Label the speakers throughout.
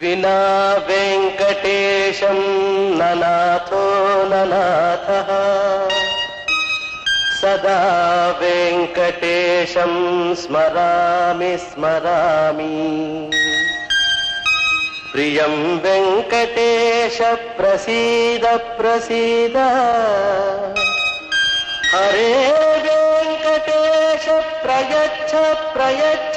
Speaker 1: विना वेङ्कटेशं ननाथो ननाथः सदा वेङ्कटेशं स्मरामि स्मरामि प्रियं वेङ्कटेश प्रसीद प्रसीद हरे वेङ्कटेश प्रयच्छ प्रयच्छ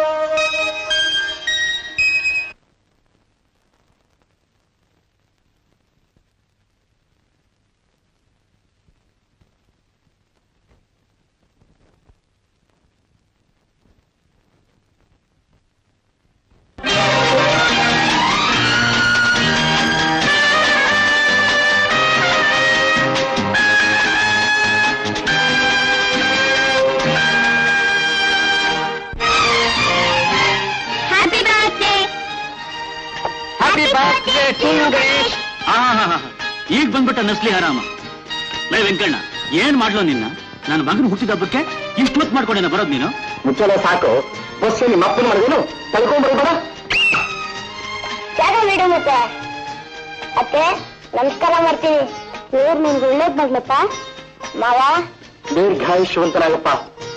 Speaker 2: happy birthday
Speaker 3: happy birthday to Ganesh ಈಗ ಬಂದ್ಬಿಟ್ಟ ನಸ್ಲಿ ಆರಾಮ ಲೈ ವೆಂಕಣ್ಣ ಏನ್ ಮಾಡ್ಲೋ ನಿನ್ನ ನನ್ನ ಮಗನ ಹುಟ್ಟಿದ ಹಬ್ಬಕ್ಕೆ ಇಷ್ಟು ಹೊತ್ತು ಮಾಡ್ಕೊಂಡೇನ ಬರೋದ್ ನೀನು
Speaker 4: ಮುಚ್ಚಲ ಸಾಕು ಬಸ್ ನಿಮ್ಮ ಅಪ್ಪನ ಮಾಡಿದೇನು ಕಳ್ಕೊಂಡ್ಬರ್ಬೇಡ
Speaker 2: ಜಾಗ ಬಿಡು ಮತ್ತೆ ಅತ್ತೆ ನಮಸ್ಕಾರ ಮಾಡ್ತೀನಿ ದೇವ್ರು ನಿಮ್ಗೆ ಒಳ್ಳೇದ್ ಮಾಡ್ಲಪ್ಪ ಮಾವ
Speaker 4: ದೀರ್ಘಾಯುಷ್ಯವಂತನಾಗಪ್ಪ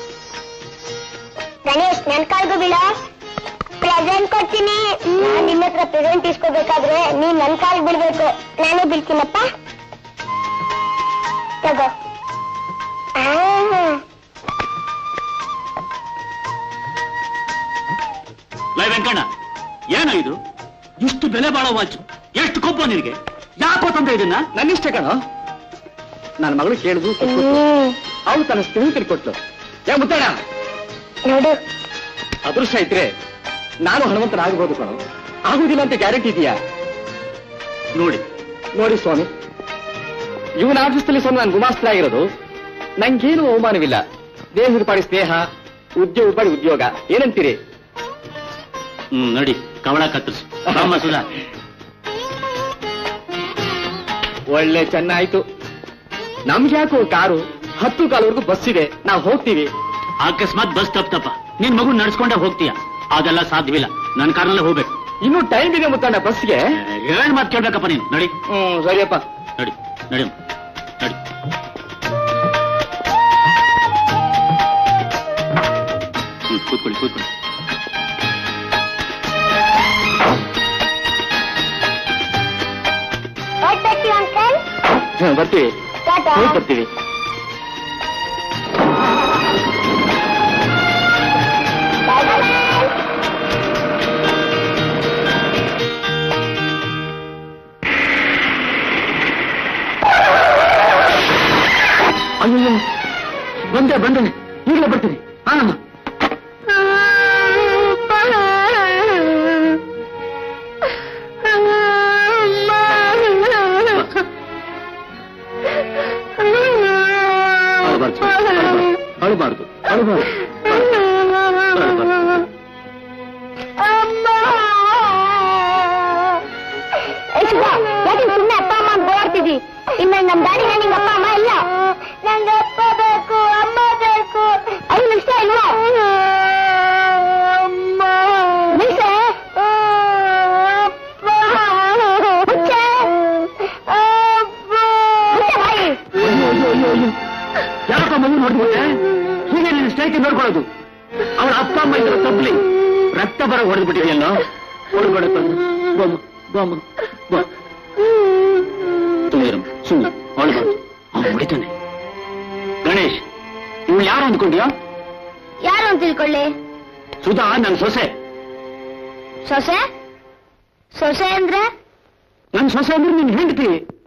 Speaker 2: ಗಣೇಶ್ ನನ್ ಕಾಲ್ಗೂ ಬೀಳ ಪ್ರೆಸೆಂಟ್ ಕೊಡ್ತೀನಿ ನಾನ್ ನಿಮ್ಮ ಹತ್ರ ಪ್ರೆಸೆಂಟ್ ಇಸ್ಕೋಬೇಕಾದ್ರೆ ನೀನ್ ನನ್ ಕಾಲ್ ಬೀಳ್ಬೇಕು ನಾನೇ ಬೀಳ್ತೀನಪ್ಪ ತಗೋ ಆ,
Speaker 3: ಲೈ ವೆಂಕಣ್ಣ ಏನೋ ಇದು ಇಷ್ಟು ಬೆಲೆ ಬಾಳೋ ವಾಚು ಎಷ್ಟು ಕೊಬ್ಬ ನಿನಗೆ ಯಾಕೋ ತಂದೆ ಇದನ್ನ
Speaker 4: ನನ್ನಿಷ್ಟ ಕಣೋ ನನ್ನ ಮಗಳು ಕೇಳುದು
Speaker 2: ಹ್ಮ್.
Speaker 4: ಅವಳು ತನ್ನ ಸ್ನೇಹಿತರಿಗೆ ಕೊಟ್ಲು ಯಾ ಮುತ್ತಣ್ಣ
Speaker 2: ನೋಡು
Speaker 4: ಅದೃಷ್ಟ ಇದ್ರೆ ನಾನು ಹನುಮಂತನಾಗಬಹುದು ಕಣೋ ಆಗುದಿಲ್ಲ ಅಂತ ಗ್ಯಾರಂಟಿ ಇದೆಯಾ
Speaker 3: ನೋಡಿ
Speaker 4: ನೋಡಿ ಸ್ವಾಮಿ ಇವನ ಆಫೀಸಲ್ಲಿ ಸ್ವಾಮಿ ನಾನು ಗುಮಾಸ್ತರಾಗಿರೋದು ನಂಗೇನು ಅವಮಾನವಿಲ್ಲ ದೇಹದ ಪಾಡಿ ಸ್ನೇಹ ಉದ್ಯೋಗ ಪಾಡಿ ಉದ್ಯೋಗ ಏನಂತೀರಿ
Speaker 3: ಹ್ಮ್ ನೋಡಿ ಕವಳ ಕತ್ತರಿಸು ರಾಮ ಸುಧಾ
Speaker 4: ಒಳ್ಳೆ ಚೆನ್ನಾಯ್ತು ನಮ್ಗೆ ಯಾಕೋ ಕಾರು ಹತ್ತು ಕಾಲವರೆಗೂ ಬಸ್ ಇದೆ ನಾವು ಹೋಗ್ತೀವಿ
Speaker 3: ಅಕಸ್ಮಾತ್ ಬಸ್ ತಪ್ಪ ನಿನ್ ಮಗು ನಡ್ಸ್ಕೊಂಡೆ ಹೋಗ್ತೀಯ ಅದೆಲ್ಲ ಸಾಧ್ಯವಿಲ್ಲ ನನ್ನ ಕಾರ್ನಲ್ಲೇ ಹೋಗ್ಬೇಕು
Speaker 4: ಇನ್ನು ಟೈಮ್ ಇದೆ ಮುತ್ತಣ್ಣ ಬಸ್ಗೆ
Speaker 3: ಏನ್ ಮಾತು ಕೇಳ್ಬೇಕಪ್ಪ ನೀನು ನಡಿ
Speaker 4: ಹ್ಮ್ ಸರಿಯಪ್ಪ
Speaker 3: ನಡಿ ನಡಿ ನಡಿ ಹ್ಮ್, ಕೂತ್ಕೊಳ್ಳಿ ಕೂತ್ಕೊಳ್ಳಿ
Speaker 2: ಹೊರ್ಟ್ ಬರ್ತೀವಿ ಅಂಕಲ್
Speaker 4: ಹ್ಮ್, ಬರ್ತೀವಿ
Speaker 2: ಟಾಟಾ
Speaker 4: ಹೋಗಿ ಬರ್ತೀವಿ
Speaker 2: ಬಾಯ್ ಬಾಯ್
Speaker 4: ಅಯ್ಯೋ ಬಂದೆ ಬಂದೆ ಈಗಲೇ ಬರ್ತೀನಿ ಹಾ ಅಳಬಾರ್ದು ಅಳಬಾರ್ದು ಅಳಬಾರ್ದು
Speaker 2: ಯಾಕೆ ಸುಮ್ಮನೆ ಅಪ್ಪ ಅಮ್ಮ ಅಂತ ಓಡ್ತಿದ್ವಿ ಇನ್ನು ನಮ್ ಡ್ಯಾಡಿ ನಿಂಗೆ ಅಪ್ಪ ಅಮ್ಮ ಇಲ್ಲ ನಂಗೆ ಅಪ್ಪ ಬೇಕು ಅಮ್ಮ ಬೇಕು ಐದು ನಿಮಿಷ ಇಲ್ವಾ ನಿಲ್ಸೆ. ಮುಚ್ಚೆ. ಮುಚ್ಚೆ ಬಾಯಿ.
Speaker 4: ಅಯ್ಯೋ ಅಯ್ಯೋ ಅಯ್ಯೋ ಅಯ್ಯೋ ಯಾಕೋ ಮಗು ನೋಡ್ಬಿಟ್ಟೆ ಹೀಗೆ ನೀನು ಸ್ಟೇಕ್ ನೋಡ್ಕೊಳ್ಳೋದು ಅವಳ ಅಪ್ಪ ಅಮ್ಮ ಇದ್ರ ತಪ್ಪಲಿ ರಕ್ತ ಬರ ಹೊಡೆದು ಬಿಟ್ಟಿದೆಯಲ್ಲ ಹೊಡ್ಬೇಡ ಬಾಮ ಬಾಮ ಬಾ
Speaker 3: ತುಂಬಿರಮ್ಮ ಸುಮ್ಮನೆ ಅವಳು ಅವ್ನು ಹೊಡಿತಾನೆ ಗಣೇಶ್ ಇವಳು ಯಾರು ಅಂದ್ಕೊಂಡ್ಯಾ
Speaker 2: ಯಾರು ಅಂತ ತಿಳ್ಕೊಳ್ಳಿ
Speaker 3: ಸುಧಾ ನನ್ ಸೊಸೆ
Speaker 2: ಸೊಸೆ ಸೊಸೆ ಅಂದ್ರೆ
Speaker 4: ನನ್ ಸೊಸೆ ಅಂದ್ರೆ ನೀನ್ ಹೆಂಡತಿ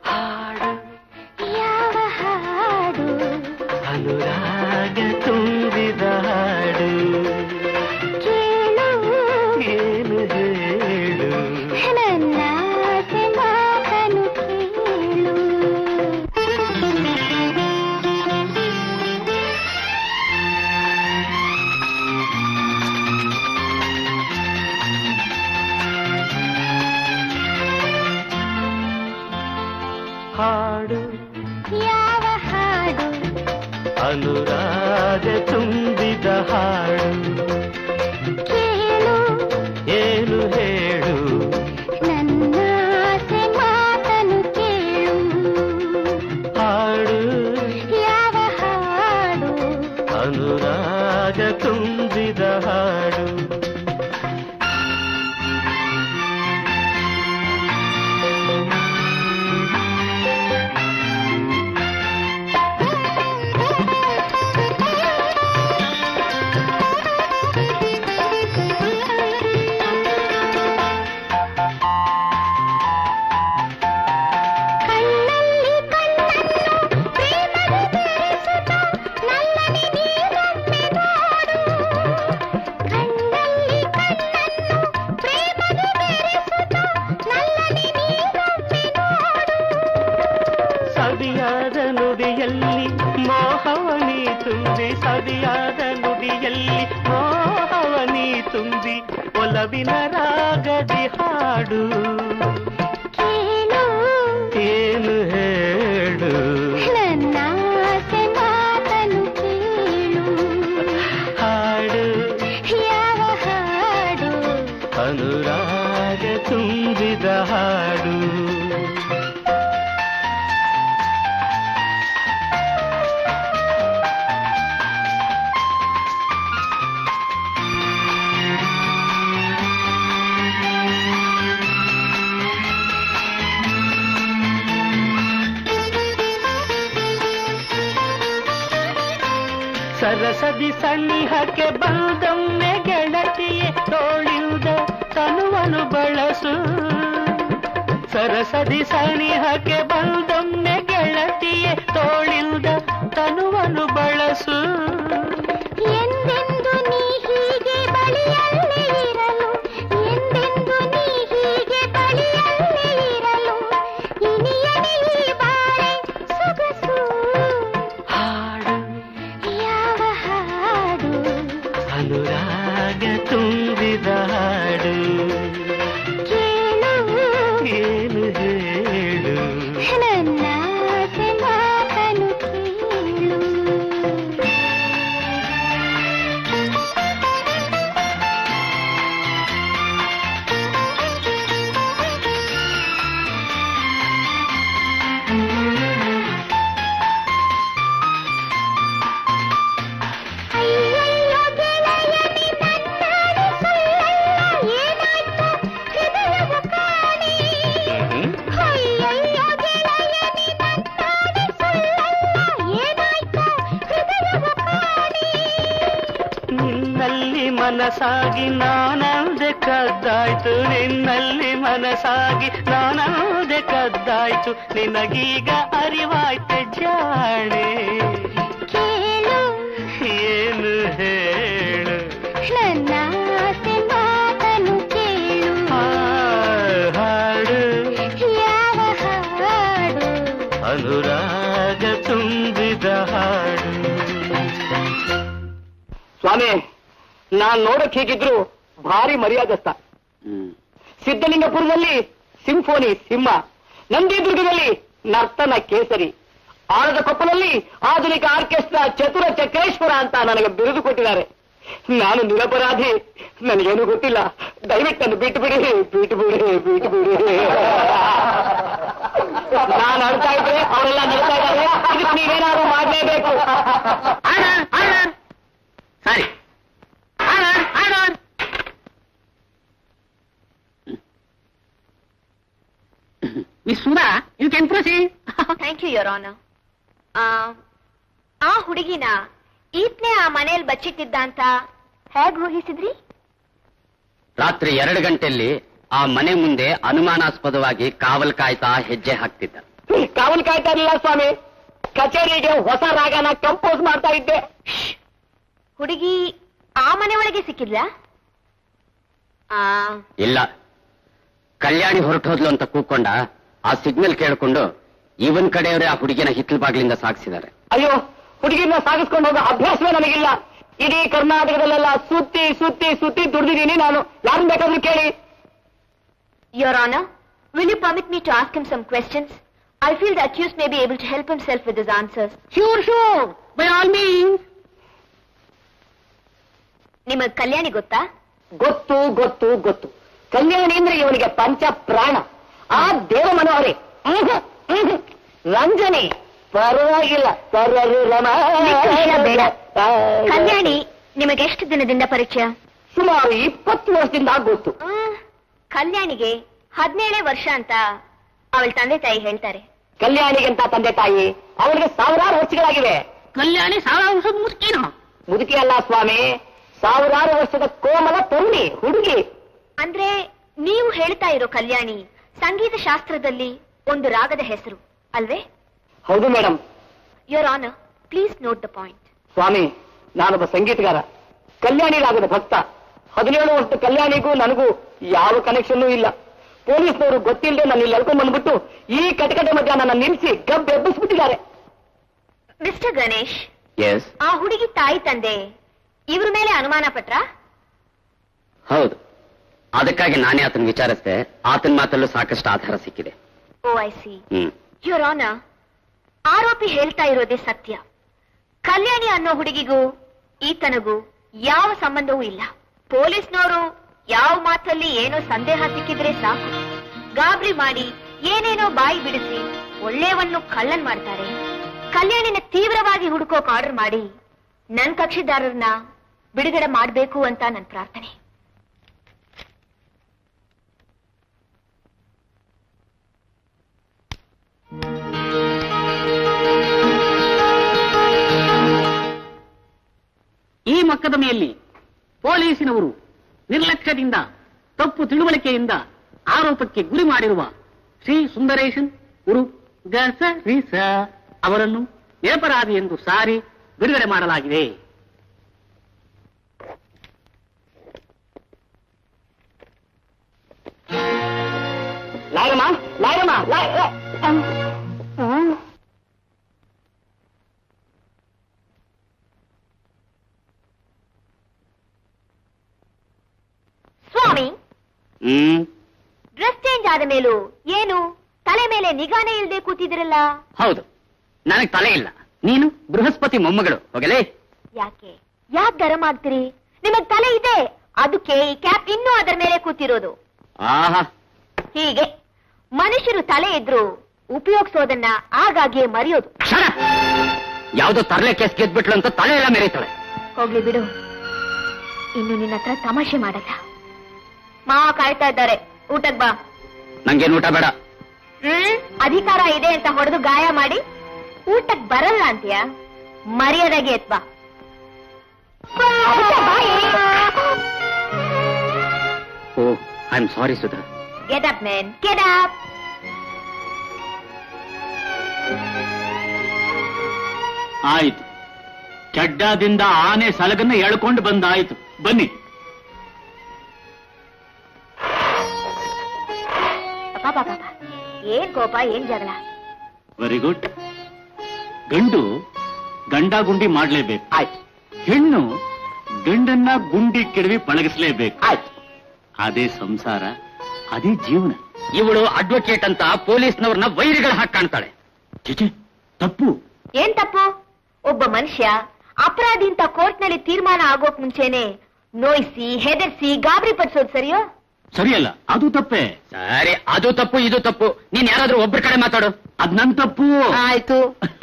Speaker 2: ಯಾವ ಹಾಡು
Speaker 1: ಅನುರಾಗ ತುಂಬಿದ ಹಾಡು
Speaker 2: ಕೇಳು
Speaker 1: ಏನು ಹೇಳು
Speaker 2: ನನ್ನ ಆಸೆ ಮಾತನು ಕೇಳು
Speaker 1: ಹಾಡು
Speaker 2: ಯಾವ ಹಾಡು
Speaker 1: ಅನುರಾಗ ತುಂಬಿದ ಹಾಡು
Speaker 2: ಕೇಳು
Speaker 1: ಏನು ಹೇಳು ಸವಿಯಾದ ನುಡಿಯಲ್ಲಿ ಮೋಹವನಿ ತುಂಬಿ ಸವಿಯಾದ ನುಡಿಯಲ್ಲಿ ಮೋಹವನಿ ತುಂಬಿ ಒಲವಿನ ರಾಗದಿ ಹಾಡು
Speaker 2: ಕೇಳು
Speaker 1: ಏನು ಹೇಳು
Speaker 2: ನನ್ನ ಆಸೆ ಮಾತನು ಕೇಳು
Speaker 1: ಹಾಡು
Speaker 2: ಯಾವ ಹಾಡು
Speaker 1: ಅನುರಾಗ ತುಂಬಿದ ಹಾಡು ಸರಸದಿ ಸನ್ನಿಹಕ್ಕೆ ಬಂದೊಮ್ಮೆ ಗೆಳತಿಯೇ ತೋಳಿಲ್ದ ತನುವನು ಬಳಸು ಸರಸದಿ ಸನಿಹಕ್ಕೆ ಬಂದೊಮ್ಮೆ ಗೆಳತಿಯೇ ತೋಳಿಲ್ದ ತನುವನು ಬಳಸು
Speaker 2: ಎಂದೆಂದು ನೀ ಹೀಗೆ ಬಳಿಯಲ್ಲೇ ಇರಲು ಎಂದೆಂದು ನೀ ಹೀಗೆ ಬಳಿಯಲ್ಲೇ ಇರಲು ಇನಿಯನೇ ಈ ಬಾಳೆ ಸೊಗಸು
Speaker 1: ಹಾಡು
Speaker 2: ಯಾವ ಹಾಡು
Speaker 1: ಅನುರಾಗ ತುಂಬಿದ ಹಾಡು
Speaker 2: ಕೇಳು
Speaker 1: ಏನು ಹೇಳು
Speaker 2: ನನ್ನ ಆಸೆ ಮಾತನು ಕೇಳು ಅಯ್ಯಯ್ಯೋ ಗೆಳೆಯನಿ ನನ್ನಾಡಿ ಸುಳ್ಳಲ್ಲ ಏನಾಯ್ತು ಹೃದಯವು ಕಾಣೆ ಅಯ್ಯಯ್ಯೋ ಗೆಳೆಯನಿ ನನ್ನಾಡಿ ಸುಳ್ಳಲ್ಲ ಏನಾಯ್ತು ಹೃದಯವು ಕಾಣೆ
Speaker 1: ನಿನ್ನಲ್ಲಿ ಮನಸಾಗಿ ನಾನಂದೆ ಕದ್ದಾಯ್ತು ನಿನ್ನಲ್ಲಿ ಮನಸಾಗಿ ನಾನಂದೆ ಕದ್ದಾಯ್ತು ನಿನಗೀಗ ಅರಿವಾಯ್ತು ಜಾಣೆ
Speaker 2: ಕೇಳು
Speaker 1: ಏನು ಹೇಳು
Speaker 2: ನನ್ನ ಆಸೆ ಮಾತನು ಕೇಳು
Speaker 1: ಆ ಹಾಡು
Speaker 2: ಯಾವ ಹಾಡು
Speaker 1: ಅನುರಾಗ ತುಂಬಿದ ಹಾಡು
Speaker 4: ಸ್ವಾಮಿ ನಾನ್ ನೋಡಕ್ ಹೇಗಿದ್ರು ಭಾರಿ ಮರ್ಯಾದಸ್ಥ ಸಿದ್ಧಲಿಂಗಪುರದಲ್ಲಿ ಸಿಂಫೋನಿ ಸಿಂಹ ನಂದಿದುರ್ಗದಲ್ಲಿ ನರ್ತನ ಕೇಸರಿ ಆಳದ ಕೊಪ್ಪಲಲ್ಲಿ ಆಧುನಿಕ ಆರ್ಕೆಸ್ಟ್ರಾ ಚತುರ ಚಕ್ರೇಶ್ವರ ಅಂತ ನನಗೆ ಬಿರುದು ಕೊಟ್ಟಿದ್ದಾರೆ ನಾನು ನಿರಪರಾಧಿ ನನಗೇನು ಗೊತ್ತಿಲ್ಲ ದಯವಿಟ್ಟು ನನ್ನ ಬಿಟ್ಟು ಬಿಡಿ ಬಿಟ್ಟು ಬಿಡಿ ಬಿಟ್ಟು ಬಿಡಿ ನಾನು ಅಳ್ತಾ ಇದ್ರೆ ಅವರೆಲ್ಲ ನಡ್ತಾ ಇದ್ದಾರೆ ಇದಕ್ಕೆ ನೀವೇನಾದ್ರು ಮಾಡಲೇಬೇಕು
Speaker 3: ಸರಿ miss Sudha you can proceed
Speaker 2: thank you your honour ಆ ಹುಡುಗಿನ ಈತ್ನೇ ಆ ಮನೆಯಲ್ಲಿ ಬಚ್ಚಿಟ್ಟಿದ್ದ ಅಂತ ಹೇಗ್ ಊಹಿಸಿದ್ರಿ
Speaker 3: ರಾತ್ರಿ ಎರಡು ಗಂಟೆಯಲ್ಲಿ ಆ ಮನೆ ಮುಂದೆ ಅನುಮಾನಾಸ್ಪದವಾಗಿ ಕಾವಲ್ ಕಾಯ್ತಾ ಹೆಜ್ಜೆ ಹಾಕ್ತಿದ್ದ
Speaker 4: ಕಾವಲು ಕಾಯ್ತಾ ಇರಲಿಲ್ಲ ಸ್ವಾಮಿ ಕಚೇರಿಗೆ ಹೊಸ ರಾಗನ ಕಂಪೋಸ್ ಮಾಡ್ತಾ ಇದ್ದೆ
Speaker 2: ಹುಡುಗಿ ಆ ಮನೆ ಒಳಗೆ ಸಿಕ್ಕಿದ್ಲಾ ಆ
Speaker 3: ಇಲ್ಲ ಕಲ್ಯಾಣಿ ಹೊರಟೋದ್ಲು ಅಂತ ಕೂಕೊಂಡ ಆ ಸಿಗ್ನಲ್ ಕೇಳ್ಕೊಂಡು ಇವನ್ ಕಡೆಯವರೇ ಆ ಹುಡುಗಿನ ಹಿತ್ತಲ ಬಾಗಿಲಿಂದ ಸಾಗಿಸಿದ್ದಾರೆ
Speaker 4: ಅಯ್ಯೋ ಹುಡುಗಿನ ಸಾಗಿಸ್ಕೊಂಡು ಹೋಗೋ ಅಭ್ಯಾಸವೇ ನನಗಿಲ್ಲ ಇಡೀ ಕರ್ನಾಟಕದಲ್ಲೆಲ್ಲ ಸುತ್ತಿ ಸುತ್ತಿ ಸುತ್ತಿ ದುಡ್ದಿದ್ದೀನಿ ನಾನು ಯಾರನ್ನ ಬೇಕಾದ್ರೂ ಕೇಳಿ
Speaker 2: your honour will you permit me to ask him some questions I feel the accuse may be able to help himself with his answers
Speaker 3: sure sure by all means
Speaker 2: ನಿಮಗ್ ಕಲ್ಯಾಣಿ ಗೊತ್ತಾ
Speaker 4: ಗೊತ್ತು ಗೊತ್ತು ಗೊತ್ತು ಕಲ್ಯಾಣಿ ಅಂದ್ರೆ ಇವನಿಗೆ ಪಂಚ ಪ್ರಾಣ ಆ ದೇವ ಮನೋಹರಿ ಮ್ಹೂ, ಮ್ಹೂ. ರಂಜನಿ ಪರವಾಗಿಲ್ಲ ಪರರು ರಮ
Speaker 2: ಮಿಕ್ಕ ವಿಷಯ ಬೇಡ. ಕಲ್ಯಾಣಿ ನಿಮಗೆ ಎಷ್ಟು ದಿನದಿಂದ ಪರಿಚಯ
Speaker 4: ಸುಮಾರು ಇಪ್ಪತ್ತು ವರ್ಷದಿಂದ ಗೊತ್ತು
Speaker 2: ಮ್, ಕಲ್ಯಾಣಿಗೆ ಹದಿನೇಳೇ ವರ್ಷ ಅಂತ ಅವಳ ತಂದೆ ತಾಯಿ ಹೇಳ್ತಾರೆ
Speaker 4: ಕಲ್ಯಾಣಿಗಂತ ತಂದೆ ತಾಯಿ ಅವಳಿಗೆ ಸಾವಿರಾರು ವರ್ಷಗಳಾಗಿವೆ
Speaker 3: ಕಲ್ಯಾಣಿ ಸಾವಿರ ವರ್ಷದ ಮುಸ್ಕಿನ
Speaker 4: ಮುದುಕಿ ಅಲ್ಲ ಸ್ವಾಮಿ ಸಾವಿರಾರು ವರ್ಷದ ಕೋಮಲ ತರುಣಿ ಹುಡುಗಿ
Speaker 2: ಅಂದ್ರೆ ನೀವು ಹೇಳ್ತಾ ಇರೋ ಕಲ್ಯಾಣಿ ಸಂಗೀತ ಶಾಸ್ತ್ರದಲ್ಲಿ ಒಂದು ರಾಗದ ಹೆಸರು ಅಲ್ವೇ
Speaker 4: ಹೌದು madam
Speaker 2: your honour please note the point
Speaker 4: ಸ್ವಾಮಿ ನಾನೊಬ್ಬ ಸಂಗೀತಗಾರ ಕಲ್ಯಾಣಿ ರಾಗದ ಭಕ್ತ ಹದಿನೇಳು ವರ್ಷದ ಕಲ್ಯಾಣಿಗೂ ನನಗೂ ಯಾವ ಕನೆಕ್ಷನ್ನೂ ಇಲ್ಲ ಪೊಲೀಸ್ನವರು ಗೊತ್ತಿಲ್ಲದೆ ನನ್ನ ಇಲ್ಲಿ ಎಳ್ಕೊಂಡ್ ಬಂದ್ಬಿಟ್ಟು ಈ ಕಟಕಟೆ ಮಧ್ಯ ನನ್ನ ನಿಲ್ಲಿಸಿ ಗಬ್ ಎಬ್ಬಿಸ್ಬಿಟ್ಟಿದ್ದಾರೆ
Speaker 2: ಮಿಸ್ಟರ್ ಗಣೇಶ್
Speaker 3: ಎಸ್
Speaker 2: ಆ ಹುಡುಗಿ ತಾಯಿ ತಂದೆ ಇವ್ರ ಮೇಲೆ ಅನುಮಾನ ಪಟ್ರ
Speaker 3: ಹೌದು ಅದಕ್ಕಾಗಿ ನಾನೇ ಆತನ ವಿಚಾರಿಸಿದೆ ಆತನ ಮಾತಲ್ಲೂ ಸಾಕಷ್ಟು ಆಧಾರ ಸಿಕ್ಕಿದೆ
Speaker 2: oh I see
Speaker 3: hmm
Speaker 2: your honour ಆರೋಪಿ ಹೇಳ್ತಾ ಇರೋದೇ ಸತ್ಯ ಕಲ್ಯಾಣಿ ಅನ್ನೋ ಹುಡುಗಿಗೂ ಈತನಿಗೂ ಯಾವ ಸಂಬಂಧವೂ ಇಲ್ಲ ಪೊಲೀಸ್ನವರು ಯಾವ ಮಾತಲ್ಲಿ ಏನೋ ಸಂದೇಹ ಸಿಕ್ಕಿದ್ರೆ ಸಾಕು ಗಾಬರಿ ಮಾಡಿ ಏನೇನೋ ಬಾಯಿ ಬಿಡಿಸಿ ಒಳ್ಳೆಯವನ್ನು ಕಳ್ಳನ್ ಮಾಡ್ತಾರೆ ಕಲ್ಯಾಣಿನ ತೀವ್ರವಾಗಿ ಹುಡುಕೋಕ್ ಆರ್ಡರ್ ಮಾಡಿ ನನ್ ಕಕ್ಷಿದಾರರನ್ನ ಬಿಡುಗಡೆ ಮಾಡ್ಬೇಕು ಅಂತ ನನ್ ಪ್ರಾರ್ಥನೆ
Speaker 4: ಈ ಮೊಕದ್ದಮೆಯಲ್ಲಿ ಪೊಲೀಸಿನವರು ನಿರ್ಲಕ್ಷ್ಯದಿಂದ ತಪ್ಪು ತಿಳುವಳಿಕೆಯಿಂದ ಆರೋಪಕ್ಕೆ ಗುರಿ ಮಾಡಿರುವ ಶ್ರೀ ಸುಂದರೇಶನ್ ಉರು ಗಸ ರಿಸ ಅವರನ್ನು ನಿರಪರಾಧಿ ಎಂದು ಸಾರಿ ಬಿಡುಗಡೆ ಮಾಡಲಾಗಿದೆ ಲಾಯರಮ್ಮ ಲಾಯರಮ್ಮ ಲಾಯ
Speaker 2: ಸ್ವಾಮಿ
Speaker 3: ಹ್ಮ್
Speaker 2: ಡ್ರೆಸ್ ಚೇಂಜ್ ಆದ ಮೇಲೂ ಏನು ತಲೆ ಮೇಲೆ ನಿಗಾನೇ ಇಲ್ದೆ ಕೂತಿದಿರಲ್ಲ
Speaker 3: ಹೌದು ನನಗೆ ತಲೆ ಇಲ್ಲ ನೀನು ಬೃಹಸ್ಪತಿ ಮೊಮ್ಮಗಳು ಹೋಗಲೇ
Speaker 2: ಯಾಕೆ ಯಾಕೆ ಗರಂ ಆಗ್ತೀರಿ ನಿಮಗ್ ತಲೆ ಇದೆ ಅದಕ್ಕೆ ಈ ಕ್ಯಾಪ್ ಇನ್ನೂ ಅದರ ಮೇಲೆ ಕೂತಿರೋದು
Speaker 3: ಆಹಾ
Speaker 2: ಹೀಗೆ ಮನುಷ್ಯರು ತಲೆ ಇದ್ರು ಉಪಯೋಗಿಸೋದನ್ನ ಆಗಾಗ್ಗೆ ಮರೆಯೋದು
Speaker 3: ಕ್ಷಣ ಯಾವ್ದೋ ತರಲೆ ಕೇಸ್ ಗೆದ್ಬಿಟ್ಲು ಅಂತ ತಲೆ ಎಲ್ಲ ಮೆರೀತಾಳೆ
Speaker 2: ಹೋಗ್ಲಿ ಬಿಡು ಇನ್ನು ನಿನ್ನ ಹತ್ರ ತಮಾಷೆ ಮಾಡಲ್ಲ ಮಾವ ಕಾಯ್ತಾ ಇದ್ದಾರೆ ಊಟಕ್ ಬಾ
Speaker 3: ನಂಗೇನು ಊಟ ಬೇಡ
Speaker 2: ಹ್ಮ್ ಅಧಿಕಾರ ಇದೆ ಅಂತ ಹೊಡೆದು ಗಾಯ ಮಾಡಿ ಊಟಕ್ ಬರಲ್ಲ ಅಂತೀಯ ಮರ್ಯಾದಾಗೆ ಎತ್ ಬಾ
Speaker 3: oh I am sorry Sudha
Speaker 2: get up men get up
Speaker 3: ಆಯ್ತು ಚಡ್ಡಾದಿಂದ ಆನೆ ಸಲಗನ್ನ ಎಳ್ಕೊಂಡು ಬಂದಾಯ್ತು ಬನ್ನಿ
Speaker 2: ಪಾಪ ಪಾಪ ಏನ್ ಕೋಪ ಏನ್ ಜಗಳ
Speaker 3: ವೆರಿ ಗುಡ್ ಗಂಡು ಗಂಡ ಗುಂಡಿ ಮಾಡ್ಲೇಬೇಕು
Speaker 4: ಆಯ್ತು
Speaker 3: ಹೆಣ್ಣು ಗಂಡನ್ನ ಗುಂಡಿ ಕೆಡವಿ ಪಳಗಿಸ್ಲೇಬೇಕು
Speaker 4: ಆಯ್ತು
Speaker 3: ಅದೇ ಸಂಸಾರ ಅದೇ ಜೀವನ
Speaker 4: ಇವಳು ಅಡ್ವೊಕೇಟ್ ಅಂತ ಪೊಲೀಸ್ನವ್ರನ್ನ ವೈರಿಗಳ ಹಾಕಿ ಕಾಣ್ತಾಳೆ
Speaker 3: ಚಿಚೆ ತಪ್ಪು
Speaker 2: ಏನ್ ತಪ್ಪು ಒಬ್ಬ ಮನುಷ್ಯ ಅಪರಾಧಿ ಅಂತ ಕೋರ್ಟ್ನಲ್ಲಿ ತೀರ್ಮಾನ ಆಗೋಕ್ ಮುಂಚೆನೆ ನೋಯಿಸಿ ಹೆದರ್ಸಿ ಗಾಬರಿ ಪಡಿಸೋದು ಸರಿಯೋ
Speaker 3: ಸರಿಯಲ್ಲ ಅದು ತಪ್ಪೇ
Speaker 4: ಸರಿ ಅದು ತಪ್ಪು ಇದು ತಪ್ಪು ನೀನ್ ಯಾರಾದ್ರೂ ಒಬ್ಬರ ಕಡೆ ಮಾತಾಡು
Speaker 3: ಅದ್ ನನ್ ತಪ್ಪು
Speaker 4: ಆಯ್ತು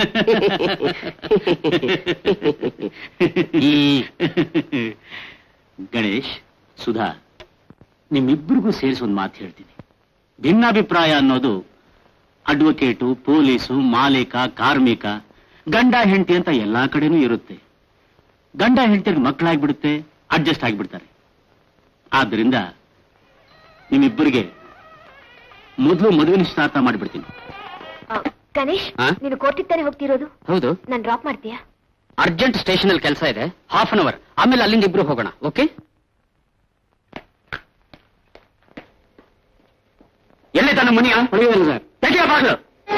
Speaker 4: ಈ
Speaker 3: ಗಣೇಶ್ ಸುಧಾ ನಿಮ್ಮಿಬ್ಬರಿಗೂ ಸೇರಿಸಿ ಒಂದು ಮಾತು ಹೇಳ್ತೀನಿ ಭಿನ್ನಾಭಿಪ್ರಾಯ ಅನ್ನೋದು ಅಡ್ವೊಕೇಟು ಪೊಲೀಸು ಮಾಲೀಕ ಕಾರ್ಮಿಕ ಗಂಡ ಹೆಂಡತಿ ಅಂತ ಎಲ್ಲಾ ಕಡೆನೂ ಇರುತ್ತೆ ಗಂಡ ಹೆಂಡತಿಗೆ ಮಕ್ಕಳಾಗ್ಬಿಡುತ್ತೆ ಅಡ್ಜಸ್ಟ್ ಆಗಿಬಿಡ್ತಾರೆ ಆದ್ರಿಂದ ನಿಮ್ಮಿಬ್ಬರಿಗೆ ಮೊದಲು ಮದುವೆ ನಿಶ್ಚಿತಾರ್ಥ ಮಾಡಿಬಿಡ್ತೀನಿ
Speaker 2: ಆ, ಗಣೇಶ್
Speaker 3: ಆ?
Speaker 2: ನೀನು ಕೋರ್ಟಿಗೆ ತಾನೇ ಹೋಗ್ತಿರೋದು
Speaker 3: ಹೌದು
Speaker 2: ನಾನ್ ಡ್ರಾಪ್ ಮಾಡ್ತೀಯಾ
Speaker 3: ಅರ್ಜೆಂಟ್ ಸ್ಟೇಷನ್ ಅಲ್ಲಿ ಕೆಲಸ ಇದೆ ಹಾಫ್ ಅನ್ ಅವರ್ ಆಮೇಲೆ ಅಲ್ಲಿಂದ ಇಬ್ರು ಹೋಗೋಣ ಓಕೆ ಎಲ್ಲಿ ತನ್ನ ಮುನಿಯ ಸರ್ ತೆಗೆಯ ಬಾಗ್ಲು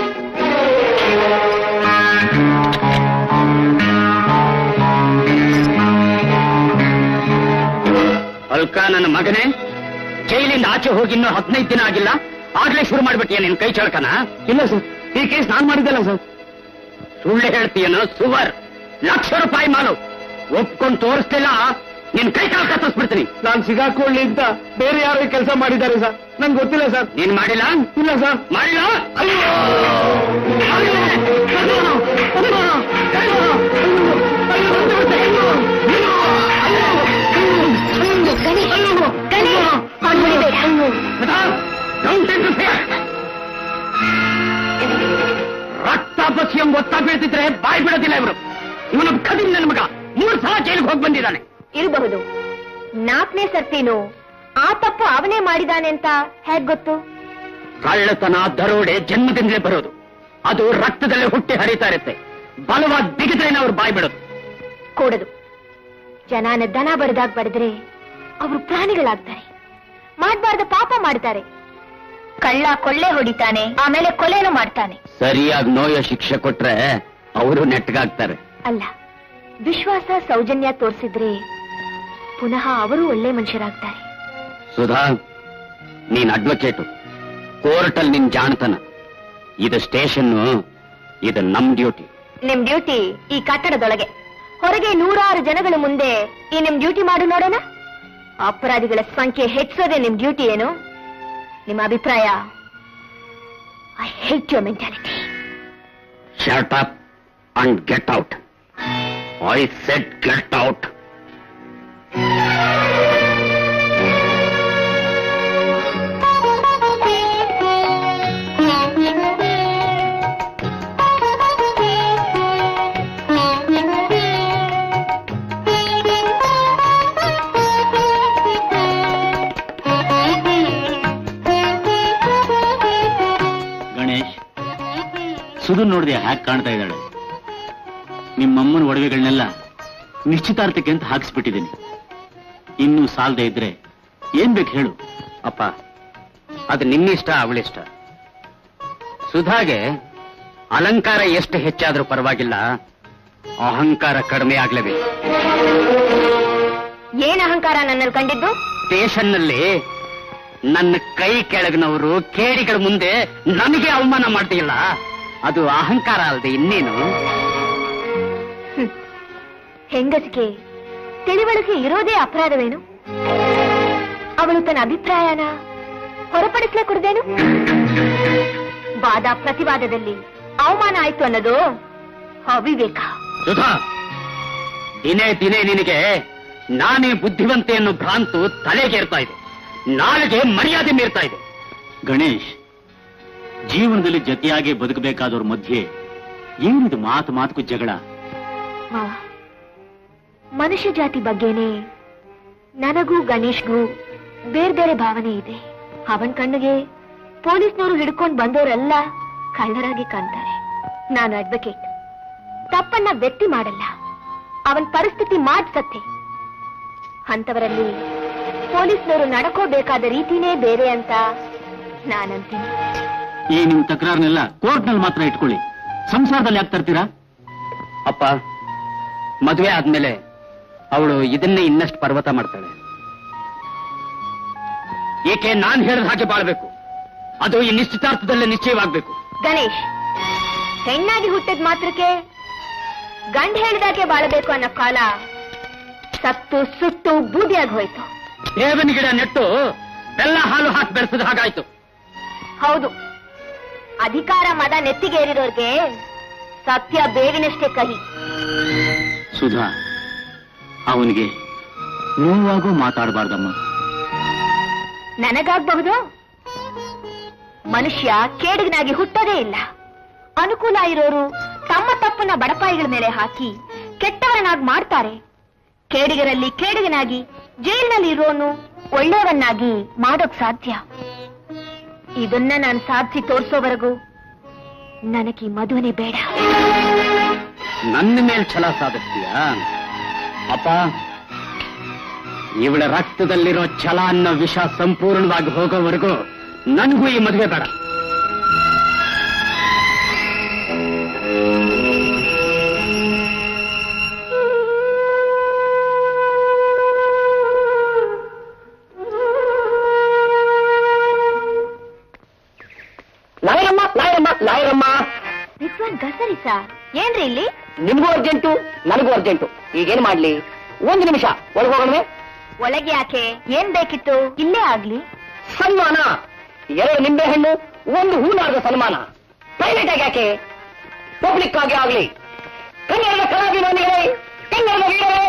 Speaker 3: ಅಲ್ಕ ನನ್ನ ಮಗನೇ ಜೈಲಿಂದ ಆಚೆ ಹೋಗಿ ಇನ್ನೂ ಹದಿನೈದು ದಿನ ಆಗಿಲ್ಲ ಆಗ್ಲೇ ಶುರು ಮಾಡ್ಬಿಟ್ಟಿಯ ನಿನ್ ಕೈ ಚಳಕನ ಇಲ್ಲ ಸರ್ ಈ ಕೇಸ್ ನಾನ್ ಮಾಡಿದ್ದಲ್ಲ ಸರ್ ಸುಳ್ಳು ಹೇಳ್ತೀಯನೋ ಸುವರ್ ಲಕ್ಷ ರೂಪಾಯಿ ಮಾಲು ಒಪ್ಕೊಂಡು ತೋರಿಸ್ತಿಲ್ಲ ನಿನ್ ಕೈ ಕಾಲು ಕತ್ತಿಸ್ಬಿಡ್ತೀನಿ
Speaker 4: ನಾನ್ ಸಿಗಾಕೊಳ್ಳಿ ಅಂತ ಬೇರೆ ಯಾರು ಕೆಲಸ ಮಾಡಿದ್ದಾರೆ ಸರ್ ನನ್ಗೆ ಗೊತ್ತಿಲ್ಲ ಸರ್
Speaker 3: ನೀನ್ ಮಾಡಿಲ್ಲ
Speaker 4: ಇಲ್ಲ ಸರ್
Speaker 3: ಮಾಡಿಲ್ಲ ರಕ್ತಾಪಸಿ ಎಂಬ ಒತ್ತ ಬೀಳ್ತಿದ್ರೆ ಬಾಯಿ ಬಿಡೋದಿಲ್ಲ ಇವರು ಇವನ ಕದಿಮ್ ನನ್ನ ಮಗ ಮೂರು ಸಲ ಜೈಲಿಗೆ ಹೋಗಿ ಬಂದಿದ್ದಾನೆ
Speaker 2: ಇರಬಹುದು ನಾಲ್ಕನೇ ಸರ್ತಿನೂ ಆ ತಪ್ಪು ಅವನೇ ಮಾಡಿದಾನೆ ಅಂತ ಹೇಗ್ ಗೊತ್ತು
Speaker 3: ಕಳ್ಳತನ ದರೋಡೆ ಜನ್ಮದಿಂದಲೇ ಬರೋದು ಅದು ರಕ್ತದಲ್ಲೇ ಹುಟ್ಟಿ ಹರಿತಾ ಇರುತ್ತೆ ಬಲವಾದ ಬಿಗಿದ್ರೇನೆ ಅವ್ರು ಬಾಯಿ ಬಿಡೋದು
Speaker 2: ಕೂಡದು ಜನನ ದನ ಬಡ್ದಾಗ ಬಡಿದ್ರೆ ಅವರು ಪ್ರಾಣಿಗಳಾಗ್ತಾರೆ ಮಾಡಬಾರ್ದ ಪಾಪ ಮಾಡ್ತಾರೆ ಕಳ್ಳ ಕೊಳ್ಳೆ ಹೊಡಿತಾನೆ ಆಮೇಲೆ ಕೊಲೆನೂ ಮಾಡ್ತಾನೆ
Speaker 4: ಸರಿಯಾಗಿ ನೋಯೋ ಶಿಕ್ಷೆ ಕೊಟ್ರೆ ಅವರು ನೆಟ್ಗಾಗ್ತಾರೆ
Speaker 2: ಅಲ್ಲ ವಿಶ್ವಾಸ ಸೌಜನ್ಯ ತೋರಿಸಿದ್ರೆ ಪುನಃ ಅವರು ಒಳ್ಳೆ ಮನುಷ್ಯರಾಗ್ತಾರೆ
Speaker 4: ಸುಧಾ ನೀನ್ ಅಡ್ವೊಕೇಟು ಕೋರ್ಟಲ್ ನಿನ್ ಜಾಣತನ ಇದು ಸ್ಟೇಷನ್ ಇದು ನಮ್ ಡ್ಯೂಟಿ
Speaker 2: ನಿಮ್ ಡ್ಯೂಟಿ ಈ ಕಟ್ಟಡದೊಳಗೆ ಹೊರಗೆ ನೂರಾರು ಜನಗಳ ಮುಂದೆ ಈ ನಿಮ್ ಡ್ಯೂಟಿ ಮಾಡು ನೋಡೋಣ ಅಪರಾಧಿಗಳ ಸಂಖ್ಯೆ ಹೆಚ್ಚೋದೇ ನಿಮ್ ಡ್ಯೂಟಿ ಏನು ನಿಮ್ಮ ಅಭಿಪ್ರಾಯ I hate your mentality
Speaker 4: shut up and get out I said get out
Speaker 3: Ganesh Sudha ನೋಡಿದೆ ಹ್ಯಾಕ್ ಕಾಣ್ತಾ ಇದ್ದಾಳೆ ನಿಮ್ಮಮ್ಮನ ಒಡವೆಗಳನ್ನೆಲ್ಲ ನಿಶ್ಚಿತಾರ್ಥಕ್ಕೆ ಅಂತ ಹಾಕಿಸ್ಬಿಟ್ಟಿದ್ದೀನಿ ಇನ್ನೂ ಸಾಲದೆ ಇದ್ರೆ ಏನ್ ಬೇಕು ಹೇಳು
Speaker 4: ಅಪ್ಪ ಅದು ನಿನ್ನಿಷ್ಟ ಅವಳಿಷ್ಟ ಸುಧಾಗೆ ಅಲಂಕಾರ ಎಷ್ಟು ಹೆಚ್ಚಾದ್ರೂ ಪರವಾಗಿಲ್ಲ ಅಹಂಕಾರ ಕಡಿಮೆ ಆಗ್ಲೇಬೇಕು
Speaker 2: ಏನ್ ಅಹಂಕಾರ ನನ್ನಲ್ಲಿ ಕಂಡಿದ್ದು
Speaker 4: ಸ್ಟೇಷನ್ನಲ್ಲಿ ನನ್ನ ಕೈ ಕೆಳಗಿನವರು ಕೇಡಿಗಳ ಮುಂದೆ ನನಗೆ ಅವಮಾನ ಮಾಡ್ತಿಲ್ಲ ಅದು ಅಹಂಕಾರ ಅಲ್ಲದೆ ಇನ್ನೇನು
Speaker 2: ಹೆಂಗಸಿಗೆ ತಿಳಿವಳಿಕೆ ಇರೋದೇ ಅಪರಾಧವೇನು ಅವಳು ತನ್ನ ಅಭಿಪ್ರಾಯನ ಹೊರಪಡಿಸ್ಲೇ ಕೊಡ್ದೇನು ವಾದ ಪ್ರತಿವಾದದಲ್ಲಿ ಅವಮಾನ ಆಯ್ತು ಅನ್ನೋದು ಅವಿವೇಕ
Speaker 4: ಸುಧಾ ದಿನೇ ದಿನೇ ನಿನಗೆ ನಾನೇ ಬುದ್ಧಿವಂತೆ ಅನ್ನೋ ಭ್ರಾಂತು ತಲೆಗೇರ್ತಾ ಇದೆ ನಾಳೆಗೆ ಮರ್ಯಾದೆ ಮೀರ್ತಾ ಇದೆ
Speaker 3: ಗಣೇಶ್ ಜೀವನದಲ್ಲಿ ಜತೆಯಾಗಿ ಬದುಕಬೇಕಾದವ್ರ ಮಧ್ಯೆ ಏನಿದು ಮಾತು ಮಾತುಕು ಜಗಳ
Speaker 2: ಮಾವ ಮನುಷ್ಯ ಜಾತಿ ಬಗ್ಗೆನೇ ನನಗೂ ಗಣೇಶ್ಗೂ ಬೇರೆ ಬೇರೆ ಭಾವನೆ ಇದೆ ಅವನ್ ಕಣ್ಣಿಗೆ ಪೊಲೀಸ್ನವರು ಹಿಡ್ಕೊಂಡು ಬಂದವರೆಲ್ಲ ಕಳ್ಳರಾಗಿ ಕಾಣ್ತಾರೆ ನಾನು ಅಡ್ವೊಕೇಟ್ ತಪ್ಪನ್ನ ವ್ಯಕ್ತಿ ಮಾಡಲ್ಲ ಅವನ್ ಪರಿಸ್ಥಿತಿ ಮಾಡ್ಸತ್ತೆ ಅಂತವರಲ್ಲಿ ಪೊಲೀಸ್ನವರು ನಡ್ಕೋಬೇಕಾದ ರೀತಿನೇ ಬೇರೆ ಅಂತ ನಾನಂತೀನಿ
Speaker 3: ಈ ನಿಮ್ ತಕರಾರನ್ನೆಲ್ಲ ಕೋರ್ಟ್ನಲ್ಲಿ ಮಾತ್ರ ಇಟ್ಕೊಳ್ಳಿ ಸಂಸಾರದಲ್ಲಿ ಯಾಕೆ ತರ್ತೀರಾ
Speaker 4: ಅಪ್ಪ ಮದುವೆ ಆದ್ಮೇಲೆ ಅವಳು ಇದನ್ನೇ ಇನ್ನಷ್ಟು ಪರ್ವತ ಮಾಡ್ತಾಳೆ ಏಕೆ ನಾನ್ ಹೇಳಿದ ಹಾಗೆ ಬಾಳ್ಬೇಕು ಅದು ಈ ನಿಶ್ಚಿತಾರ್ಥದಲ್ಲೇ ನಿಶ್ಚಯವಾಗ್ಬೇಕು
Speaker 2: ಗಣೇಶ್ ಹೆಣ್ಣಾಗಿ ಹುಟ್ಟಿದ ಮಾತ್ರಕ್ಕೆ ಗಂಡ ಹೇಳಿದಾಗೆ ಬಾಳಬೇಕು ಅನ್ನೋ ಕಾಲ ಸತ್ತು ಸುಟ್ಟು ಬೂದಿಯಾಗಿ ಹೋಯ್ತು
Speaker 4: ಬೇವಿನ ಗಿಡ ನೆಟ್ಟು ಬೆಲ್ಲ ಹಾಲು ಹಾಕಿ ಬೆರೆಸಿದ ಹಾಗಾಯ್ತು
Speaker 2: ಹೌದು ಅಧಿಕಾರ ಮದ ನೆತ್ತಿಗೇರಿರೋರ್ಗೆ ಸತ್ಯ ಬೇವಿನಷ್ಟೇ ಕಹಿ
Speaker 3: ಸುಧಾ ಅವನಿಗೆ ನೋವಾಗೂ ಮಾತಾಡಬಾರ್ದಮ್ಮ
Speaker 2: ನನಗಾಗಬಹುದು ಮನುಷ್ಯ ಕೇಡಿಗನಾಗಿ ಹುಟ್ಟೋದೇ ಇಲ್ಲ ಅನುಕೂಲ ಇರೋರು ತಮ್ಮ ತಪ್ಪನ್ನ ಬಡಪಾಯಿಗಳ ಮೇಲೆ ಹಾಕಿ ಕೆಟ್ಟವರನ್ನಾಗಿ ಮಾಡ್ತಾರೆ ಕೇಡಿಗರಲ್ಲಿ ಕೇಡಿಗನಾಗಿ ಜೈಲಿನಲ್ಲಿ ಇರೋನು ಒಳ್ಳೆಯವನ್ನಾಗಿ ಮಾಡೋಕ್ ಸಾಧ್ಯ ಇದನ್ನ ನಾನು ಸಾಧಿಸಿ ತೋರಿಸೋವರೆಗೂ ನನಗೆ ಈ ಮದುವೆನೇ ಬೇಡ
Speaker 4: ನನ್ನ ಮೇಲ್ ಛಲ ಸಾಧಿಸ್ತೀಯ ಅಪ್ಪ ಇವಳ ರಕ್ತದಲ್ಲಿರೋ ಛಲ ಅನ್ನೋ ವಿಷ ಸಂಪೂರ್ಣವಾಗಿ ಹೋಗೋವರೆಗೂ ನನಗೂ ಈ ಮದುವೆ ಬೇಡ ಲಾಯರಮ್ಮ ಲಾಯರಮ್ಮ ಲಾಯರಮ್ಮ
Speaker 2: ವಿದ್ವಾನ್ ಗಸರಿಸ ಏನ್ರಿ ಇಲ್ಲಿ
Speaker 4: ನಿಮ್ಗೂ ಅರ್ಜೆಂಟು ನನಗೂ ಅರ್ಜೆಂಟು ಈಗೇನ್ ಮಾಡ್ಲಿ ಒಂದು ನಿಮಿಷ ಒಳಗೆ ಹೋಗೋಣ
Speaker 2: ಒಳಗೆ ಯಾಕೆ ಏನ್ ಬೇಕಿತ್ತು ಇಲ್ಲೇ ಆಗ್ಲಿ
Speaker 4: ಸನ್ಮಾನ ಎರಡು ನಿಂಬೆ ಹಣ್ಣು ಒಂದು ಹೂನಾರದ ಸನ್ಮಾನ ಪ್ರೈವೇಟ್ ಆಗಿ ಯಾಕೆ ಪಬ್ಲಿಕ್ ಆಗಿ ಆಗ್ಲಿ ಕನ್ನಡದ ಕಲಾಭಿಮಾನಿಗಳೇ ಕನ್ನಡದ ವೀರರೇ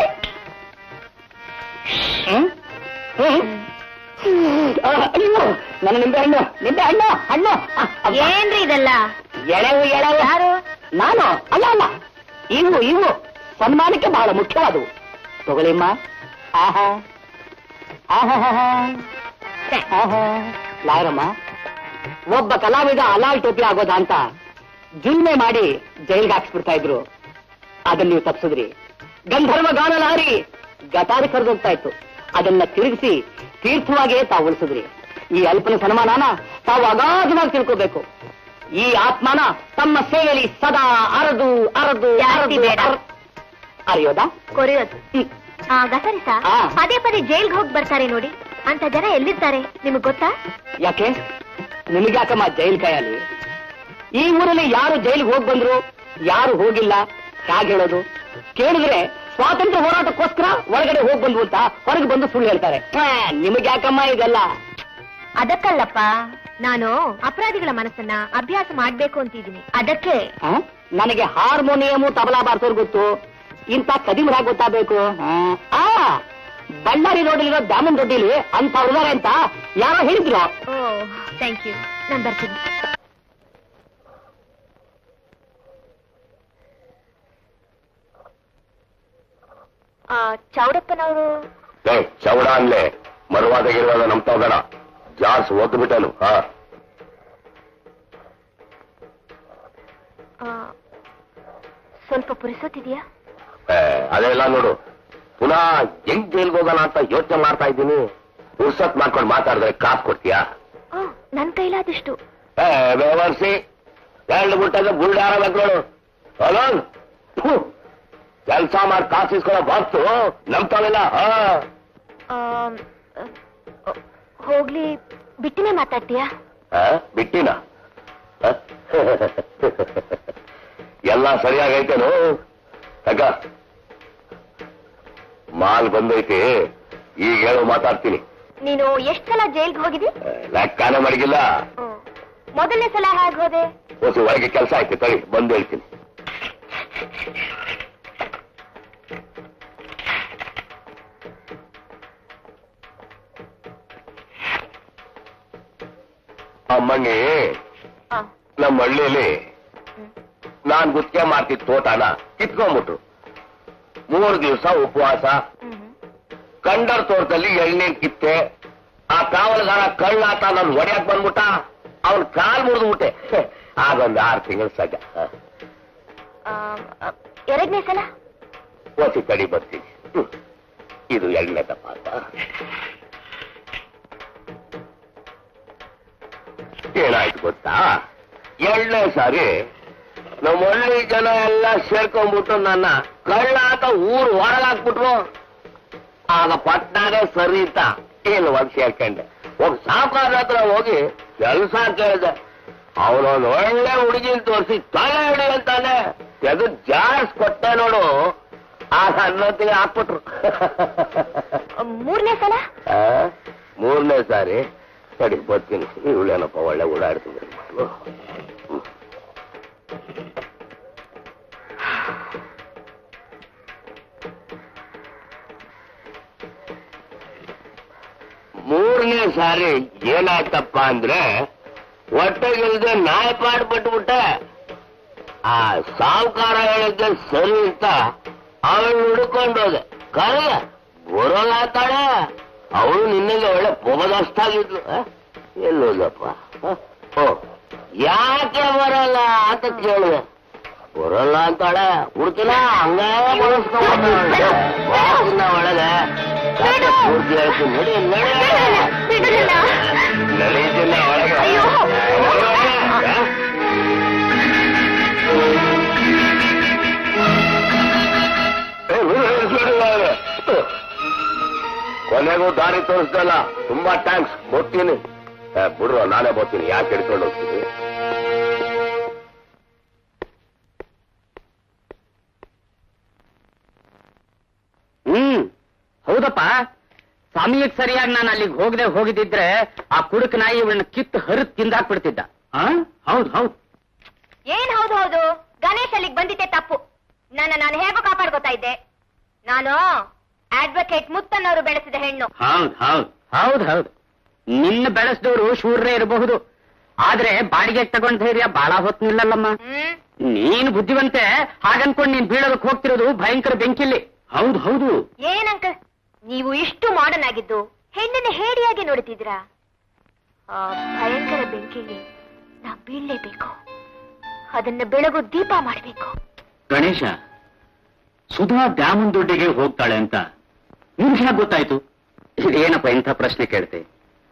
Speaker 4: ಹ್ಮ್? ಹ್ಮ್? ಆ, ಅಯ್ಯೋ, ನನ್ನ ನಿಂಬೆ ಹಣ್ಣು ನಿಂಬೆ ಹಣ್ಣು ಹಣ್ಣು ಆ, ಅಬ್ಬಾ.
Speaker 2: ಏನ್ರಿ ಇದೆಲ್ಲ
Speaker 4: ಎಳೆವು ಎಳೆವು
Speaker 2: ಯಾರು
Speaker 4: ನಾನು ಅಲ್ಲ ಅಲ್ಲ ಇವು ಇವು ಸನ್ಮಾನಕ್ಕೆ ಬಹಳ ಮುಖ್ಯವಾದವು ತಗೊಳ್ಳಿಮ್ಮ ಆಹಾ ಆಹಾ ಆಹಾ ಲಾಯರಮ್ಮ ಒಬ್ಬ ಕಲಾವಿದ ಅಲಾಲ್ ಟೋಪಿ ಆಗೋದ ಅಂತ ಜುಲ್ಮೆ ಮಾಡಿ ಜೈಲ್ಗೆ ಹಾಕ್ಸ್ಬಿಡ್ತಾ ಇದ್ರು ಅದನ್ನ ನೀವು ತಪ್ಪಿಸಿದ್ರಿ ಗಂಧರ್ವ ಗಾನ ಲಾರಿ ಗಟಾರಿ ಕರೆದೋಗ್ತಾ ಇತ್ತು ಅದನ್ನ ತಿರುಗಿಸಿ ತೀರ್ಥವಾಗೇ ತಾವು ಉಳಿಸಿದ್ರಿ ಈ ಅಲ್ಪನ ಸನ್ಮಾನನ ತಾವು ಅಗಾಧವಾಗಿ ತಿಳ್ಕೋಬೇಕು ಈ ಆತ್ಮನ ತಮ್ಮ ಸೇವೆಯಲ್ಲಿ ಸದಾ ಅರದು ಅರದು
Speaker 2: ಜಾಸ್ತಿ
Speaker 4: ಅರದು
Speaker 2: ಬೇಡ.
Speaker 4: ಅರ- ಅರಿಯೋದಾ
Speaker 2: ಕೊರೆಯೋದು
Speaker 4: ಹ್ಮ್.
Speaker 2: ಆ ಗಸರಿಸ
Speaker 4: ಆ.
Speaker 2: ಪದೇ ಪದೇ ಜೈಲ್ಗೆ ಹೋಗಿ ಬರ್ತಾರೆ ನೋಡಿ ಅಂತ ಜನ ಎಲ್ಲಿರ್ತಾರೆ ನಿಮಗ್ ಗೊತ್ತಾ
Speaker 4: ಯಾಕೆ ನಿಮಗೆ ಯಾಕಮ್ಮ ಜೈಲ್ ಕೈಯಲ್ಲಿ ಈ ಊರಲ್ಲಿ ಯಾರು ಜೈಲಿಗೆ ಹೋಗಿ ಬಂದ್ರು ಯಾರು ಹೋಗಿಲ್ಲ ಹೇಗೆ ಹೇಳೋದು ಕೇಳಿದ್ರೆ ಸ್ವಾತಂತ್ರ್ಯ ಹೋರಾಟಕ್ಕೋಸ್ಕರ ಒಳಗಡೆ ಹೋಗಿ ಬಂದ್ವು ಅಂತ ಹೊರಗೆ ಬಂದು ಸುಳ್ಳು ಹೇಳ್ತಾರೆ ನಿಮಗೆ ಯಾಕಮ್ಮ ಇದೆಲ್ಲ
Speaker 2: ಅದಕ್ಕಲ್ಲಪ್ಪ ನಾನು ಅಪರಾಧಿಗಳ ಮನಸ್ಸನ್ನ ಅಭ್ಯಾಸ ಮಾಡ್ಬೇಕು ಅಂತಿದ್ದೀನಿ ಅದಕ್ಕೆ
Speaker 4: ಆ? ನನಗೆ ಹಾರ್ಮೋನಿಯಮು ತಬಲಾ ಬಾರ್ಸೋರ್ ಗೊತ್ತು ಇಂಥ ಕದಿಮರಾಗ ಗೊತ್ತಾಗಬೇಕು ಆ ಬಳ್ಳಾರಿ ರೋಡಲ್ಲಿರೋ ದಾಮನ್ ದೊಡ್ಡಿಲಿ ಅಂತ ಇದಾರೆ ಅಂತ ಯಾರೋ ಹೇಳಿದ್ರು
Speaker 2: ಓ ಥ್ಯಾಂಕ್ ಯು ನಾನು ಬರ್ತೀನಿ ಆ, ಚೌಡಪ್ಪನವರು
Speaker 5: ಲೇ ಚೌಡ ಅನ್ಲೆ ಮರುವಾದ ಗಿರುವಾದ ನಂಬ್ತಾ ಬೇಡ ಜಾರ್ಸ್ ಓದ್ ಬಿಟ್ಟನು ಹಾ
Speaker 2: ಆ, ಸ್ವಲ್ಪ ಪುರಿಸೋತಿದ್ಯಾ
Speaker 5: ಏ, ಅದೆಲ್ಲ ನೋಡು ಪುನಃ ಹೆಂಗ್ ಜೈಲ್ಗೆ ಹೋಗೋಣ ಅಂತ ಯೋಚನೆ ಮಾಡ್ತಾ ಇದ್ದೀನಿ ಉರ್ಸತ್ ಮಾಡ್ಕೊಂಡು ಮಾತಾಡಿದ್ರೆ ಕಾಸು ಕೊಡ್ತೀಯಾ
Speaker 2: ಆ, ನನ್ ಕೈಲಾದಷ್ಟು
Speaker 5: ಏ ಬೇವರ್ಸಿ ಎರಡು ಮುಟ್ಟದ ಬುಲ್ಡಾರ ಮಕ್ಕಳು ಅಲೋನ್ ಕೆಲಸ ಮಾಡಿ ಕಾಸು ಇಸ್ಕೊಳ್ಳೋ ಬಾಕ್ಸು ನಂಬ್ತಾವಿಲ್ಲ ಹಾ
Speaker 2: ಆಮ್, ಅ, ಹೋಗ್ಲಿ ಬಿಟ್ಟಿನೇ ಮಾತಾಡ್ತೀಯಾ
Speaker 5: ಆ, ಬಿಟ್ಟಿನ ಆ? ಎಲ್ಲ ಸರಿಯಾಗೈತೇನು ತಗ ಮಾಲ್ ಬಂದೈತಿ ಈಗ ಹೇಳು ಮಾತಾಡ್ತೀನಿ
Speaker 2: ನೀನು ಎಷ್ಟ್ ಸಲ ಜೈಲ್ಗೆ ಹೋಗಿದಿ
Speaker 5: ಆ, ಲೆಕ್ಕನೇ ಮಡಗಿಲ್ಲ
Speaker 2: ಹ್ಮ್. ಮೊದಲನೇ ಸಲ ಹೇಗೆ ಹೋದೆ
Speaker 5: ಹೊಸ ಒಳಗೆ ಕೆಲಸ ಆಯ್ತು ತಡಿ ಬಂದು ಹೇಳ್ತೀನಿ ಅಮ್ಮಣ್ಣಿ
Speaker 2: ಆ,
Speaker 5: ನಮ್ಮ ಹಳ್ಳಿಯಲ್ಲಿ
Speaker 2: ಹ್ಮ್.
Speaker 5: ನಾನ್ ಗುತ್ತಿಗೆ ಮಾಡ್ತಿದ್ದ ತೋಟನ ಕಿತ್ಕೊಂಡ್ಬಿಟ್ರು ಮೂರು ದಿವಸ ಉಪವಾಸ
Speaker 2: ಹ್ಮ್.
Speaker 5: ಕಂಡರ್ ತೋಟದಲ್ಲಿ ಎಳ್ನೀರ್ ಕಿತ್ತೆ ಆ ಕಾವಲುಗಾರ ಕಳ್ಳಾತ ನನ್ ಒಡೆಯಕ್ ಬಂದ್ಬಿಟ್ಟ ಅವ್ನ್ ಕಾಲ್ ಮುರಿದು ಬಿಟ್ಟೆ ಆಗೊಂದು ಆರು ತಿಂಗಳು ಸಗ
Speaker 2: ಆಮ್, ಅ, ಎರಡನೇ ಸಲ
Speaker 5: ಓಸಿ ಕಡಿ ಬರ್ತೀನಿ ಹ್ಮ್. ಇದು ಎಳ್ಳೆ ತಪ್ಪಾತ ಏನಾಯ್ತು ಗೊತ್ತಾ ಎಳ್ಳೆ ಸಾರಿ ನಮ್ಮ ಹಳ್ಳಿ ಜನ ಎಲ್ಲ ಸೇರ್ಕೊಂಡ್ಬಿಟ್ಟು ನನ್ನ ಕಳ್ಳಾತ ಊರು ಹೊರಗಾಕ್ಬಿಟ್ರು ಆಗ ಪಟ್ನಾಗೆ ಸರಿ ಇತ್ತ ಏನು ಒಂದ್ ಸೇರ್ಕೊಂಡೆ ಹೋಗಿ ಸಾವುಕಾರ ಹತ್ರ ಹೋಗಿ ಕೆಲಸ ಕೇಳಿದೆ ಅವನೊಂದು ಒಳ್ಳೆ ಹುಡುಗಿನ ತೋರಿಸಿ ತಲೆ ಹಿಡಿ ಅಂತಾನೆ ತೆಗೆದು ಜಾರ್ಸ್ ಕೊಟ್ಟೆ ನೋಡು ಆ ಹನ್ನೊತ್ತಿಗೆ ಹಾಕ್ಬಿಟ್ರು
Speaker 2: ಆ, ಮೂರನೇ ಸಲ
Speaker 5: ಆ, ಮೂರನೇ ಸಾರಿ ಸರಿ ಬರ್ತೀನಿ ಇವಳೇನಪ್ಪ ಒಳ್ಳೆ ಓಡಾಡ್ತಿದ್ರು ಮಕ್ಕಳು ಮೂರನೇ ಸಾರಿ ಏನಾಯ್ತಪ್ಪ ಅಂದ್ರೆ ಹೊಟ್ಟೆಗಿಲ್ದೆ ನಾಯಿ ಪಾಡ್ಬಿಟ್ಬಿಟ್ಟೆ ಆ ಸಾವುಕಾರ ಹೇಳಿದ್ದೆ ಸರಿ ಅಂತ ಅವಳು ಹುಡ್ಕೊಂಡೋದೆ ಕರೆಯ ಬರೋಲ್ಲ ಅಂತಾಳೆ ಅವಳು ನಿನ್ನೆಗೆ ಒಳ್ಳೆ ಪೊಗದಷ್ಟಾಗಿದ್ಲು ಎಲ್ಲೋದಪ್ಪ ಓ ಯಾಕೆ ಬರಲ್ಲ ಅಂತ ಕೇಳಿದೆ ಬರಲ್ಲ ಅಂತಾಳೆ ಹುಡ್ಕಿನ ಹಂಗೇ ಬಳಸ್ಕೊಂಡ ಒಳಗೆ ಯಾಕೆ ಪೂರ್ತಿ ಹೇಳ್ತೀನಿ ನಡಿ ನಡಿ
Speaker 2: ಬಿಡುದಿಲ್ಲ.
Speaker 5: ನಡೀತಿಲ್ಲ ಒಳಗೆ
Speaker 2: ಅಯ್ಯೋ.
Speaker 5: ಆ? ಏ, ಬಿಡು, ಬಿಡು, ಬಿಡು, ಬಿಡು. ಕೊನೆಗೂ ದಾರಿ ತೋರಿಸ್ದಲ್ಲ ತುಂಬಾ ಥ್ಯಾಂಕ್ಸ್ ಬರ್ತೀನಿ ಏ, ಬಿಡ್ರು ನಾನೇ ಬರ್ತೀನಿ ಯಾಕೆ ಹಿಡ್ಕೊಂಡು ಹೋಗ್ತೀನಿ
Speaker 4: ಹ್ಮ್ ಹೌದಪ್ಪ ಸಮಯಕ್ಕೆ ಸರಿಯಾಗಿ ನಾನು ಅಲ್ಲಿಗೆ ಹೋಗದೆ ಹೋಗಿದ್ದಿದ್ರೆ ಆ ಕುಡುಕ ನಾಯಿ ಇವಳನ್ನ ಕಿತ್ತು ಹರಿದ್ ತಿಂದಾಕ್ಬಿಡ್ತಿದ್ದ ಹೌದು ಹೌದು
Speaker 2: ಏನ್ ಹೌದು ಹೌದು ಗಣೇಶ್ ಅಲ್ಲಿಗೆ ಬಂದಿದ್ದೆ ತಪ್ಪು ನನ್ನ ನಾನು ಹೇಗೋ ಕಾಪಾಡ್ಕೊತಾ ಇದ್ದೆ ನಾನು ಅಡ್ವೊಕೇಟ್ ಮುತ್ತನ್ನವರು ಬೆಳೆಸಿದ ಹೆಣ್ಣು
Speaker 4: ಹೌದು ಹೌದು ಹೌದು ಹೌದು ನಿನ್ನ ಬೆಳೆಸಿದವರು ಶೂರ್ರೇ ಇರಬಹುದು ಆದ್ರೆ ಬಾಡಿಗೆ ತಗೊಂಡ್ ಧೈರ್ಯ ಬಹಳ ಹೊತ್ತು ನಿಲ್ಲಲ್ಲಮ್ಮ
Speaker 2: ಹ್ಮ್
Speaker 4: ನೀನು ಬುದ್ಧಿವಂತೆ ಹಾಗನ್ಕೊಂಡು ನೀನ್ ಬೀಳೋದಕ್ಕೆ ಹೋಗ್ತಿರೋದು ಭಯಂಕರ ಬೆಂಕಿಲಿ ಹೌದು ಹೌದು
Speaker 2: ಏನಂಕ ನೀವು ಇಷ್ಟು ಮಾಡರ್ನ್ ಆಗಿದ್ದು ಹೆಣ್ಣನ್ನ ಹೇಡಿಯಾಗಿ ನೋಡುತ್ತಿದ್ದೀರಾ ಆ ಭಯಂಕರ ಬೆಂಕಿಲಿ ನಾ ಬೀಳ್ಲೇಬೇಕು ಅದನ್ನ ಬೆಳಗು ದೀಪ ಮಾಡಬೇಕು
Speaker 3: ಗಣೇಶ ಸುಧಾ ಡ್ಯಾಮನ್ ದೊಡ್ಡಿಗೆ ಹೋಗ್ತಾಳೆ ಅಂತ ನಿಮ್ಗೆ ಹೇಗೆ ಗೊತ್ತಾಯ್ತು
Speaker 4: ಇದೇನಪ್ಪ ಇಂಥ ಪ್ರಶ್ನೆ ಕೇಳ್ತೆ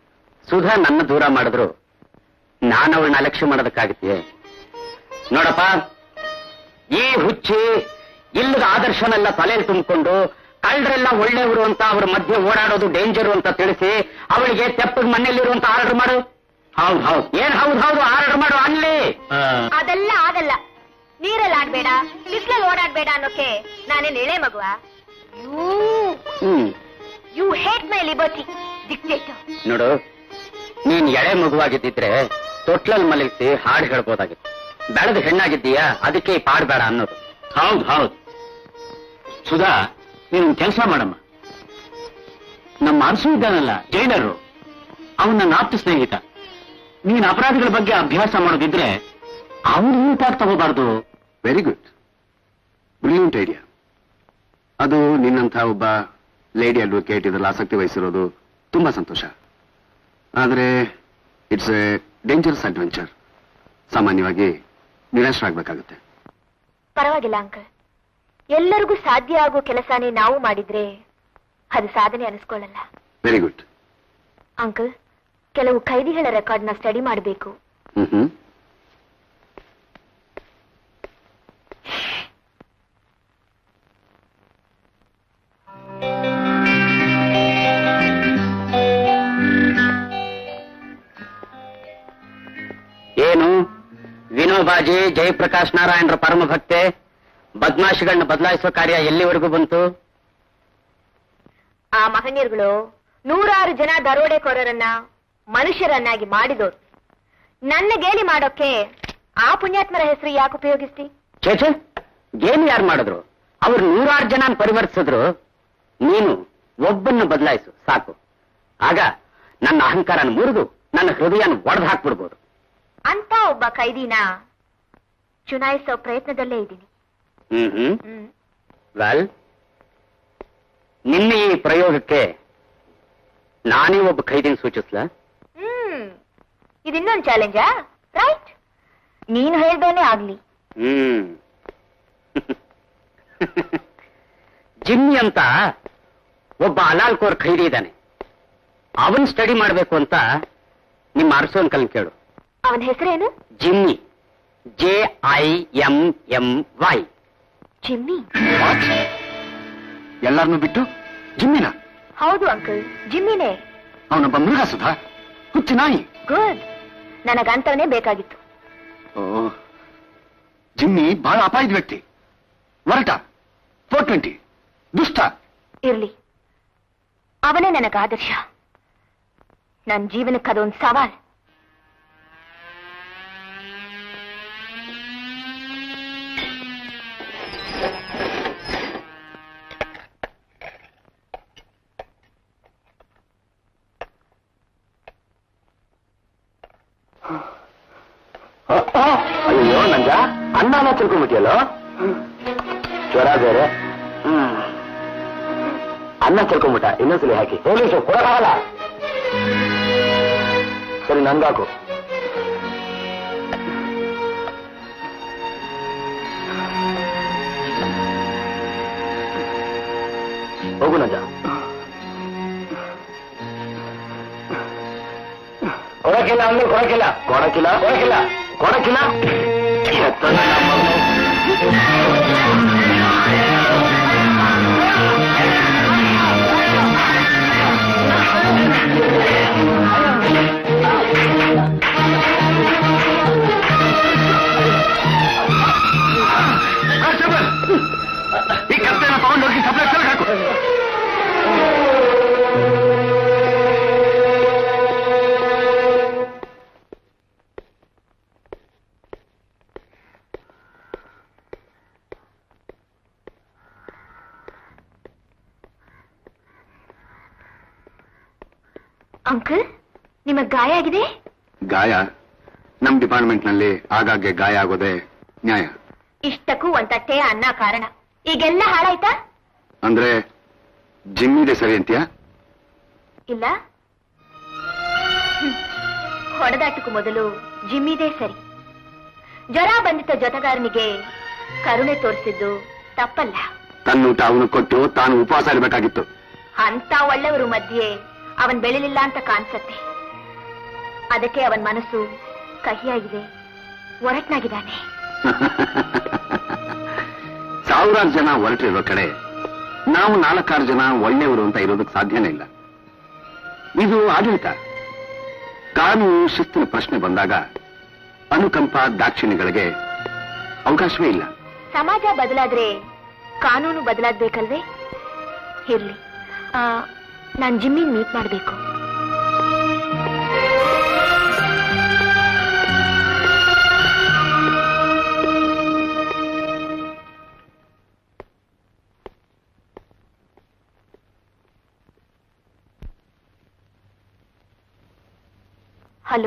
Speaker 3: ಸುಧಾ ನನ್ನ ದೂರ ಮಾಡಿದ್ರು ನಾನು ಅವಳನ್ನ ಅಲಕ್ಷ್ಯ ಮಾಡೋದಕ್ಕಾಗತ್ತೆ ನೋಡಪ್ಪ ಈ ಹುಚ್ಚಿ ಇಲ್ಲದ ಆದರ್ಶನೆಲ್ಲ ತಲೆಯಲ್ಲಿ ತುಂಬಿಕೊಂಡು ಕಳ್ಳರೆಲ್ಲ ಒಳ್ಳೆಯವರು ಅಂತ ಅವ್ರ ಮಧ್ಯೆ ಓಡಾಡೋದು ಡೇಂಜರು ಅಂತ ತಿಳಿಸಿ ಅವಳಿಗೆ ತೆಪ್ಪದ ಮನೆಯಲ್ಲಿರುವಂತ ಆರ್ಡರ್ ಮಾಡು ಹೌದು ಹೌದು ಏನ್ ಹೌದು ಹೌದು ಆರ್ಡರ್ ಮಾಡು ಅಲ್ಲಿ
Speaker 2: ಅದೆಲ್ಲ ಆಗಲ್ಲ ನೀರಲ್ಲಿ ಆಡ್ಬೇಡ ಬಿಸ್ಲಲ್ಲಿ ಓಡಾಡ್ಬೇಡ ಅನ್ನೋಕೆ ನಾನೇನ್ ಎಳೆ ಮಗುವ you
Speaker 3: hmm
Speaker 2: you hate my liberty dictator
Speaker 3: ನೋಡು ನೀನ್ ಎಳೆ ಮಗುವಾಗಿದ್ದಿದ್ರೆ ತೊಟ್ಲಲ್ಲಿ ಮಲಗಿಸಿ ಹಾಡು ಹೇಳ್ಬೋದಾಗಿತ್ತು ಬೆಳೆದು ಹೆಣ್ಣಾಗಿದ್ದೀಯಾ ಅದಕ್ಕೆ ಈ ಪಾಡ್ ಬೇಡ ಅನ್ನೋದು ಹೌದು ಹೌದು ಸುಧಾ ನೀನು ಕೆಲಸ ಮಾಡಮ್ಮ ನಮ್ಮ ಅರಸು ಇದ್ದಾನಲ್ಲ ಜೈನರು ಅವನ ನನ್ನ ಆಪ್ತ ಸ್ನೇಹಿತ ನೀನ್ ಅಪರಾಧಿಗಳ ಬಗ್ಗೆ ಅಭ್ಯಾಸ ಮಾಡೋದಿದ್ರೆ ಅವನು ಇಂಪಾಕ್ಟ್ ತಗೋಬಾರ್ದು
Speaker 6: ವೆರಿ ಗುಡ್ ಬ್ರಿಲಿಯಂಟ್ ಐಡಿಯಾ ಅದು ನಿನ್ನಂಥ ಒಬ್ಬ ಲೇಡಿ ಅಡ್ವೊಕೇಟ್ ಇದರಲ್ಲಿ ಆಸಕ್ತಿ ವಹಿಸಿರೋದು ತುಂಬಾ ಸಂತೋಷ ಆದರೆ ಇಟ್ಸ್ ಎ ಡೇಂಜರಸ್ ಅಡ್ವೆಂಚರ್ ಸಾಮಾನ್ಯವಾಗಿ ನಿರಾಶರಾಗಬೇಕಾಗುತ್ತೆ
Speaker 2: ಪರವಾಗಿಲ್ಲ ಅಂಕಲ್ ಎಲ್ಲರಿಗೂ ಸಾಧ್ಯ ಆಗೋ ಕೆಲಸನೇ ನಾವು ಮಾಡಿದ್ರೆ ಅದು ಸಾಧನೆ ಅನಿಸ್ಕೊಳ್ಳಲ್ಲ
Speaker 6: ವೆರಿ ಗುಡ್
Speaker 2: ಅಂಕಲ್ ಕೆಲವು ಖೈದಿಗಳ ರೆಕಾರ್ಡ್ನ ಸ್ಟಡಿ ಮಾಡಬೇಕು
Speaker 6: ಹ್ಮ್ ಹ್ಮ್
Speaker 3: ಏನು ವಿನೋಬಾಜಿ ಜಯಪ್ರಕಾಶ್ ನಾರಾಯಣರ ಪರಮ ಭಕ್ತೆ ಬದ್ಮಾಶಿಗಳನ್ನ ಬದಲಾಯಿಸೋ ಕಾರ್ಯ ಎಲ್ಲಿವರೆಗೂ ಬಂತು
Speaker 2: ಆ ಮಹನೀಯರುಗಳು ನೂರಾರು ಜನ ದರೋಡೆಕೋರರನ್ನ ಮನುಷ್ಯರನ್ನಾಗಿ ಮಾಡಿದವರು ನನ್ನ ಗೇಲಿ ಮಾಡೋಕೆ ಆ ಪುಣ್ಯಾತ್ಮರ ಹೆಸರು ಯಾಕೆ ಉಪಯೋಗಿಸ್ತಿ
Speaker 3: ಚೇಚೆ ಗೇಮ್ ಯಾರು ಮಾಡಿದ್ರು ಅವ್ರು ನೂರಾರು ಜನ ಪರಿವರ್ತಿಸಿದ್ರು ನೀನು ಒಬ್ಬನ್ನ ಬದಲಾಯಿಸು ಸಾಕು ಆಗ ನನ್ನ ಅಹಂಕಾರನ ಮುರಿದು ನನ್ನ ಹೃದಯನ ಒಡೆದು ಹಾಕ್ಬಿಡ್ಬೋದು
Speaker 2: ಅಂತ ಒಬ್ಬ ಖೈದಿನ ಚುನಾಯಿಸೋ ಪ್ರಯತ್ನದಲ್ಲೇ ಇದ್ದೀನಿ
Speaker 3: ಹ್ಮ್ ಹ್ಮ್
Speaker 2: ಹ್ಮ್
Speaker 3: ವೆಲ್ ನಿನ್ನ ಈ ಪ್ರಯೋಗಕ್ಕೆ ನಾನೇ ಒಬ್ಬ ಖೈದಿನ ಸೂಚಿಸ್ಲಾ
Speaker 2: ಹ್ಮ್ ಇದಿನ್ನೊಂದು ಚಾಲೆಂಜಾ ರೈಟ್ ನೀನು ಹೇಳ್ದೋನೆ ಆಗ್ಲಿ
Speaker 3: ಹ್ಮ್ ಜಿಮ್ಮಿ ಅಂತ ಒಬ್ಬ ಅಲಾಲ್ಕೋರ್ ಖೈದಿ ಇದ್ದಾನೆ ಅವನ್ ಸ್ಟಡಿ ಮಾಡ್ಬೇಕು ಅಂತ ನಿಮ್ಮ ಅರಸು ಅಂಕಲ್ ಕೇಳು
Speaker 2: ಅವನ ಹೆಸರೇನು
Speaker 3: Jimmy J I M M Y
Speaker 2: Jimmy
Speaker 6: ಎಲ್ಲರನ್ನೂ ಬಿಟ್ಟು ಜಿಮ್ಮಿನ
Speaker 2: ಹೌದು ಅಂಕಲ್ ಜಿಮ್ಮಿನೇ
Speaker 6: ಅವನೊಬ್ಬ ಮೃಗ ಸುಧಾ ಹುಚ್ಚು ನಾಯಿ
Speaker 2: ಗುಡ್ ನನಗಂತವನೇ ಬೇಕಾಗಿತ್ತು
Speaker 6: ಓ ಜಿಮ್ಮಿ ಬಹಳ ಅಪಾಯದ ವ್ಯಕ್ತಿ ವರಟ ಫೋರ್ ಟ್ವೆಂಟಿ ದುಷ್ಟ
Speaker 2: ಇರ್ಲಿ ಅವನೇ ನನಗ ಆದರ್ಶ ನನ್ನ ಜೀವನಕ್ಕೆ ಅದೊಂದು ಸವಾಲ್
Speaker 5: ಅಯ್ಯೋ ನಂಜ ಅನ್ನನ ತಿಳ್ಕೊಂಬಿಟ್ಟಿಯಲ್ಲ ಜ್ವರ ಬೇರೆ ಅನ್ನ ತಿಳ್ಕೊಂಬಿಟ್ಟ ಇನ್ನೊಂದ್ಸಲಿ ಹಾಕಿ ಪೊಲೀಸು ಕೊಡಕ್ಕಾಗಲ್ಲ ಸರಿ ನಂಗಾಕು ಹೋಗು ನಂಜ ಕೊಡಕ್ಕಿಲ್ಲ ಅಂದ್ರೆ ಕೊಡಕ್ಕಿಲ್ಲ ಕೊಡಕ್ಕಿಲ್ಲ ಕೊಡಕ್ಕಿಲ್ಲ ಕೊಡಕ್ಕಿಲ್ಲ ಎತ್ತ ನನ್ನ ಮಗನು.
Speaker 6: ಈ ಕತ್ತೆನ ತಗೊಂಡೋಗಿ ಸಪ್ಲೈ ಹಾಕು
Speaker 2: ಅಂಕಲ್ ನಿಮಗ್ ಗಾಯ ಆಗಿದೆ
Speaker 6: ಗಾಯ ನಮ್ ಡಿಪಾರ್ಟ್ಮೆಂಟ್ ನಲ್ಲಿ ಆಗಾಗ್ಗೆ ಗಾಯ ಆಗೋದೇ ನ್ಯಾಯ
Speaker 2: ಇಷ್ಟಕ್ಕೂ ಒಂದ್ ತಟ್ಟೆ ಅನ್ನ ಕಾರಣ ಈಗೆಲ್ಲ ಹಾಳಾಯ್ತಾ
Speaker 6: ಅಂದ್ರೆ ಜಿಮ್ಮಿದೆ ಸರಿ ಅಂತೀಯಾ
Speaker 2: ಇಲ್ಲ ಹ್ಮ್. ಹೊಡೆದಾಟಕ್ಕೂ ಮೊದಲು ಜಿಮ್ಮಿದೇ ಸರಿ ಜ್ವರ ಬಂದಿದ್ದ ಜೊತೆಗಾರನಿಗೆ ಕರುಣೆ ತೋರಿಸಿದ್ದು ತಪ್ಪಲ್ಲ
Speaker 6: ತನ್ನೂಟ ಅವನು ಕೊಟ್ಟು ತಾನು ಉಪವಾಸ ಇರಬೇಕಾಗಿತ್ತು
Speaker 2: ಅಂತ ಒಳ್ಳೆಯವರು ಮಧ್ಯೆ ಅವನ್ ಬೆಳಿಲಿಲ್ಲ ಅಂತ ಕಾಣ್ಸತ್ತೆ ಅದಕ್ಕೆ ಅವನ ಮನಸ್ಸು ಕಹಿಯಾಗಿದೆ ಒರಟ್ನಾಗಿದ್ದಾನೆ
Speaker 6: ಸಾವಿರಾರು ಜನ ಹೊರಟಿರೋ ಕಡೆ ನಾವು ನಾಲ್ಕಾರು ಜನ ಒಳ್ಳೆಯವರು ಅಂತ ಇರೋದಕ್ಕೆ ಸಾಧ್ಯನೇ ಇಲ್ಲ ಇದು ಆಡಳಿತ ಕಾನೂನು ಶಿಸ್ತಿನ ಪ್ರಶ್ನೆ ಬಂದಾಗ ಅನುಕಂಪ ದಾಕ್ಷಿಣ್ಯಗಳಿಗೆ ಅವಕಾಶವೇ ಇಲ್ಲ
Speaker 2: ಸಮಾಜ ಬದಲಾದ್ರೆ ಕಾನೂನು ಬದಲಾಗ್ಬೇಕಲ್ವೇ ಇರ್ಲಿ ನಾನು ಜಿಮ್ಮಿನ್ ಮೀಟ್ ಮಾಡಬೇಕು ಹಲೋ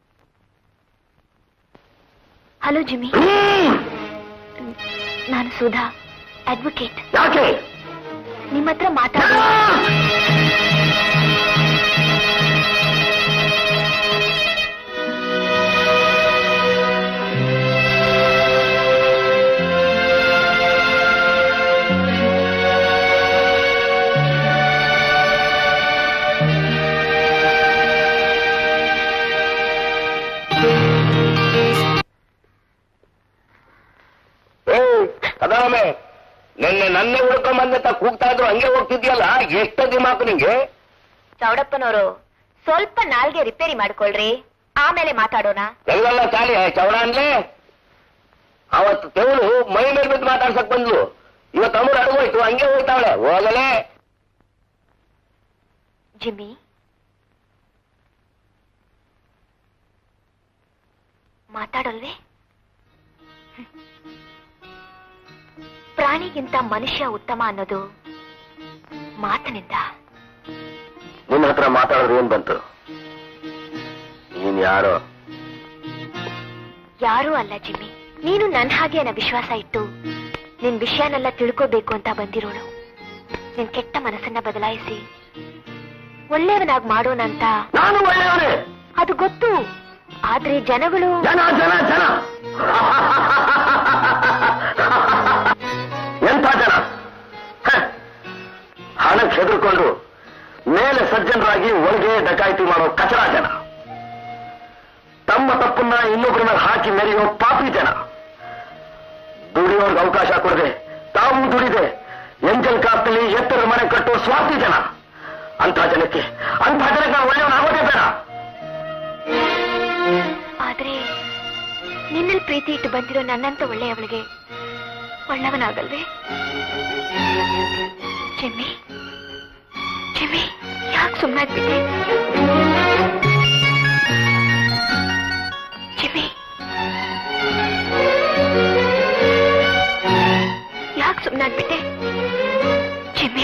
Speaker 2: ಹಲೋ ಜಿಮ್ಮಿ ನಾನು ಸುಧಾ ಅಡ್ವೊಕೇಟ್
Speaker 5: ಯಾಕೆ
Speaker 2: ನಿಮ್ಮ ಹತ್ರ ಮಾತಾಡ
Speaker 5: ಏ ಕದಾಮೆ ನಿನ್ನೆ ನನ್ನೇ ಹುಡ್ಕೊಂಡ್ ಬಂದ ಕೂಗ್ತಾ ಇದ್ರು ಹಂಗೆ ಹೋಗ್ತಿದ್ಯಲ್ಲ ಎಷ್ಟು ದಿಮಾಕು ನಿಂಗೆ
Speaker 2: ಚೌಡಪ್ಪನವರು ಸ್ವಲ್ಪ ನಾಲ್ಗೆ ರಿಪೇರಿ ಮಾಡ್ಕೊಳ್ರಿ ಆಮೇಲೆ ಮಾತಾಡೋಣ
Speaker 5: ಎಲ್ಲೆಲ್ಲ ಚಾಲಿ ಚೌಡ ಅನ್ಲೇ ಅವತ್ತು ತೆವಳು ಮೈ ಮೇಲೆ ಬಿದ್ದು ಮಾತಾಡ್ಸಕ್ ಬಂದ್ಲು ಇವತ್ತು ಅಮೂರ್ ಅಡಗೋಯ್ತು ಹಂಗೆ ಹೋಗ್ತಾವಳೆ ಹೋಗಲೇ
Speaker 2: ಜಿಮ್ಮಿ ಮಾತಾಡಲ್ವೇ ಹ್ಮ್. ಪ್ರಾಣಿಗಿಂತ ಮನುಷ್ಯ ಉತ್ತಮ ಅನ್ನೋದು ಮಾತಿನಿಂದ
Speaker 5: ನಿನ್ನ ಹತ್ರ ಮಾತಾಡೋದು ಏನ್ ಬಂತು ನೀನ್ ಯಾರೋ
Speaker 2: ಯಾರೂ ಅಲ್ಲ ಜಿಮ್ಮಿ ನೀನು ನನ್ನ ಹಾಗೆ ಅನ್ನೋ ವಿಶ್ವಾಸ ಇಟ್ಟು ನಿನ್ ವಿಷಯನೆಲ್ಲ ತಿಳ್ಕೋಬೇಕು ಅಂತ ಬಂದಿರೋಳು ನಿನ್ ಕೆಟ್ಟ ಮನಸ್ಸನ್ನ ಬದಲಾಯಿಸಿ ಒಳ್ಳೆಯವನಾಗ್ ಮಾಡೋಣ ಅಂತ
Speaker 5: ನಾನು ಒಳ್ಳೆಯವನೇ
Speaker 2: ಅದು ಗೊತ್ತು ಆದ್ರೆ ಜನಗಳು
Speaker 5: ಜನ ಜನ ಜನ ಎಂಥ ಜನ ಹ. ಹಣಕ್ಕೆ ಹೆದರ್ಕೊಂಡು ಮೇಲೆ ಸಜ್ಜನರಾಗಿ ಒಳಗೆ ಡಕಾಯಿತಿ ಮಾಡೋ ಕಚರಾ ಜನ ತಮ್ಮ ತಪ್ಪನ್ನ ಇನ್ನೊಬ್ಬರ ಮೇಲೆ ಹಾಕಿ ಮೆರೆಯೋ ಪಾಪಿ ಜನ ದುಡಿಯೋರ್ಗೆ ಅವಕಾಶ ಕೊಡದೆ ತಾವು ದುಡಿದೆ ಎಂಜಲ್ ಕಾಸ್ನಲ್ಲಿ ಎತ್ತರ ಮನೆ ಕಟ್ಟೋ ಸ್ವಾರ್ಥಿ ಜನ ಅಂಥ ಜನಕ್ಕೆ ಅಂಥ ಜನಕ್ಕೆ ನಾವು ಒಳ್ಳೆಯವನಾಗೋದೇ ಬೇಡ
Speaker 2: ಆದ್ರೆ ನಿನ್ನಲ್ಲಿ ಪ್ರೀತಿ ಇಟ್ಟು ಬಂದಿರೋ ನನ್ನಂತ ಒಳ್ಳೆಯವಳಿಗೆ ಒಳ್ಳೆಯವನಾಗಲ್ವೇ ಚಿಮ್ಮಿ ಚಿಮ್ಮಿ ಯಾಕೆ ಸುಮ್ಮನಾಗ್ಬಿಟ್ಟೆ ಚಿಮ್ಮಿ ಯಾಕೆ ಸುಮ್ಮನಾಗ್ಬಿಟ್ಟೆ ಚಿಮ್ಮಿ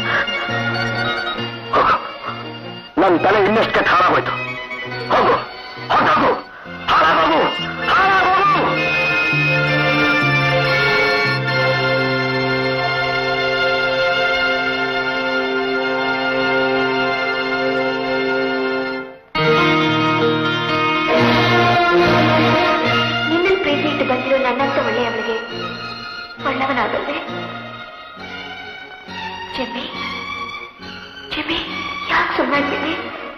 Speaker 5: ಹೋಗು ನನ್ನ ತಲೆ ಇನ್ನಷ್ಟು ಕೆಟ್ಟ ಹಾಳಾಗೋಯ್ತು ಹೋಗು ಹೊರಟೋಗು ಹಾಳಾಗೋಗು ಹಾಳಾಗೋಗು
Speaker 2: ನಿನ್ನಲ್ಲಿ ಪ್ರೀತಿ ಇಟ್ಟು ಬಂದಿರೋ ನನ್ನಂತ ಒಳ್ಳೆಯವಳಿಗೆ ಒಳ್ಳೆಯವನಾಗಲ್ವೇ ಚೆಮ್ಮಿ ಚೆಮ್ಮಿ ಯಾಕೆ ಸುಮ್ಮನಾಗ್ತೀನಿ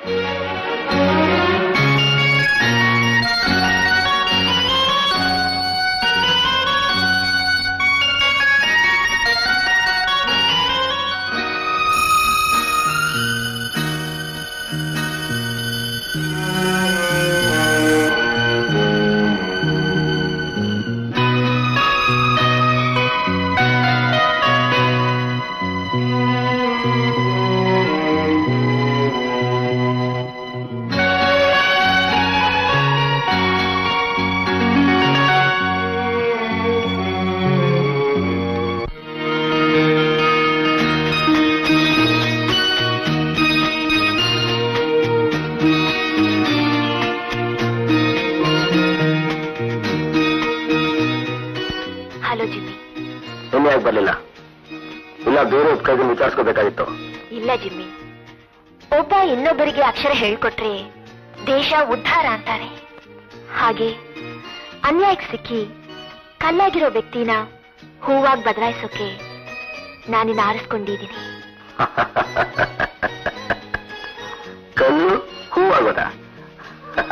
Speaker 2: ಹಲೋ ಜಿಮ್ಮಿ
Speaker 5: ಇನ್ನು ಯಾಕೆ ಬರಲಿಲ್ಲ ಇಲ್ಲ ಬೇರೆ ಕೈಗೆ ವಿಚಾರಿಸ್ಕೋಬೇಕಾಗಿತ್ತು
Speaker 2: ಇಲ್ಲ ಜಿಮ್ಮಿ ಒಬ್ಬ ಇನ್ನೊಬ್ಬರಿಗೆ ಅಕ್ಷರ ಹೇಳ್ಕೊಟ್ರೆ ದೇಶ ಉದ್ಧಾರ ಅಂತಾರೆ ಹಾಗೆ ಅನ್ಯಾಯಕ್ಕೆ ಸಿಕ್ಕಿ ಕಲ್ಲಾಗಿರೋ ವ್ಯಕ್ತಿನ ಹೂವಾಗಿ ಬದಲಾಯಿಸೋಕೆ ನಾನಿನ್ನ ಆರಿಸ್ಕೊಂಡಿದ್ದೀನಿ
Speaker 5: ಕಲ್ಲು ಹೂವಾಗೋದ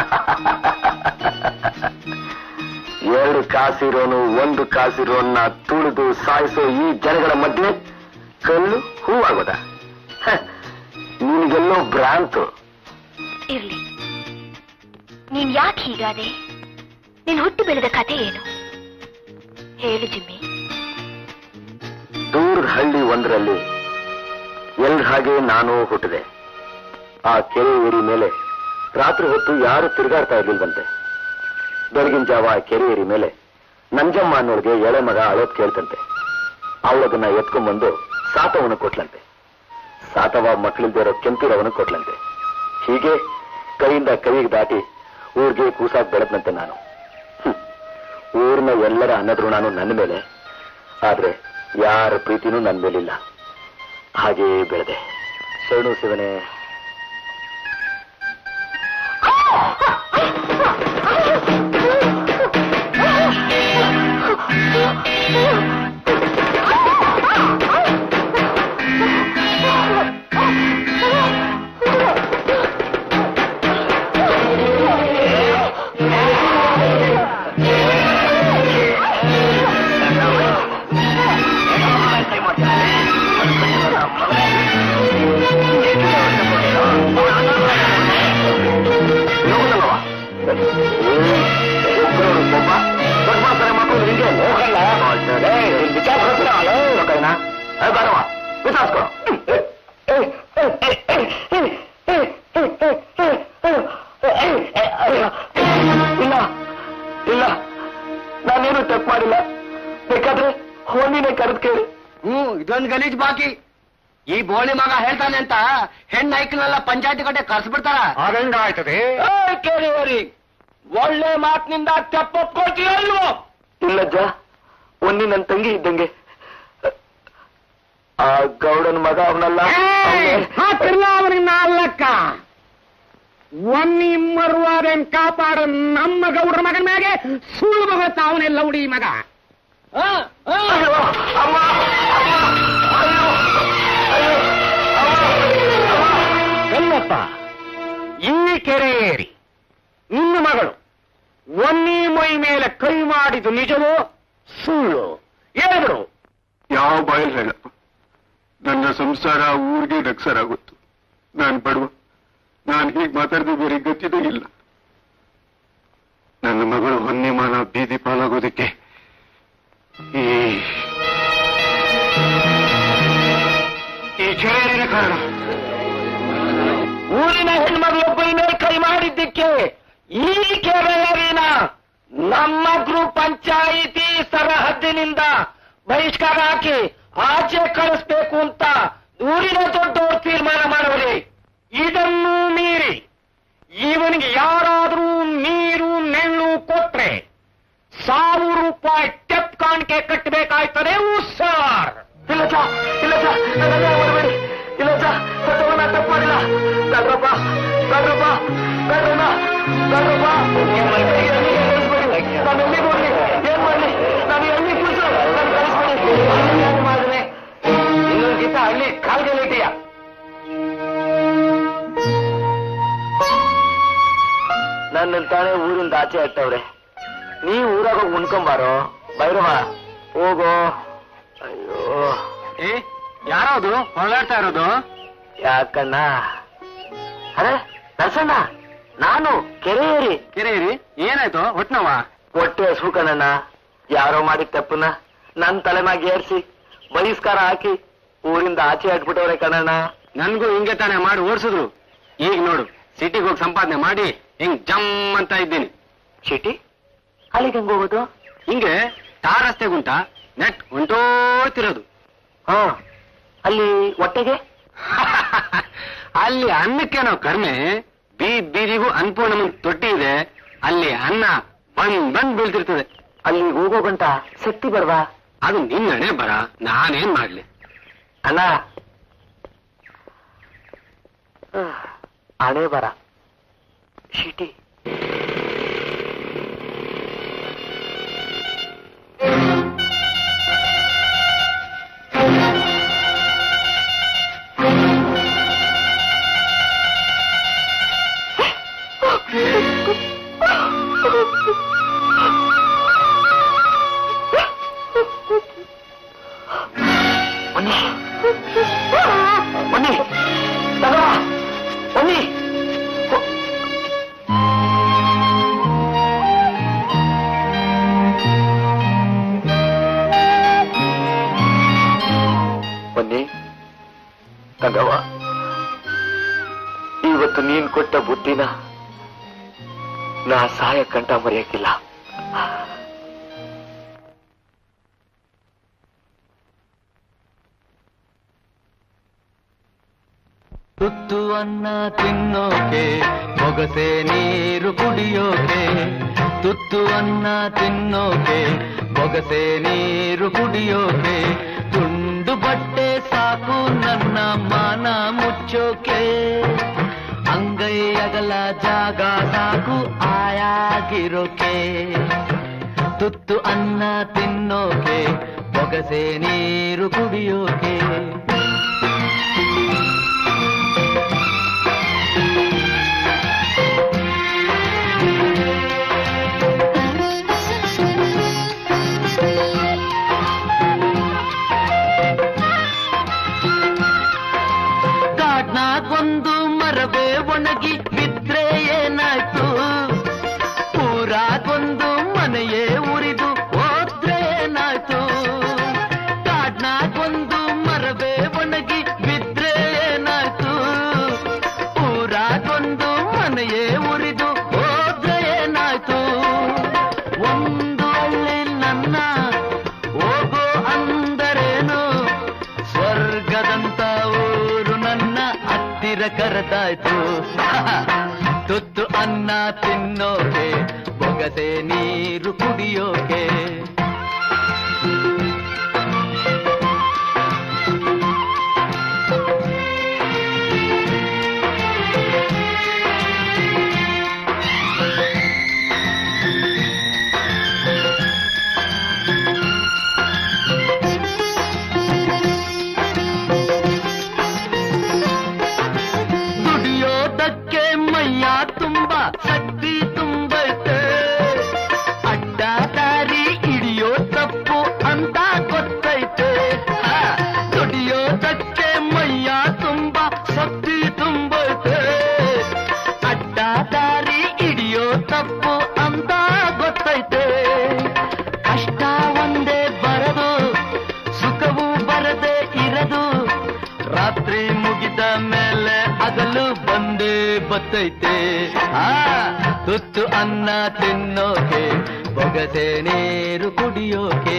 Speaker 6: ಕಾಸಿರೋನು ಒಂದು ಕಾಸಿರೋನ್ನ ತುಳಿದು ಸಾಯಿಸೋ ಈ ಜನಗಳ ಮಧ್ಯೆ ಕಲ್ಲು ಹೂವಾಗೋದ ಹ, ನಿನಗೆಲ್ಲೋ ಭ್ರಾಂತು
Speaker 2: ಇರ್ಲಿ ನೀನ್ ಯಾಕೆ ಹೀಗಾದೆ ನೀನ್ ಹುಟ್ಟು ಬೆಳೆದ ಕಥೆ ಏನು ಹೇಳು ಜಿಮ್ಮಿ
Speaker 6: ದೂರದ ಹಳ್ಳಿ ಒಂದರಲ್ಲಿ ಎಲ್ರ ಹಾಗೆ ನಾನು ಹುಟ್ಟಿದೆ ಆ ಕೆರೆ ಏರಿ ಮೇಲೆ ರಾತ್ರಿ ಹೊತ್ತು ಯಾರು ತಿರುಗಾಡ್ತಾ ಇರ್ಲಿಲ್ವಂತೆ ಬೆಳಗಿನ ಜಾವ ಆ ಕೆರೆ ಏರಿ ಮೇಲೆ ನಂಜಮ್ಮ ಅನ್ನೋಳಿಗೆ ಎಳೆ ಮಗ ಅಳೋದ್ ಕೇಳ್ತಂತೆ ಅವಳದನ್ನ ಎತ್ಕೊಂಡ್ಬಂದು ಸಾತವನ ಕೊಟ್ಲಂತೆ ಸಾತವ ಮಕ್ಕಳಿಲ್ದೇ ಇರೋ ಕೆಂಪಿರವನ ಕೊಟ್ಲಂತೆ ಹೀಗೆ ಕೈಯಿಂದ ಕೈಗೆ ದಾಟಿ ಊರಿಗೆ ಕೂಸಾಕ್ ಬೆಳೆದ್ನಂತೆ ನಾನು ಹ್ಮ್. ಊರಿನ ಎಲ್ಲರ ಅನ್ನದ್ಋಣಾನು ನನ್ನ ಮೇಲೆ ಆದ್ರೆ ಯಾರ ಪ್ರೀತಿನೂ ನನ್ನ ಮೇಲಿಲ್ಲ ಹಾಗೆಯೇ ಬೆಳೆದೆ ಶರಣು ಶಿವನೇ ಹೋಗಲ್ಲವಾ? ಏ, ಒಬ್ರವ್ರು ಕೋಪ, ದೊಡ್ಡ ಮಾತಾರೆ ಮಕ್ಕಳು ಹಿಂಗೆ ಹೋಗಲ್ಲ ಏ, ಇಲ್ಲಿ ವಿಚಾರಿಸ್ಕೊತೀರ ಅಲ್ಲ ಕೈನ ಏ, ಬೇಡವ ವಿಚಾರಿಸ್ಕೊ ಇಲ್ಲ ಇಲ್ಲ ನಾನೇನು ತಪ್ಪು ಮಾಡಿಲ್ಲ ಬೇಕಾದ್ರೆ ಹೋನಿನೇ ಕರೆದು ಕೇಳಿ
Speaker 4: ಹ್ಮ್ ಇದೊಂದು ಗಲೀಜ್ ಬಾಕಿ ಈ ಬೋಳಿ ಮಗ ಹೇಳ್ತಾನೆ ಅಂತ ಹೆಣ್ಣು ಐಕನೆಲ್ಲ ಪಂಚಾಯತಿ ಕಡೆ ಕರ್ಸ್ಬಿಡ್ತಾರ
Speaker 5: ಅದಂಗಾಯ್ತದೆ
Speaker 4: ಕೇಳಿವರಿ ಒಳ್ಳೆ ಮಾತಿನಿಂದ ತೆಪ್ಪೊಪ್ಕೊಳ್ತೀಯ ಇಲ್ವೋ
Speaker 6: ಇಲ್ಲಜ್ಜ ಒನ್ನಿ ನನ್ನ ತಂಗಿ ಇದ್ದಂಗೆ ಆ ಗೌಡನ ಮಗ ಅವನಲ್ಲ
Speaker 4: ಅವನಿಗೆ ನಾಲ್ಕ ಒನ್ನಿ ಮರುವಾದೇನ್ ಕಾಪಾಡ ನಮ್ಮ ಗೌಡ್ರ ಮಗನ ಮ್ಯಾಗೆ ಸುಳ್ಳು ಮಗ ತಾವನೆಲ್ಲ ಉಡಿ ಮಗ ಎಲ್ಲಪ್ಪ ಈ ಕೆರೆ ಏರಿ ನಿನ್ನ ಮಗಳು ಒನ್ನಿ ಮೈ ಮೇಲೆ ಕೈ ಮಾಡಿದು ನಿಜವೋ ಸುಳ್ಳು ಹೇಳ್ಬಿಡು
Speaker 6: ಯಾವ ಬಾಯಲ್ಲಿ ಹೇಳ ನನ್ನ ಸಂಸಾರ ಊರಿಗೆ ನಕ್ಸರಾಗುತ್ತು ನಾನು ಬಡವ ನಾನು ಹೀಗೆ ಮಾತಾಡಿದ ಬೇರೆ ಗತಿದೇ ಇಲ್ಲ ನನ್ನ ಮಗಳು ಹೊನ್ನಿಮಾನ ಬೀದಿ ಪಾಲಾಗೋದಕ್ಕೆ ಈ ಈ ಕೆರೆಯೇ ಕಾರಣ
Speaker 4: ಊರಿನ ಹೆಣ್ಮಗಳೊಬ್ಬರ ಮೇಲೆ ಕೈ ಮಾಡಿದ್ದಕ್ಕೆ ಈ ಕೆರೆಯರಿನ ನಮ್ಮ ಗ್ರೂಪ್ ಪಂಚಾಯಿತಿ ಸರಹದ್ದಿನಿಂದ ಬಹಿಷ್ಕಾರ ಹಾಕಿ ಆಚೆ ಕಳಿಸ್ಬೇಕು ಅಂತ ಊರಿನ ದೊಡ್ಡವರು ತೀರ್ಮಾನ ಮಾಡವರೆ ಇದನ್ನು ಮೀರಿ ಇವನಿಗೆ ಯಾರಾದರೂ ನೀರು ನೆಳ್ಳು ಕೊಟ್ರೆ ಸಾವಿರ ರೂಪಾಯಿ ಟೆಪ್ ಕಾಣಿಕೆ ಕಟ್ಟಬೇಕಾಯ್ತದೆ ಉಸ್ಸಾರ್
Speaker 6: ಇಲ್ಲ ಚಾ ಇಲ್ಲ ಚಾ ನನ್ನ ಮಾಡಬೇಡಿ ಇಲ್ಲ ಚಾ ಸತ್ತವ ನಾ ತಪ್ಪು ಮಾಡಿಲ್ಲ ಬೇಡ್ರಪ್ಪ ಬೇಡ್ರಪ್ಪ ಬೇಡ್ರಣ್ಣ ಬೇಡ್ರಪ್ಪ ನಾನು ಎಲ್ಲಿಗೆ ಹೋಗ್ಲಿ ಏನ್ ಮಾಡ್ಲಿ ನಾನು ಎಲ್ಲಿ ಕೂಸು ನಾನು ಕಳಿಸ್ಬೇಡಿ ಮಾಡಿದ್ರೆ ಇನ್ನೊಂದು ಗೀತ ಹಳ್ಳಿ ಕಾಲ್ಗೆಲ್ಲಿಟ್ಟಿಯ ನನ್ನ ತಾನೇ ಊರಿಂದ ಆಚೆ ಹಾಕ್ತವ್ರೆ ನೀ ಊರಾಗ ಹೋಗಿ ಉಣ್ಕೊಂಬಾರೋ ಬೈರವ ಹೋಗೋ ಅಯ್ಯೋ
Speaker 4: ಯಾರದು ಹೊರಲಾಡ್ತಾ ಇರೋದು
Speaker 6: ಯಾಕಣ್ಣ ಅರೆ ನರಸಣ್ಣ ನಾನು ಕೆರೆ ಏರಿ
Speaker 4: ಕೆರೆಯಿರಿ ಏನಾಯ್ತು ಹೊಟ್ನವ
Speaker 6: ಹೊಟ್ಟೆ ಹಸು ಕಣಣ್ಣ ಯಾರೋ ಮಾಡಿದ ತಪ್ಪನ್ನ ನನ್ ತಲೆ ಮ್ಯಾಗ ಏರ್ಸಿ ಬಹಿಷ್ಕಾರ ಹಾಕಿ ಊರಿಂದ ಆಚೆ ಹಾಕ್ಬಿಟ್ಟವ್ರೆ ಕಣಣ್ಣ
Speaker 4: ನನ್ಗೂ ಹಿಂಗೆ ತಾನೇ ಮಾಡಿ ಓಡಿಸಿದ್ರು ಈಗ ನೋಡು ಸಿಟಿಗೆ ಹೋಗಿ ಸಂಪಾದನೆ ಮಾಡಿ ಹಿಂಗ್ ಜಮ್ ಅಂತ ಇದ್ದೀನಿ
Speaker 6: ಚೀಟಿ ಅಲ್ಲಿಗೆ ಹೆಂಗ್ ಹೋಗೋದು
Speaker 4: ಹಿಂಗೆ ಟಾರ್ ರಸ್ತೆ ಗುಂಟ ನೆಟ್ ಹೊಂಟೋತಿರೋದು
Speaker 6: ಹಾ ಅಲ್ಲಿ ಹೊಟ್ಟೆಗೆ
Speaker 4: ಅಲ್ಲಿ ಅನ್ನಕ್ಕೇನೋ ಕರ್ಮೆ ಬೀದ್ ಬೀದಿಗೂ ಅನ್ನಪೂರ್ಣಮ್ಮನ್ ತೊಟ್ಟಿ ಇದೆ ಅಲ್ಲಿ ಅನ್ನ ಬಂದ್ ಬಂದ್ ಬೀಳ್ತಿರ್ತದೆ
Speaker 6: ಅಲ್ಲಿ ಹೋಗೋ ಗಂಟ ಶಕ್ತಿ ಬರ್ವಾ
Speaker 4: ಅದು ನಿನ್ನಣೆ ಬರ ನಾನೇನ್ ಮಾಡ್ಲಿ
Speaker 6: ಅಣ್ಣ ಹಣೆ ಬರ ಶೀಟಿ
Speaker 5: ಬನ್ನಿ ಬನ್ನಿ ತಗೋ ಬನ್ನಿ ಬನ್ನಿ ತಗವ ಇವತ್ತು ನೀನ್ ಕೊಟ್ಟ ಬುದ್ಧಿನ ನಾ ಸಹಾಯ ಕಂಠ ಮರೆಯಕ್ಕಿಲ್ಲ
Speaker 1: ತುತ್ತು ಅನ್ನ ತಿನ್ನೋಕೆ ಮೊಗಸೆ ನೀರು ಕುಡಿಯೋಕೆ ತುತ್ತು ಅನ್ನ ತಿನ್ನೋಕೆ ಮೊಗಸೆ ನೀರು ಕುಡಿಯೋಕೆ ತುಂಡು ಬಟ್ಟೆ ಸಾಕು ನನ್ನ ಮಾನ ಮುಚ್ಚೋಕೆ ಅಂಗೈ ಅಗಲ ಜಾಗ ಸಾಕು ಆಯಾಗಿರೋಕೆ ತುತ್ತು ಅನ್ನ ತಿನ್ನೋಕೆ ಮೊಗಸೆ ನೀರು ಕುಡಿಯೋಕೆ ಕಾಡ್ನಾಗೊಂದು ಮರವೇ ಒಣಗಿ ಬಿದ್ರೆ ಏನಾಯ್ತು ಊರಾಗೊಂದು ಮನೆಯೇ ಉರಿದು ಹೋದ್ರೆ ಏನಾಯ್ತು ಕಾಡ್ನಾಗೊಂದು ಮರವೇ ಒಣಗಿ ಬಿದ್ರೆ ಏನಾಯ್ತು ಊರಾಗೊಂದು ಮನೆಯೇ ಉರಿದು ಹೋದ್ರೆ ಏನಾಯ್ತು ಒಂದು ಹಳ್ಳಿ ನನ್ನ ಹೋಗೋ ಅಂದರೇನು ಸ್ವರ್ಗದಂತ ಊರು ನನ್ನ ಹತ್ತಿರ ಕರೆದಾಯ್ತು ತುತ್ತು ಅನ್ನ ತಿನ್ನೋಕೆ ಬೊಗಸೆ ನೀರು ಕುಡಿಯೋಕೆ ದುಡಿಯೋದಕ್ಕೆ ಮೈಯ ತುಂಬ ಶಕ್ತಿ ತುಂಬೈತೆ ಅಡ್ಡ ದಾರಿ ಹಿಡಿಯೋ ತಪ್ಪು ಅಂತ ಗೊತ್ತೈತೆ ಹಾ, ದುಡಿಯೋದಕ್ಕೆ ಮೈಯ ತುಂಬ ಶಕ್ತಿ ತುಂಬೈತೆ ಅಡ್ಡ ದಾರಿ ಹಿಡಿಯೋ ತಪ್ಪು ಅಂತ ಗೊತ್ತೈತೆ ಕಷ್ಟ ಒಂದೇ ಬರದು ಸುಖವು ಬರದೆ ಇರದು ರಾತ್ರಿ ಮುಗಿದ ಮೇಲೆ ಹಗಲು ಬಂದೇ ಬತ್ತೈತೆ ಆ ತುತ್ತು ಅನ್ನ ತಿನ್ನೋಕೆ ಬೊಗಸೆ ನೀರು ಕುಡಿಯೋಕೆ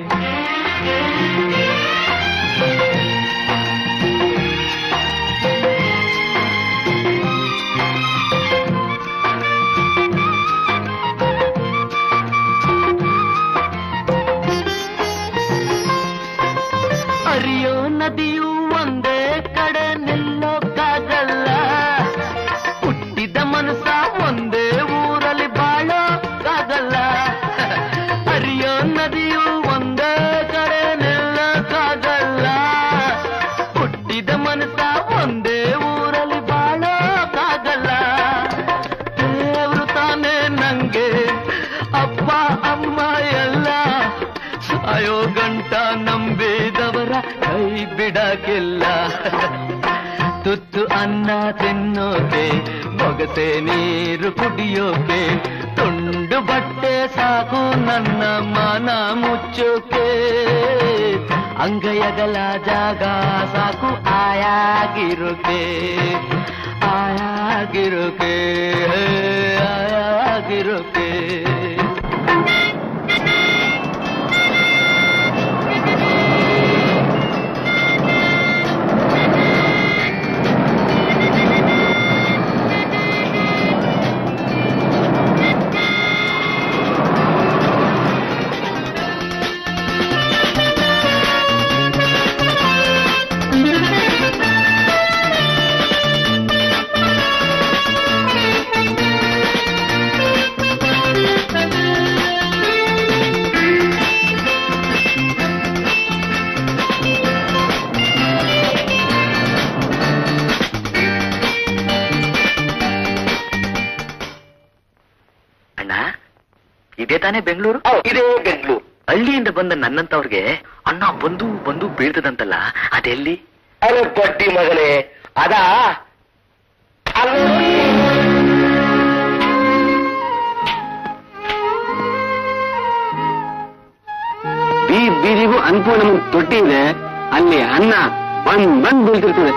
Speaker 1: ಹರಿಯೋ ನದಿಯು ಒಂದೇ ಕಡೆ ನಿಲ್ಲೋಕ್ಕಾಗಲ್ಲ ಹುಟ್ಟಿದ ಮನಸ್ಸ ಒಂದೇ ಊರಲ್ಲಿ ಬಾಳೋಕ್ಕಾಗಲ್ಲ ಹರಿಯೋ ನದಿಯು ಒಂದೇ ಕಡೆ ನಿಲ್ಲೋಕ್ಕಾಗಲ್ಲ ಹುಟ್ಟಿದ ಮನಸ್ಸ ಒಂದೇ ಊರಲ್ಲಿ ಬಾಳೋಕ್ಕಾಗಲ್ಲ ದೇವ್ರು ತಾನೇ ನಂಗೆ ಅಪ್ಪ ಅಮ್ಮ ಎಲ್ಲ ಸಾಯೋ ಗಂಟ ನಂಬಿದವರ ಕೈ ಬಿಡಕ್ಕಿಲ್ಲ ತುತ್ತು ಅನ್ನ ತಿನ್ನೋಕೆ ಮೊಗಸೆ ನೀರು ಕುಡಿಯೋಕೆ ತುಂಡು ಬಟ್ಟೆ ಸಾಕು ನನ್ನ ಮನ ಮುಚ್ಚೋಕೆ ಅಂಗೈಯಗಲ ಜಾಗ ಸಾಕು ಆಯಾಗಿರೋಕೆ ಆಯಾಗಿರೋಕೆ ಆಯಾಗಿರೋಕೆ
Speaker 3: ಅಣ್ಣ ಇದೇ ತಾನೇ ಬೆಂಗಳೂರು
Speaker 5: ಇದೇ ಬೆಂಗಳೂರು
Speaker 7: ಹಳ್ಳಿಯಿಂದ ಬಂದ ನನ್ನಂತವ್ರಿಗೆ ಅನ್ನ ಬಂದು ಬಂದು ಬೀಳ್ತದಂತಲ್ಲ ಅದೆಲ್ಲಿ
Speaker 5: ಅರೆ ಬಡ್ಡಿ ಮಗನೇ ಅದಾ ಅಲ್ಲಿ
Speaker 4: ಬೀದ್ ಬೀದಿಗೂ ಅನ್ಪೂರ್ಣ ತೊಟ್ಟಿ ಇದೆ ಅಲ್ಲಿ ಅನ್ನ ಬಂದ್ ಬಂದ್ ಬೀಳ್ತಿರ್ತದೆ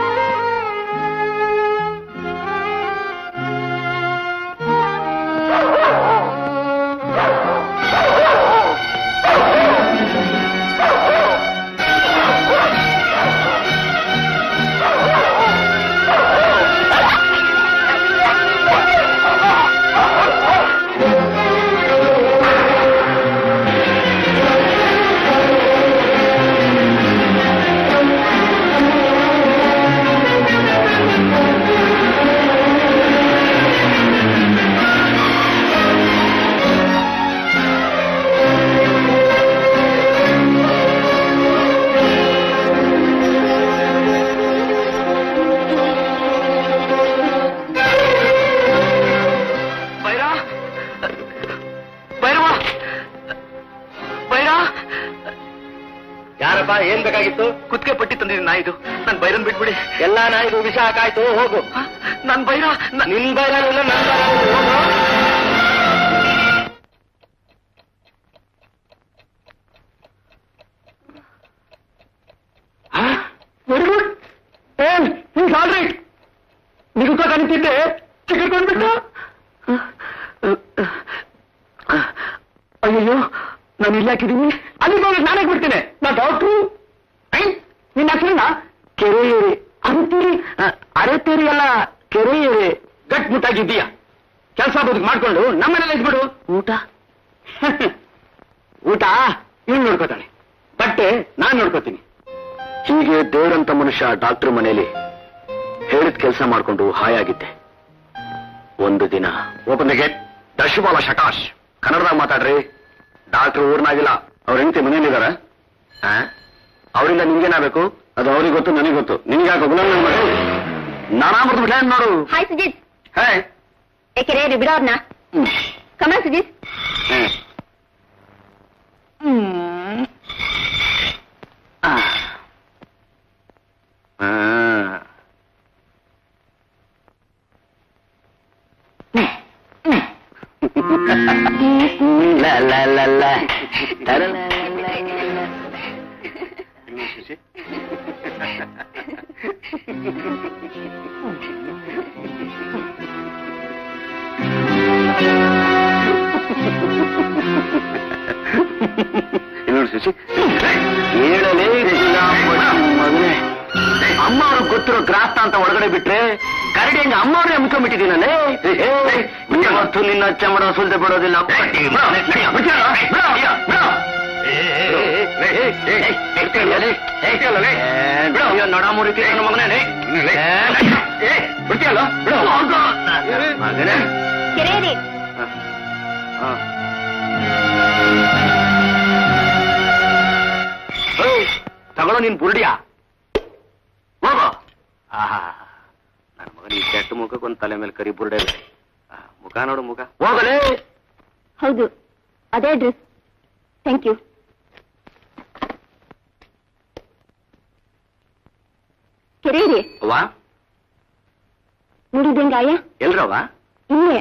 Speaker 7: ಬೈರ ಬೈರವ ಬೈರ
Speaker 5: ಯಾರಪ್ಪ ಏನ್ ಬೇಕಾಗಿತ್ತು
Speaker 7: ಕುತ್ತಿಗೆ ಪಟ್ಟಿ ತಂದಿದ್ದೀನಿ ನಾ ಇದು ನನ್ ಬೈರನ್ ಬಿಟ್ಬಿಡಿ
Speaker 5: ಎಲ್ಲಾ ನಾಯಿಗೂ ವಿಷ ಹಾಕಾಯ್ತು ಹೋಗು
Speaker 7: ಹ? ನನ್ ಬೈರ ನ-
Speaker 5: ನಿನ್ ಬೈರಾನು ಇಲ್ಲ ನನ್ ಬೈರಾನು ಇಲ್ಲ, ಹೋಗು
Speaker 4: ವೆರಿ ಗುಡ್ ಏನ್ ಈಸ್ ಆಲ್ ರೈಟ್ ನಿಗುತ್ತ ಕಾಣ್ತಿದ್ದೆ ಟಿಕೆಟ್ ಬಂದ್ಬಿಟ್ಟ ಅಯ್ಯೋ ನಾನು ಇಲ್ಲಿ ಹಾಕಿದ್ದೀನಿ ಅಲ್ಲಿಗೆ ಹೋಗಿ ನಾನೇ ಬಿಡ್ತೇನೆ ನಾ ಡಾಕ್ಟ್ರು ನಿನ್ನ ಹೆಸರನ್ನ ಕೆರೆಯೇರಿ ಅರೆತೇರಿ ಅರೆತೇರಿ ಅಲ್ಲ ಕೆರೆಯೇರಿ ಗಟ್ಮುಟ್ಟಾಗಿದ್ದೀಯ ಕೆಲಸ ಬದುಕು ಮಾಡ್ಕೊಂಡು ನಮ್ಮನೇಲಿ ಇದ್ಬಿಡು ಊಟ ಊಟ ಇವ್ನು ನೋಡ್ಕೋತಾನೆ ಬಟ್ಟೆ ನಾನ್ ನೋಡ್ಕೋತೀನಿ
Speaker 6: ಹೀಗೆ ದೇವರಂತ ಮನುಷ್ಯ ಡಾಕ್ಟರ್ ಮನೆಯಲ್ಲಿ ಹೇಳಿದ ಕೆಲಸ ಮಾಡ್ಕೊಂಡು ಹಾಯಾಗಿದ್ದೆ ಒಂದು ದಿನ ಓಪನ್ ದ ಗೇಟ್ ದಶಬಾಲ ಶಕಾಶ್ ಕನ್ನಡದಾಗ ಮಾತಾಡ್ರಿ ಡಾಕ್ಟರ್ ಊರ್ನಾಗಿಲ್ಲ ಅವ್ರ ಹೆಂಡತಿ ಮನೇಲಿದಾರ ಅವರಿಂದ ನಿಮ್ಗೇನಾಗಬೇಕು ಅದು ಅವ್ರಿಗೆ ಗೊತ್ತು ನನಗೆ ಗೊತ್ತು ನಿನ್ಗಾಕ ಗುಲಾಮ್ ಮಾಡಿ ನಾನಾ ಮರ್ತು ಬಿಟ್ಟ ನೋಡು
Speaker 2: ಹಾಯ್ ಸುಜಿತ್
Speaker 6: ಹೇ
Speaker 2: ಏಕೆರೆ ಬಿಡೋರ್ನ ಕಮ ಸುಜಿತ್
Speaker 6: ಹೇ. ಆ. ಆ. ಲ ಲ ಲ ಲ. ಲ ಲ ಲ ಲ ಲ. ಇನ್ನೊಂದು ಶಶಿ ಹೇಳಲೇ ಮಗನೇ ಅಮ್ಮ ಅವ್ರಿಗೆ ಗೊತ್ತಿರೋ ಗ್ರಾಸ್ತ ಅಂತ ಒಳಗಡೆ ಬಿಟ್ರೆ ಕರಡಿ ಹಂಗ ಅಮ್ಮ ಅವ್ರೇ ಅಮ್ಕೊಂಡ್ಬಿಟ್ಟಿದ್ದೀನಲ್ಲೇ ಇವತ್ತು ನಿನ್ನ ಚಮಡ ಸುಲ್ದೆ ಬಿಡೋದಿಲ್ಲ ನಡಮುರಿಕೆ ಮಗನೇ ಬಿಡ್ತೀಯಲ್ಲ ಮಗನೇ
Speaker 2: ಕೆರೆಯರಿ
Speaker 6: ಹಾ. ಏಯ್, ತಗೊಳ್ಳೋ ನೀನ್ ಬುರುಡಿಯಾ ಹೋಗೋ ಆಹಾ ನನ್ನ ಮಗನ ಈ ಕೆಟ್ಟ ಮುಖಕ್ಕೊಂದು ತಲೆ ಮೇಲೆ ಕರಿ ಬುರುಡೆ ಇದೆ. ಆ, ಮುಖ ನೋಡು ಮುಖ ಹೋಗಲೇ
Speaker 2: ಹೌದು ಅದೇ ಡ್ರೆಸ್ ಥ್ಯಾಂಕ್ ಯು ಕೆರೆಯರಿ
Speaker 6: ಅವ್ವ
Speaker 2: ನೋಡಿದ್ದಂಗಾಯ
Speaker 6: ಎಲ್ರವ್ವ
Speaker 2: ಇಲ್ಲೇ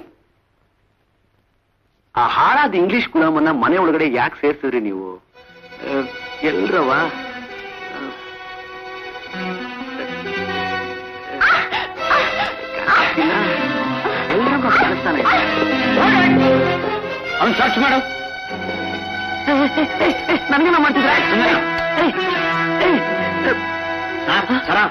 Speaker 6: ಆ ಹಾಳಾದ ಇಂಗ್ಲಿಷ್ ಗುಲಾಮನ್ನ ಮನೆ ಒಳಗಡೆ ಯಾಕೆ ಸೇರ್ಸಿದ್ರಿ ನೀವು ಆ, ಎಲ್ರವ್ವ ಎಲ್ರಿಗೂ ಕಾಣಿಸ್ತಾನೆ ಅವ್ನು ಸರ್ಚ್ ಮಾಡು ನನಗೇನ ಮಾಡ್ತಿದ್ರ ಸರ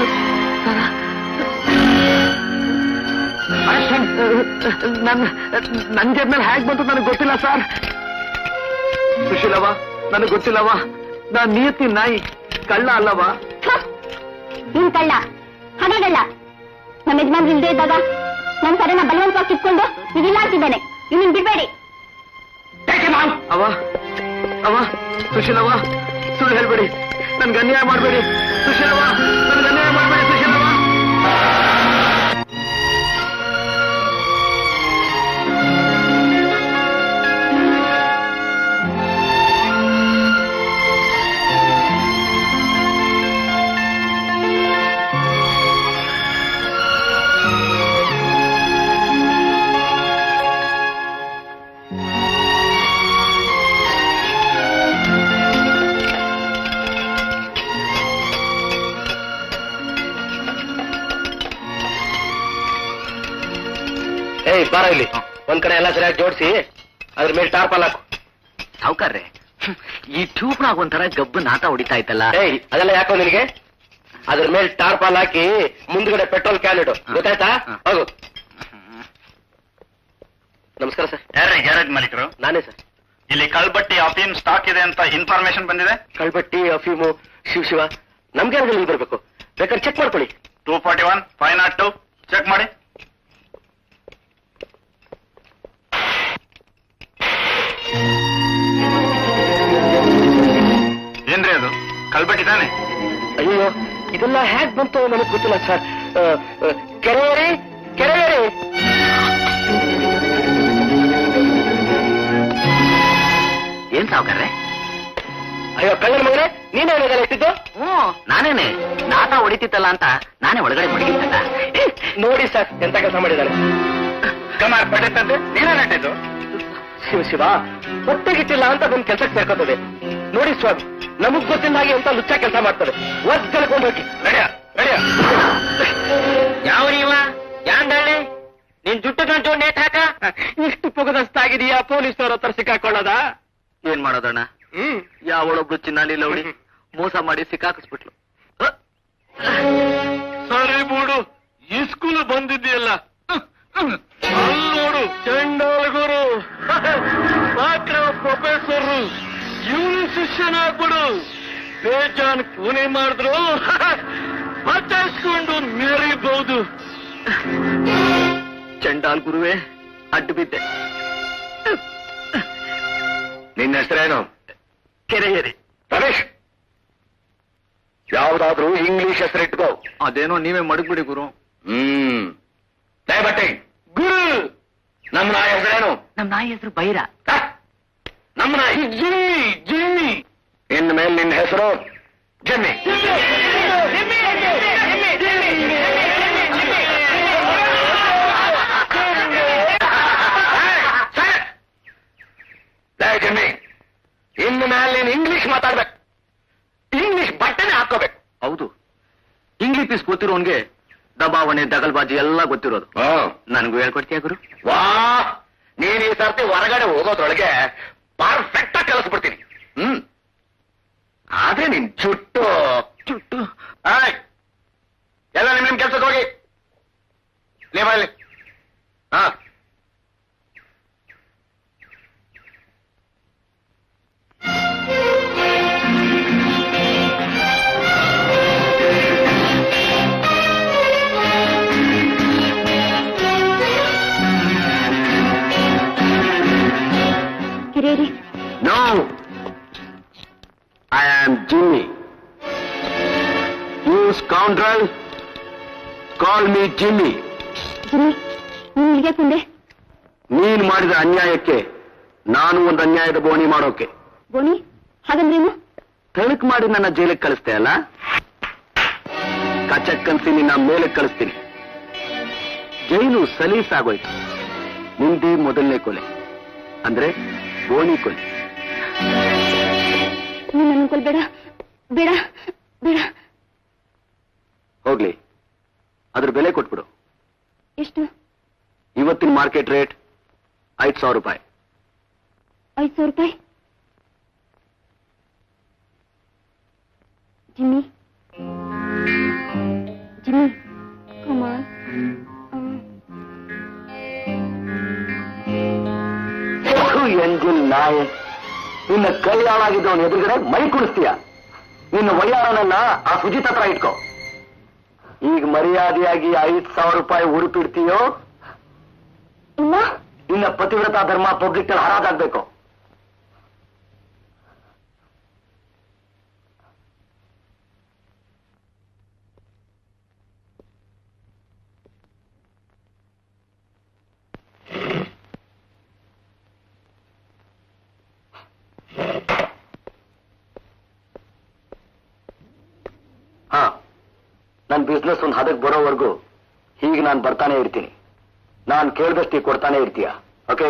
Speaker 6: ನನ್ನ ನನ್ನ ಜೇಬ್ ಮೇಲೆ ಹೇಗೆ ಬಂತು ನನಗೆ ಗೊತ್ತಿಲ್ಲ ಸರ್ ಸುಶೀಲವ್ವ ನನಗೆ ಗೊತ್ತಿಲ್ಲವ್ವ ನಾನ್ ನಿಯತ್ತಿ ನಾಯಿ ಕಳ್ಳ ಅಲ್ಲವಾ
Speaker 2: ನೀನ್ ಕಳ್ಳ ಹಾಗೇಗಲ್ಲ ನಮ್ಮ ಯಜಮಾನ್ರು ಇಲ್ದೇ ಇದ್ದಾಗ ನನ್ ಸರಿನ ಬಲವಂತವಾಗಿ ಕಿತ್ಕೊಂಡು ಈಗಿಲ್ಲ ಅಂತಿದ್ದಾನೆ ಇವ್ನಿನ್ ಬಿಡ್ಬೇಡಿ
Speaker 6: ಅವ ಅವ ಸುಶೀಲವ್ವ ಸುಳ್ಳು ಹೇಳ್ಬೇಡಿ ನನ್ಗೆ ಅನ್ಯಾಯ ಮಾಡಬೇಡಿ ಸುಶೀಲವ್ವ ನನ್ಗೆ ಅನ್ಯಾಯ ಮಾಡಬೇಡಿ ಸುಶೀಲವ್ವ
Speaker 5: ಏಯ್ ಬಾರ ಇಲ್ಲಿ ಒಂದ್ ಕಡೆ ಎಲ್ಲ ಸರಿಯಾಗಿ ಜೋಡಿಸಿ ಅದ್ರ ಮೇಲೆ ಟಾರ್ಪಲ್ ಹಾಕು
Speaker 7: ಸಾವುಕಾರ್ರೆ ಹ್ಮ್, ಈ ಟ್ಯೂಬ್ನಾಗ ಒಂಥರ ಗಬ್ಬು ನಾಟ ಹೊಡಿತಾ ಇತ್ತಲ್ಲ
Speaker 5: ಏಯ್ ಅದೆಲ್ಲ ಯಾಕೋ ನಿನಗೆ ಅದ್ರ ಮೇಲೆ ಟಾರ್ಪಲ್ ಹಾಕಿ ಮುಂದ್ಗಡೆ ಪೆಟ್ರೋಲ್ ಕ್ಯಾನ್ ಇಡು ಗೊತ್ತಾಯ್ತಾ
Speaker 7: ಹ.
Speaker 5: ಹೋಗು ನಮಸ್ಕಾರ ಸರ್
Speaker 8: ಯಾರೇ ಗ್ಯಾರೇಜ್ ಮಾಲೀಕರು
Speaker 5: ನಾನೇ ಸರ್
Speaker 8: ಇಲ್ಲಿ ಕಳ್ಬಟ್ಟಿ ಅಫೀಮ್ ಸ್ಟಾಕ್ ಇದೆ ಅಂತ ಇನ್ಫಾರ್ಮೇಶನ್ ಬಂದಿದೆ
Speaker 5: ಕಳ್ಬಟ್ಟಿ ಅಫೀಮು ಶಿವ ಶಿವ ನಮ್ಗೆ ಯಾರಿಗೆಲ್ಲ ಬರ್ಬೇಕು ಬೇಕಾದ್ರೆ ಚೆಕ್ ಮಾಡ್ಕೊಳ್ಳಿ
Speaker 8: two forty one five not to check ಮಾಡಿ ಏನ್ರಿ ಅದು ಕಳ್ಬಟ್ಟಿ ತಾನೆ
Speaker 5: ಅಯ್ಯೋ ಇದೆಲ್ಲ ಹ್ಯಾಕ್ ಬಂತು ನನಗೆ ಗೊತ್ತಿಲ್ಲ ಸರ್ ಕೆರೆಯರಿ ಕೆರೆಯರಿ
Speaker 7: ಏನ್ ಸಾವುಕಾರ್ರೆ
Speaker 5: ಅಯ್ಯೋ ಕಳ್ಳನ ಮಗನೇ ನೀನೇ ಇದೆಲ್ಲ ಇಟ್ಟಿದ್ದು
Speaker 7: ಹ್ಞೂ ನಾನೇನೆ ನಾಟ ಹೊಡಿತಿತ್ತಲ್ಲ ಅಂತ ನಾನೇ ಒಳಗಡೆ ಮಡಗಿದ್ದಲ್ಲ
Speaker 5: ನೋಡಿ ಸರ್ ಎಂತ ಕೆಲಸ ಮಾಡಿದ್ದಾನೆ
Speaker 8: ಕಮಾರ್ ಪಡೆತದ್ದು ನೀನೇ ನೆಟ್ಟಿದ್ದು
Speaker 5: ಶಿವ ಶಿವ ಹೊಟ್ಟೆಗಿಟ್ಟಿಲ್ಲ ಅಂತ ಬಂದು ಕೆಲಸಕ್ಕೆ ಸೇರ್ಕೋತದೆ ನೋಡಿ ಸ್ವಾಮಿ ನಮಗ್ ಗೊತ್ತಿಲ್ಲ ಹಾಗೆ ಅಂತ ಲುಚ್ಚ ಕೆಲಸ ಮಾಡ್ತದೆ ಒದ್ ಕಳ್ಕೊಂಡು ಹೋಗಿ
Speaker 8: ರೆಡಿಯಾ ರೆಡಿಯಾ
Speaker 5: ಯಾವ ನೀವ ಯಾಂದಳ್ಳಿ ನಿನ್ ಜುಟ್ಟು ಗಂಟು ನೇಟ್ ಹಾಕ ಇಷ್ಟು ಪುಗದಸ್ತಾಗಿದೀಯಾ ಪೊಲೀಸರ ಹತ್ರ ಸಿಕ್ಕಾಕೊಳ್ಳೋದ
Speaker 7: ಏನ್ ಮಾಡೋದಣ್ಣ
Speaker 5: ಹ್ಮ್
Speaker 7: ಯಾವಳೊಬ್ಳು ಚಿನ್ನಾಲಿ ಲೌಡಿ ಮೋಸ ಮಾಡಿ ಸಿಕ್ಕಾಕಿಸ್ಬಿಟ್ಲು
Speaker 5: ಸರಿ ಬೂಡು ಈ ಸ್ಕೂಲ್ ಬಂದಿದ್ದೀಯಲ್ಲ ಅಲ್ಲಿ ನೋಡು ಚಂಡಾಲ್ ಗುರು ಮಾತ್ರ ಪ್ರೊಫೆಸರ್ ಇವನು ಶಿಷ್ಯನಾಗ್ಬಿಡು ಬೇಜಾನ್ ಕೂನೆ ಮಾಡಿದ್ರು ಬಚಾಯಿಸ್ಕೊಂಡು ಮೆರಿಬಹುದು
Speaker 7: ಚಂಡಾಲ್ ಗುರುವೆ ಅಡ್ಡು ಬಿದ್ದೆ
Speaker 5: ನಿನ್ನ ಹೆಸರೇನು
Speaker 7: ಕೆರೆಯರಿ
Speaker 5: ರಮೇಶ್ ಯಾವ್ದಾದ್ರೂ ಇಂಗ್ಲಿಷ್ ಹೆಸರಿಟ್ಕೋ
Speaker 7: ಅದೇನೋ ನೀವೇ ಮಡಗ್ಬಿಡಿ ಗುರು
Speaker 5: ಹ್ಮ್ ದಯಬಟ್ಟೆ ಗುರು ನಮ್ಮ ನಾಯಿ ಹೆಸರೇನು
Speaker 7: ನಮ್ ನಾಯಿ ಹೆಸರು ಬೈರ
Speaker 5: ಹ? ನಮ್ಮ ನಾಯಿ ಜಿಮ್ಮಿ ಜಿಮ್ಮಿ ಇನ್ ಮೇಲೆ ನಿನ್ನ ಹೆಸರು ಜಿಮ್ಮಿ ಲೇ ಜಿಮ್ಮಿ ಇನ್ನು ಮೇಲೆ ನೀನು ಇಂಗ್ಲಿಷ್ ಮಾತಾಡ್ಬೇಕು ಇಂಗ್ಲಿಷ್ ಬಟ್ಟೆನೆ ಹಾಕೋಬೇಕು
Speaker 7: ಹೌದು ಇಂಗ್ಲಿಷ್ ಪೀಸ್ ಗೊತ್ತಿರೋನ್ಗೆ ದಬಾವಣೆ ದಗಲ್ಬಾಜಿ ಎಲ್ಲ ಗೊತ್ತಿರೋದು ನನಗೂ ಹೇಳ್ಕೊಡ್ತೀಯ ಗುರು
Speaker 5: ವಾ ನೀನ್ ಈ ಸರ್ತಿ ಹೊರಗಡೆ ಹೋಗೋದ್ರೊಳಗೆ ಪರ್ಫೆಕ್ಟ್ ಆಗಿ ಕಲಿಸ್ಬಿಡ್ತೀನಿ ಹ್ಮ್ ಆದ್ರೆ ನಿನ್ ಚುಟ್ಟು
Speaker 7: ಚುಟ್ಟು
Speaker 5: ಆಯ್ ಎಲ್ಲ ನಿಮ್ ನಿಮ್ ಕೆಲ್ಸಕ್ಕೆ ಹೋಗಿ ನೀವಲ್ಲಿ ಹಾ
Speaker 2: ಕಿರೇರಿ
Speaker 5: no I am Jimmy you scoundrel call me Jimmy
Speaker 2: Jimmy ನೀನ್ ಇಲ್ಲಿಗೆ ಬಂದೆ
Speaker 5: ನೀನ್ ಮಾಡಿದ ಅನ್ಯಾಯಕ್ಕೆ ನಾನು ಒಂದು ಅನ್ಯಾಯದ ಬೋಣಿ ಮಾಡೋಕೆ
Speaker 2: ಬೋಣಿ ಹಾಗಂದ್ರೇನು
Speaker 5: ತಳುಕ್ ಮಾಡಿ ನನ್ನ ಜೈಲಿಗೆ ಕಳಿಸ್ತೆ ಅಲ್ಲ ಕಚಕ್ಕನ್ಸಿ ನಿನ್ನ ಮೇಲೆ ಕಳಿಸ್ತೀನಿ ಜೈಲು ಸಲೀಸಾಗೋಯ್ತು ನಿಂದೇ ಮೊದಲನೇ ಕೊಲೆ ಅಂದ್ರೆ ಬೋಣಿ ಕೊಲೆ
Speaker 2: ನೀನ್ ನನ್ನ ಕೊಲ್ಬೇಡ ಬೇಡ ಬೇಡ
Speaker 5: ಹೋಗ್ಲಿ ಅದ್ರ ಬೆಲೆ ಕೊಟ್ಬಿಡು
Speaker 2: ಎಷ್ಟು
Speaker 5: ಇವತ್ತಿನ ಮಾರ್ಕೆಟ್ ರೇಟ್ ಐದು ಸಾವಿರ ರೂಪಾಯಿ
Speaker 2: ಐದು ಸಾವಿರ ರೂಪಾಯಿ ಜಿಮ್ಮಿ ಜಿಮ್ಮಿ ಕಮಾನ್
Speaker 5: ಎಂಜು ನಾಯ ನಿನ್ನ ಕೈ ಹಾಳಾಗಿದ್ದವನ ಎದುರುಗಡೆ ಮೈ ಕುಡಿಸ್ತೀಯ ನಿನ್ನ ವಯ್ಯಾರನನ್ನ ಆ ಸುಜಿತ್ ಹತ್ರ ಇಟ್ಕೋ ಈಗ ಮರ್ಯಾದೆಯಾಗಿ ಐದ್ ಸಾವಿರ ರೂಪಾಯಿ ಉಡುಪಿಡ್ತೀಯೋ
Speaker 2: ಇಲ್ಲ
Speaker 5: ನಿನ್ನ ಪತಿವ್ರತ ಧರ್ಮ ಪಬ್ಲಿಕ್ ಹರಾಜಾಗ್ಬೇಕು ಹಾ ನನ್ನ ಬಿಸ್ನೆಸ್ ಒಂದು ಹದಕ್ಕೆ ಬರೋವರೆಗೂ ಹೀಗೆ ನಾನು ಬರ್ತಾನೆ ಇರ್ತೀನಿ ನಾನು ಕೇಳಿದಷ್ಟು ಕೊಡ್ತಾನೆ ಇರ್ತೀಯ ಓಕೆ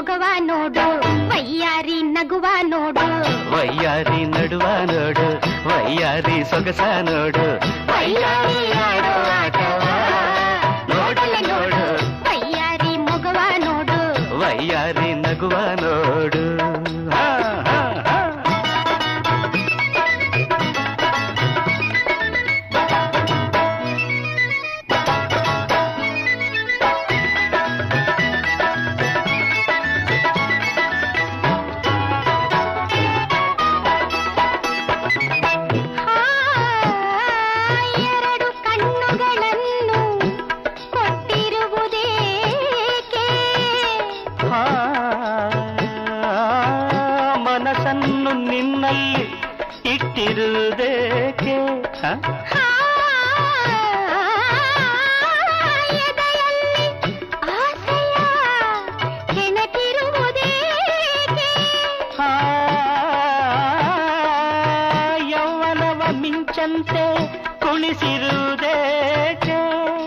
Speaker 9: ಮೊಗವ ನೋಡು ವಯ್ಯಾರಿ ನಗುವ ನೋಡು
Speaker 1: ವಯ್ಯಾರಿ ನಡುವ ನೋಡು ವಯ್ಯಾರಿ ಸೊಗಸ ನೋಡು
Speaker 9: ವಯ್ಯಾರಿ ಆಡೋ ಆಟವ
Speaker 1: ನೋಡಲೆ ನೋಡು
Speaker 9: ವಯ್ಯಾರಿ ಮೊಗವ ನೋಡು
Speaker 1: ವಯ್ಯಾರಿ ನಗುವ ನೋಡು ಹಾ, ಹಾ, ಹಾ.
Speaker 9: ಆ, ಎರಡು ಕಣ್ಣುಗಳನ್ನು ಕೊಟ್ಟಿರುವುದೇಕೆ
Speaker 1: ಆ, ಮನಸ್ಸನ್ನು ನಿನ್ನಲ್ಲಿ ಇಟ್ಟಿರುವುದೇಕೆ ಹ?
Speaker 9: ಆ, ಎದೆಯಲ್ಲಿ ಆಸೆಯ ಕೆಣಕಿರುವುದೇಕೆ
Speaker 1: ಆ, ಯೌವನವ ಮಿಂಚಂತೆ ಕುಣಿಸಿರುವುದೇಕೆ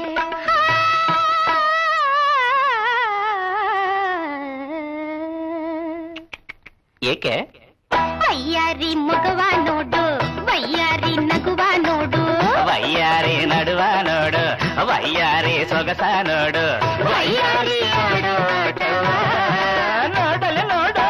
Speaker 1: ಏಕೆ
Speaker 9: ವಯ್ಯಾರಿ ಮಗವ ನೋಡು ವಯ್ಯಾರಿ ನಗುವ ನೋಡು
Speaker 1: ವಯ್ಯಾರಿ ನಡುವ ನೋಡು ವಯ್ಯಾರಿ ಸೊಗಸ ನೋಡು ವಯ್ಯಾರಿ ಆಡೋ ಆಟವ ನೋಡಲೆ ನೋಡು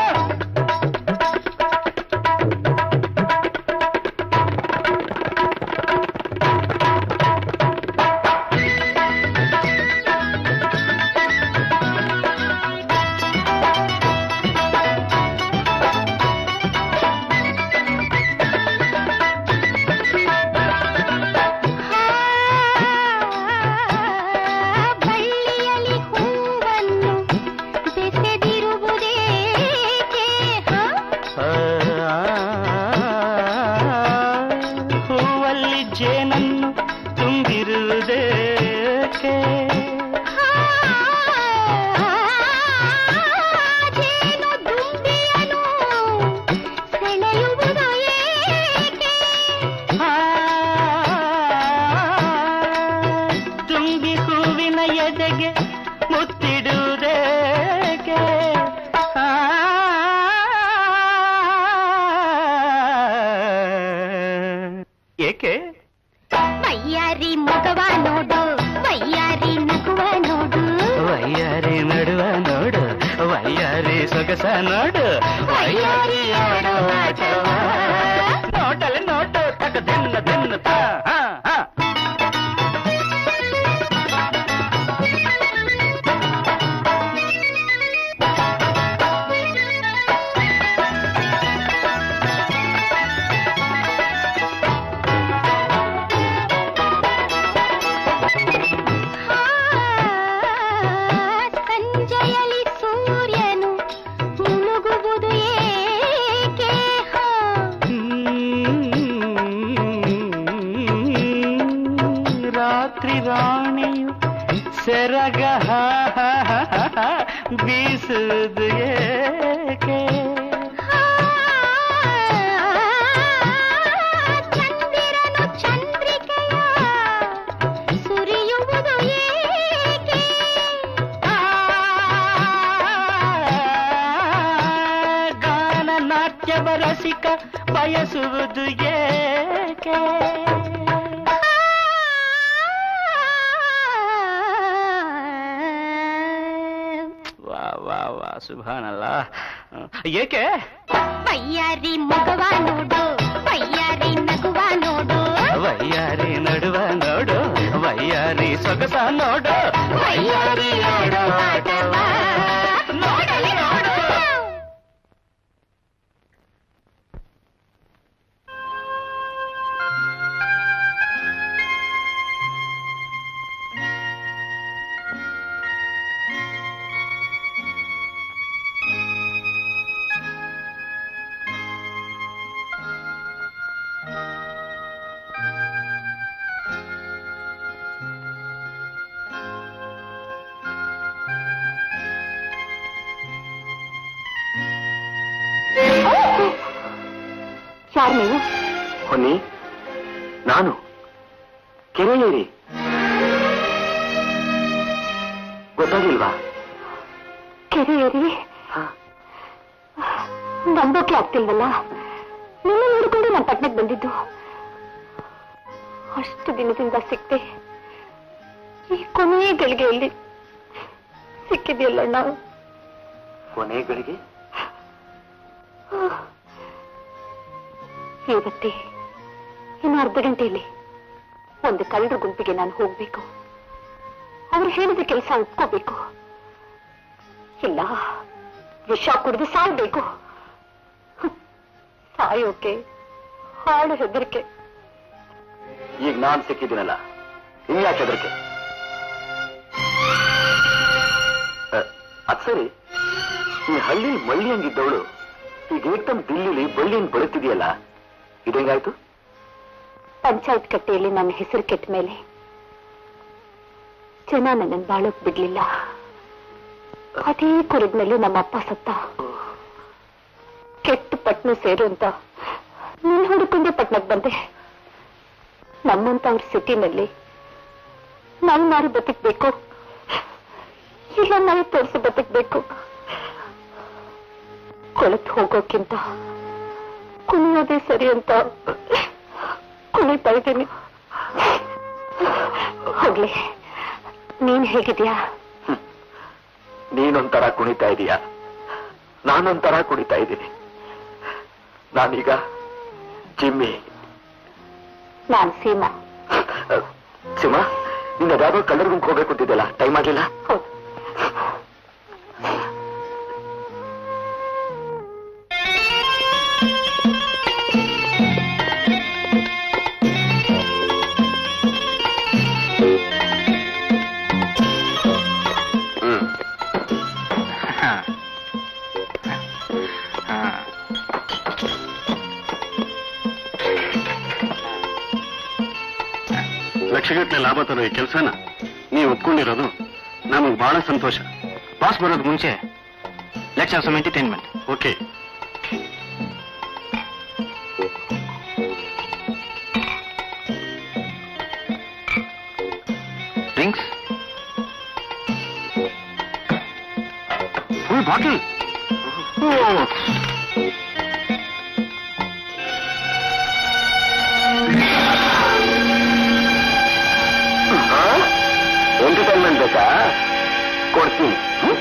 Speaker 9: ಬಳ್ಳಿಯಲ್ಲಿ ಹೂವನ್ನು ಬೆಸೆದಿರುವುದೇಕೆ ಹ?
Speaker 1: ಹೂವಲ್ಲಿ ಜೇನನ್ನು ತುಂಬಿರುವುದೇಕೆ
Speaker 9: ಜೇನು ದುಂಬಿಯನು ಸೆಳೆಯುವುದು ಏಕೆ
Speaker 1: ಆ, ತುಂಬಿ ಹೂವಿನ ಎದೆಗೆ ಮುತ್ತಿಡುವುದೇಕೆ ಆ, ಏಕೆ
Speaker 9: ವಯ್ಯಾರಿ ಮಗವ ನೋಡು ವಯ್ಯಾರಿ ನಗುವ ನೋಡು
Speaker 1: ವಯ್ಯಾರಿ ನಡುವ ನೋಡು ವಯ್ಯಾರಿ ಸೊಗಸ ನೋಡು ವಯ್ಯಾರಿ ಆಡೋ ಆಟವ ನೋಡಲೆ ನೋಡು ತಗ ದಿನ್ನ ದಿನ್ನ ತಾ ಹಾ ಹಾ
Speaker 9: ಸಂಜೆಯಲ್ಲಿ ಸೂರ್ಯನು ಮುಳುಗುವುದು ಏಕೆ ಹ?
Speaker 1: ರಾತ್ರಿ ರಾಣಿಯು ಸೆರಗ ಬೀಸುವುದು ಏಕೆ
Speaker 9: ಚಂದಿರನು ಚಂದ್ರಿಕೆಯ ಸುರಿಯುವುದು ಏಕೆ
Speaker 1: ಆ, ಗಾನ ನಾಟ್ಯವ ರಸಿಕ ಬಯಸುವುದು ಏಕೆ ವಾ ವಾ ವಾ ಸುಭಾನಲ್ಲ ಏಕೆ
Speaker 9: ವಯ್ಯಾರಿ ಮಗವ ನೋಡು ವಯ್ಯಾರಿ ನಗುವ ನೋಡು
Speaker 1: ವಯ್ಯಾರಿ ನಡುವ ನೋಡು ವಯ್ಯಾರಿ ಸೊಗಸ ನೋಡು ವಯ್ಯಾರಿ ಆಡೋ ಆಟವ ನೋಡಲಿ ನೋಡು
Speaker 2: ಯಾರು ನೀವು
Speaker 6: ಹೊನ್ನಿ ನಾನು ಕೆರೆಯೇರಿ ಗೊತ್ತಾಗಿಲ್ವಾ
Speaker 2: ಕೆರೆ ಏರಿ ನಂಬೋಕೆ ಆಗ್ತಿಲ್ವಲ್ಲ ನಿನ್ನ ನೋಡಿಕೊಂಡು ನಾನು ಪಟ್ನಕ್ಕೆ ಬಂದಿದ್ದು ಅಷ್ಟು ದಿನದಿಂದ ಸಿಕ್ತೆ ಈ ಕೊನೆಯ ಗಳಿಗೆಯಲ್ಲಿ ಸಿಕ್ಕಿದೆಯಲ್ಲಣ್ಣ
Speaker 7: ಕೊನೆಗಳಿಗೆ
Speaker 2: ಇವತ್ತೇ ಇನ್ನು ಅರ್ಧ ಗಂಟೆಯಲ್ಲಿ ಒಂದು ಕಳ್ಳರ ಗುಂಪಿಗೆ ನಾನು ಹೋಗ್ಬೇಕು ಅವ್ರು ಹೇಳಿದ ಕೆಲಸ ಒಪ್ಕೋಬೇಕು ಇಲ್ಲ ವಿಷ ಕುಡಿದು ಸಾಯ್ಬೇಕು ಹ್ಮ್. ಸಾಯೋಕೆ ಹಾಳು ಹೆದರಿಕೆ
Speaker 7: ಈಗ ನಾನ್ ಸಿಕ್ಕಿದ್ದೀನಲ್ಲ ಇನ್ಯಾಕೆ ಹೆದರಿಕೆ ಅದ್ ಸರಿ ಈ ಹಳ್ಳಿ ಮಳ್ಳಿ ಹಂಗಿದ್ದವಳು ಈಗ ಏಕ್ದಮ್ ದಿಲ್ಲಿಲಿ ಬಳ್ಳಿಯನ್ನು ಬರುತ್ತಿದೆಯಲ್ಲ ಇದೇಂಗಾಯ್ತು
Speaker 2: ಪಂಚಾಯತ್ ಕಟ್ಟೆಯಲ್ಲಿ ನನ್ನ ಹೆಸರು ಕೆಟ್ಟ ಮೇಲೆ ಜನ ನನ್ನನ್ನು ಬಾಳೋಕ್ ಬಿಡ್ಲಿಲ್ಲ ಅದೇ ಕುರಿದ್ನಲ್ಲಿ ನಮ್ಮಪ್ಪ ಸತ್ತ ಕೆಟ್ಟ ಪಟ್ನ ಸೇರು ಅಂತ ನೀನ್ ಹುಡುಕೊಂಡೆ ಪಟ್ನಕ್ ಬಂದೆ ನಮ್ಮಂತವ್ರ ಸಿಟಿನಲ್ಲಿ ನಾವು ಮಾರಿ ಬದುಕ್ಬೇಕು ಇಲ್ಲ ನಾವು ತೋರಿಸಿ ಬದುಕ್ಬೇಕು ಕೊಳತು ಹೋಗೋಕ್ಕಿಂತ ಕುಣಿಯೋದೇ ಸರಿ ಅಂತ ಕುಣಿತಾ ಇದ್ದೀನಿ ಹೋಗ್ಲಿ ನೀನ್ ಹೇಗಿದ್ಯಾ
Speaker 7: ನೀನೊಂಥರ ಕುಣಿತಾ ಇದೀಯ ನಾನೊಂಥರ ಕುಣಿತಾ ಇದ್ದೀನಿ ನಾನೀಗ ಜಿಮ್ಮಿ
Speaker 2: ನಾನ್ ಸೀಮಾ
Speaker 7: ಸಿಮ ನಿನ್ನ ಯಾವ್ದೋ ಕಲ್ಲರ್ ಗುಂಪು ಹೋಗ್ಬೇಕು ಅಂತಿದ್ದಲ್ಲ ಟೈಮ್ ಆಗಿಲ್ಲ
Speaker 2: ಹೌದು
Speaker 7: ಹ್ಮ್
Speaker 6: ಲಕ್ಷಗಟ್ಟಲೆ ಲಾಭ ತರೋ ಈ ಕೆಲಸನ ನೀವು ಒಪ್ಕೊಂಡಿರೋದು ನಮಗೆ ಬಹಳ ಸಂತೋಷ
Speaker 3: ಬಾಸ್ ಬರೋದು ಮುಂಚೆ let's have some entertainment
Speaker 6: okay
Speaker 3: drinks full bottle
Speaker 7: entertainment ಬೇಕಾ ಕೊಡ್ತೀನಿ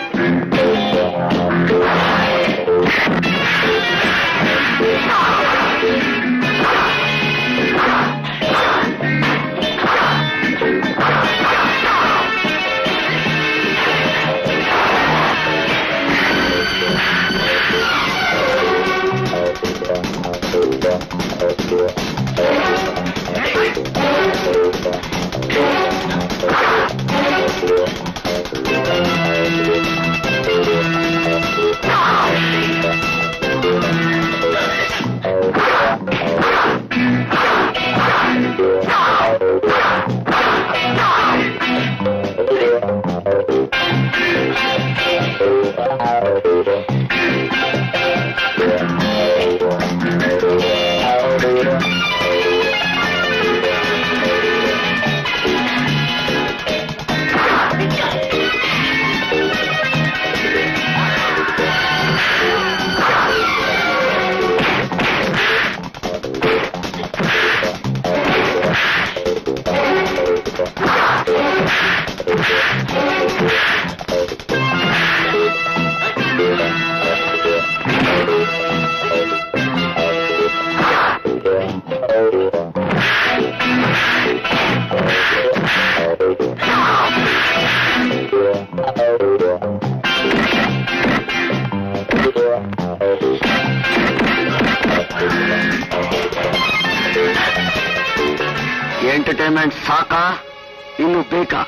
Speaker 6: ಎಂಟರ್ಟೈನ್ಮೆಂಟ್ ಸಾಕಾ ಇನ್ನು ಬೇಕಾ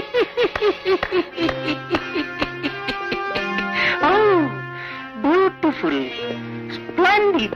Speaker 3: beautiful splendid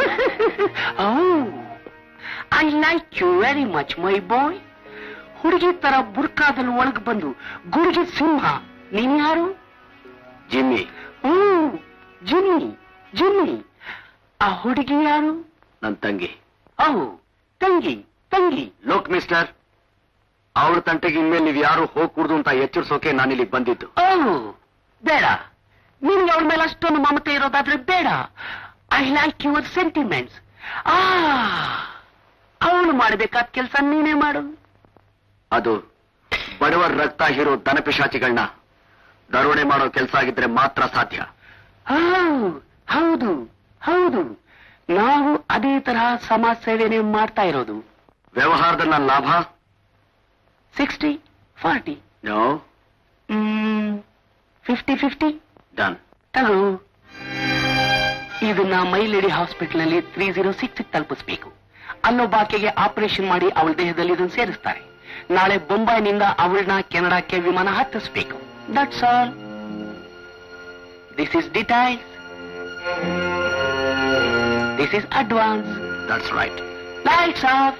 Speaker 3: I like you very much my boy ಹುಡುಗಿ ತರ ಬುರ್ಕಾದಲ್ಲಿ ಒಳಗೆ ಬಂದು ಗುರುಗಿ ಸಿಂಹ ನೀನ್ ಯಾರು
Speaker 7: ಜಿಮ್ಮಿ
Speaker 3: ಓ ಜಿಮ್ಮಿ ಜಿಮ್ಮಿ ಆ ಹುಡುಗಿ ಯಾರು
Speaker 7: ನನ್ನ ತಂಗಿ
Speaker 3: ಓ ತಂಗಿ ತಂಗಿ
Speaker 7: ಲೋಕ್ ಮಿಸ್ಟರ್ ಅವಳ ತಂಟೆಗೆ ಇನ್ಮೇಲೆ ನೀವು ಯಾರು ಹೋಗ್ಕೂಡ್ದು ಅಂತ ಎಚ್ಚರಿಸೋಕೆ ನಾನು ಇಲ್ಲಿಗೆ ಬಂದಿದ್ದು
Speaker 3: ಓ ಬೇಡ
Speaker 4: ನಿನ್ಗೆ ಅವಳ ಮೇಲೆ ಅಷ್ಟೊಂದು ಮಮತೆ ಇರೋದಾದ್ರೆ ಬೇಡ ಐ ಲೈಕ್ ಯುವರ್ ಸೆಂಟಿಮೆಂಟ್ಸ್ ಆ ಅವಳು ಮಾಡಬೇಕಾದ ಕೆಲಸ ನೀನೇ ಮಾಡು
Speaker 7: ಅದು ಬಡವರ ರಕ್ತ ಹೀರೋ ದನಪಿಶಾಚಿಗಳನ್ನ ದರೋಡೆ ಮಾಡೋ ಕೆಲಸ ಆಗಿದ್ರೆ ಮಾತ್ರ ಸಾಧ್ಯ
Speaker 4: ಹೌದು ಹೌದು ಹೌದು ನಾವು ಅದೇ ತರಹ ಸಮಾಜ ಸೇವೆನೆ ಮಾಡ್ತಾ ಇರೋದು
Speaker 7: ವ್ಯವಹಾರದಲ್ಲಿ ನನ್ನ ಲಾಭ
Speaker 4: sixty forty
Speaker 7: no
Speaker 4: fifty fifty
Speaker 7: done
Speaker 4: hello ಇದನ್ನ ಮೈ ಲೇಡಿ ಹಾಸ್ಪಿಟಲ್ ನಲ್ಲಿ ತ್ರೀ ಜೀರೋ ಸಿಕ್ಸ್ ತಲುಪಿಸಬೇಕು ಅಲ್ಲೊಬ್ಬಾಕೆಗೆ ಆಪರೇಷನ್ ಮಾಡಿ ಅವಳ ದೇಹದಲ್ಲಿ ಇದನ್ನು ಸೇರಿಸ್ತಾರೆ ನಾಳೆ ಬೊಂಬೈನಿಂದ ಅವಳನ್ನ ಕೆನಡಾಕ್ಕೆ ವಿಮಾನ ಹತ್ತಿಸಬೇಕು that's all this is details this is advance
Speaker 7: that's right
Speaker 4: lights off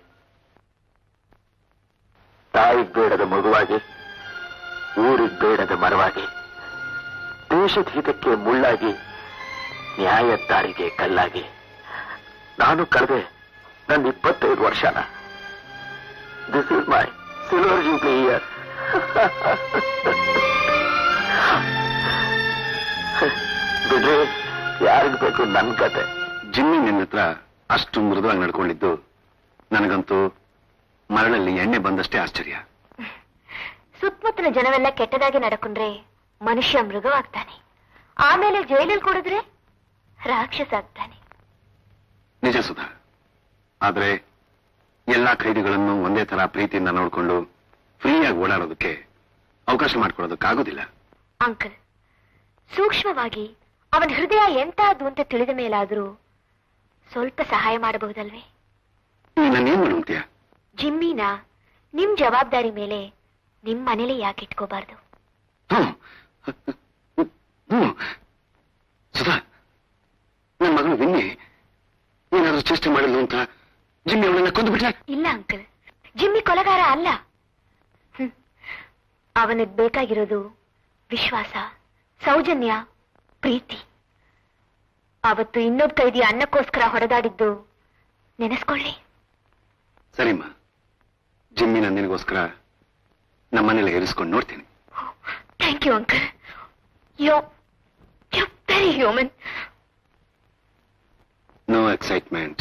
Speaker 7: ತಾಯಿಗ್ ಬೇಡದ ಮಗುವಾಗಿ ಊರಿಗ್ ಬೇಡದ ಮರವಾಗಿ ದೇಶದ ಹಿತಕ್ಕೆ ಮುಳ್ಳಾಗಿ ನ್ಯಾಯ ದಾರಿಗೆ ಕಲ್ಲಾಗಿ ನಾನು ಕಳೆದೆ ನನ್ನ ಇಪ್ಪತ್ತೈದು ವರ್ಷನ this is my silver jubilee year ಬಿಡ್ರಿ ಯಾರಿಗ್ ಬೇಕು ನನ್ ಕತೆ
Speaker 6: ಜಿಮ್ಮಿ ನಿನ್ನ ಹತ್ರ ಅಷ್ಟು ಮೃದುವಾಗಿ ನಡ್ಕೊಂಡಿದ್ದು ನನಗಂತೂ ಮರಳಲ್ಲಿ ಎಣ್ಣೆ ಬಂದಷ್ಟೇ ಆಶ್ಚರ್ಯ
Speaker 2: ಸುತ್ತಮುತ್ತಲ ಜನವೆಲ್ಲ ಕೆಟ್ಟದಾಗಿ ನಡ್ಕೊಂಡ್ರೆ ಮನುಷ್ಯ ಮೃಗವಾಗ್ತಾನೆ ಆಮೇಲೆ ಜೈಲಲ್ಲಿ ಕೊಡಿದ್ರೆ ರಾಕ್ಷಸ ಆಗ್ತಾನೆ
Speaker 6: ನಿಜ ಸುಧಾ ಆದ್ರೆ ಎಲ್ಲಾ ಖೈದಿಗಳನ್ನು ಒಂದೇ ತರ ಪ್ರೀತಿಯಿಂದ ನೋಡ್ಕೊಂಡು ಫ್ರೀಯಾಗಿ ಓಡಾಡೋದಕ್ಕೆ ಅವಕಾಶ ಮಾಡ್ಕೊಡೋದಕ್ಕಾಗೋದಿಲ್ಲ
Speaker 2: ಅಂಕಲ್ ಸೂಕ್ಷ್ಮವಾಗಿ ಅವನ ಹೃದಯ ಎಂತಹದ್ದು ಅಂತ ತಿಳಿದ ಮೇಲಾದ್ರೂ ಸ್ವಲ್ಪ ಸಹಾಯ ಮಾಡಬಹುದಲ್ವೇ
Speaker 6: ನಾನೇನ್ ಮಾಡುವಂತೀಯ
Speaker 2: ಜಿಮ್ಮಿನ ನಿಮ್ ಜವಾಬ್ದಾರಿ ಮೇಲೆ ನಿಮ್ ಮನೇಲಿ ಯಾಕೆ ಇಟ್ಕೋಬಾರ್ದು
Speaker 6: ಹ್ಮ್ ಹ್ಮ್ ಸುಧಾ ನನ್ನ ಮಗಳು ವಿನ್ನಿ ಏನಾದ್ರೂ ಚೇಷ್ಟೆ ಮಾಡಿದ್ಲು ಅಂತ ಜಿಮ್ಮಿ ಅವಳನ್ನ ಕೊಂದುಬಿಟ್ರೆ
Speaker 2: ಇಲ್ಲ ಅಂಕಲ್ ಜಿಮ್ಮಿ ಕೊಲಗಾರ ಅಲ್ಲ ಹ್ಮ್. ಅವನಿಗ್ ಬೇಕಾಗಿರೋದು ವಿಶ್ವಾಸ ಸೌಜನ್ಯ ಪ್ರೀತಿ ಅವತ್ತು ಇನ್ನೊಬ್ಬ ಕೈದಿ ಅನ್ನಕ್ಕೋಸ್ಕರ ಹೊಡೆದಾಡಿದ್ದು ನೆನೆಸ್ಕೊಳ್ಳಿ
Speaker 6: ಸರಿಮ್ಮ ಜಿಮ್ಮಿನ ನಿನಗೋಸ್ಕರ ನಮ್ಮನೇಲಿ ಇರಿಸ್ಕೊಂಡು ನೋಡ್ತೀನಿ
Speaker 2: thank you uncle yo yo very human
Speaker 6: no excitement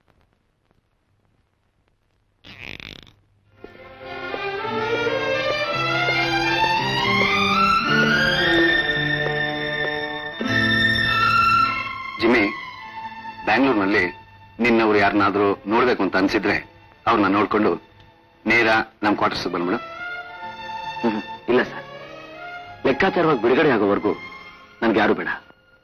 Speaker 6: Jimmy ಬ್ಯಾಂಗ್ಳೂರ್ನಲ್ಲಿ ನಿನ್ನವ್ರು ಯಾರನ್ನಾದ್ರೂ ನೋಡ್ಬೇಕು ಅಂತ ಅನ್ಸಿದ್ರೆ ಅವ್ರನ್ನ ನೋಡ್ಕೊಂಡು ನೇರ ನಮ್ ಕ್ವಾರ್ಟರ್ಸ್ ಬಂದ್ಬಿಡು
Speaker 7: ಇಲ್ಲ ಸರ್ ಲೆಕ್ಕಾಚಾರವಾಗಿ ಬಿಡುಗಡೆ ಆಗೋವರೆಗೂ ನನ್ಗೆ ಯಾರು ಬೇಡ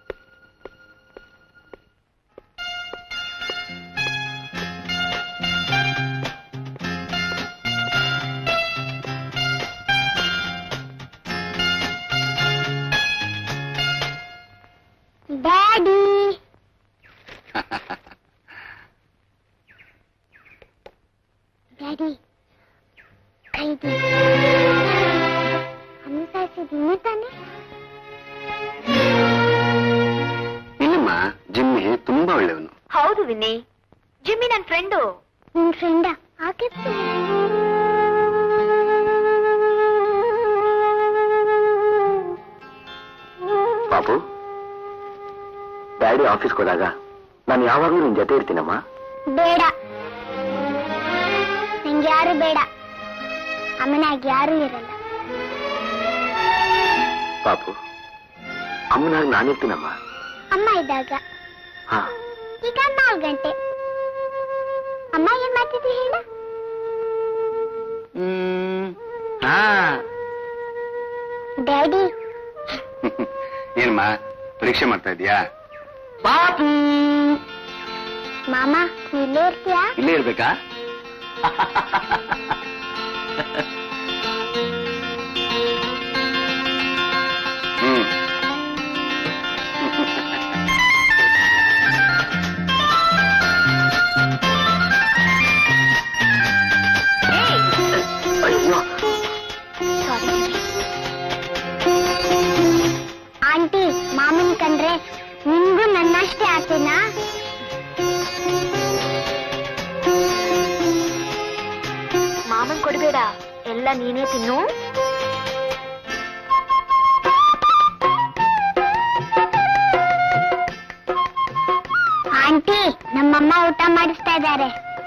Speaker 9: ಡ್ಯಾಡಿ ಡ್ಯಾಡಿ ಕೈದಿ ಅನುಸರಿಸಿದ್ದೀನಿ ತಾನೆ
Speaker 6: ಇಲ್ಲಮ್ಮ ಜಿಮ್ಮಿ ತುಂಬಾ ಒಳ್ಳೆಯವನು
Speaker 2: ಹೌದು ವಿನ್ನಿ ಜಿಮ್ಮಿ ನನ್ ಫ್ರೆಂಡು
Speaker 9: ನಿನ್ ಫ್ರೆಂಡ ಆಕೆ
Speaker 7: ಬಾಬು ಡ್ಯಾಡಿ ಆಫೀಸ್ಗೆ ಹೋದಾಗ ನಾನು ಯಾವಾಗಲೂ ನಿನ್ ಜೊತೆ ಇರ್ತೀನಮ್ಮ
Speaker 9: ಬೇಡ ನಂಗೆ ಯಾರು ಬೇಡ ಅಮ್ಮನಾಗಿ ಯಾರು ಇರಲ್ಲ
Speaker 7: ಬಾಬು ಅಮ್ಮನಾಗ ನಾನಿರ್ತೀನಮ್ಮ
Speaker 9: ಅಮ್ಮ ಇದ್ದಾಗ
Speaker 7: ಹಾ
Speaker 9: ಈಗ ನಾಲ್ಕು ಗಂಟೆ ಅಮ್ಮ ಏನ್ ಮಾಡ್ತಿದ್ರಿ ಹೇಳ
Speaker 4: ಹಾ
Speaker 9: ಡ್ಯಾಡಿ
Speaker 6: ಏನಮ್ಮ ಪರೀಕ್ಷೆ ಮಾಡ್ತಾ ಇದೀಯಾ
Speaker 4: ಪಾಪು
Speaker 9: ಮಾಮ ನೀ ಇಲ್ಲೇ ಇರ್ತೀಯಾ
Speaker 7: ಇಲ್ಲೇ ಇರ್ಬೇಕಾ
Speaker 6: ಹ್ಮ್
Speaker 7: ಅಯ್ಯೋ
Speaker 2: ಸಾರಿ
Speaker 9: ಆಂಟಿ ಮಾಮನ್ ಕಂಡ್ರೆ ನಿಮ್ಗೂ ನನ್ನಷ್ಟೇ ಆಸೆನಾ
Speaker 2: ಮಾಮನ್ ಕೊಡ್ಬೇಡ ಎಲ್ಲ ನೀನೇ ತಿನ್ನು
Speaker 9: ಊಟ ಮಾಡಿಸ್ತಾ ಇದ್ದಾರೆ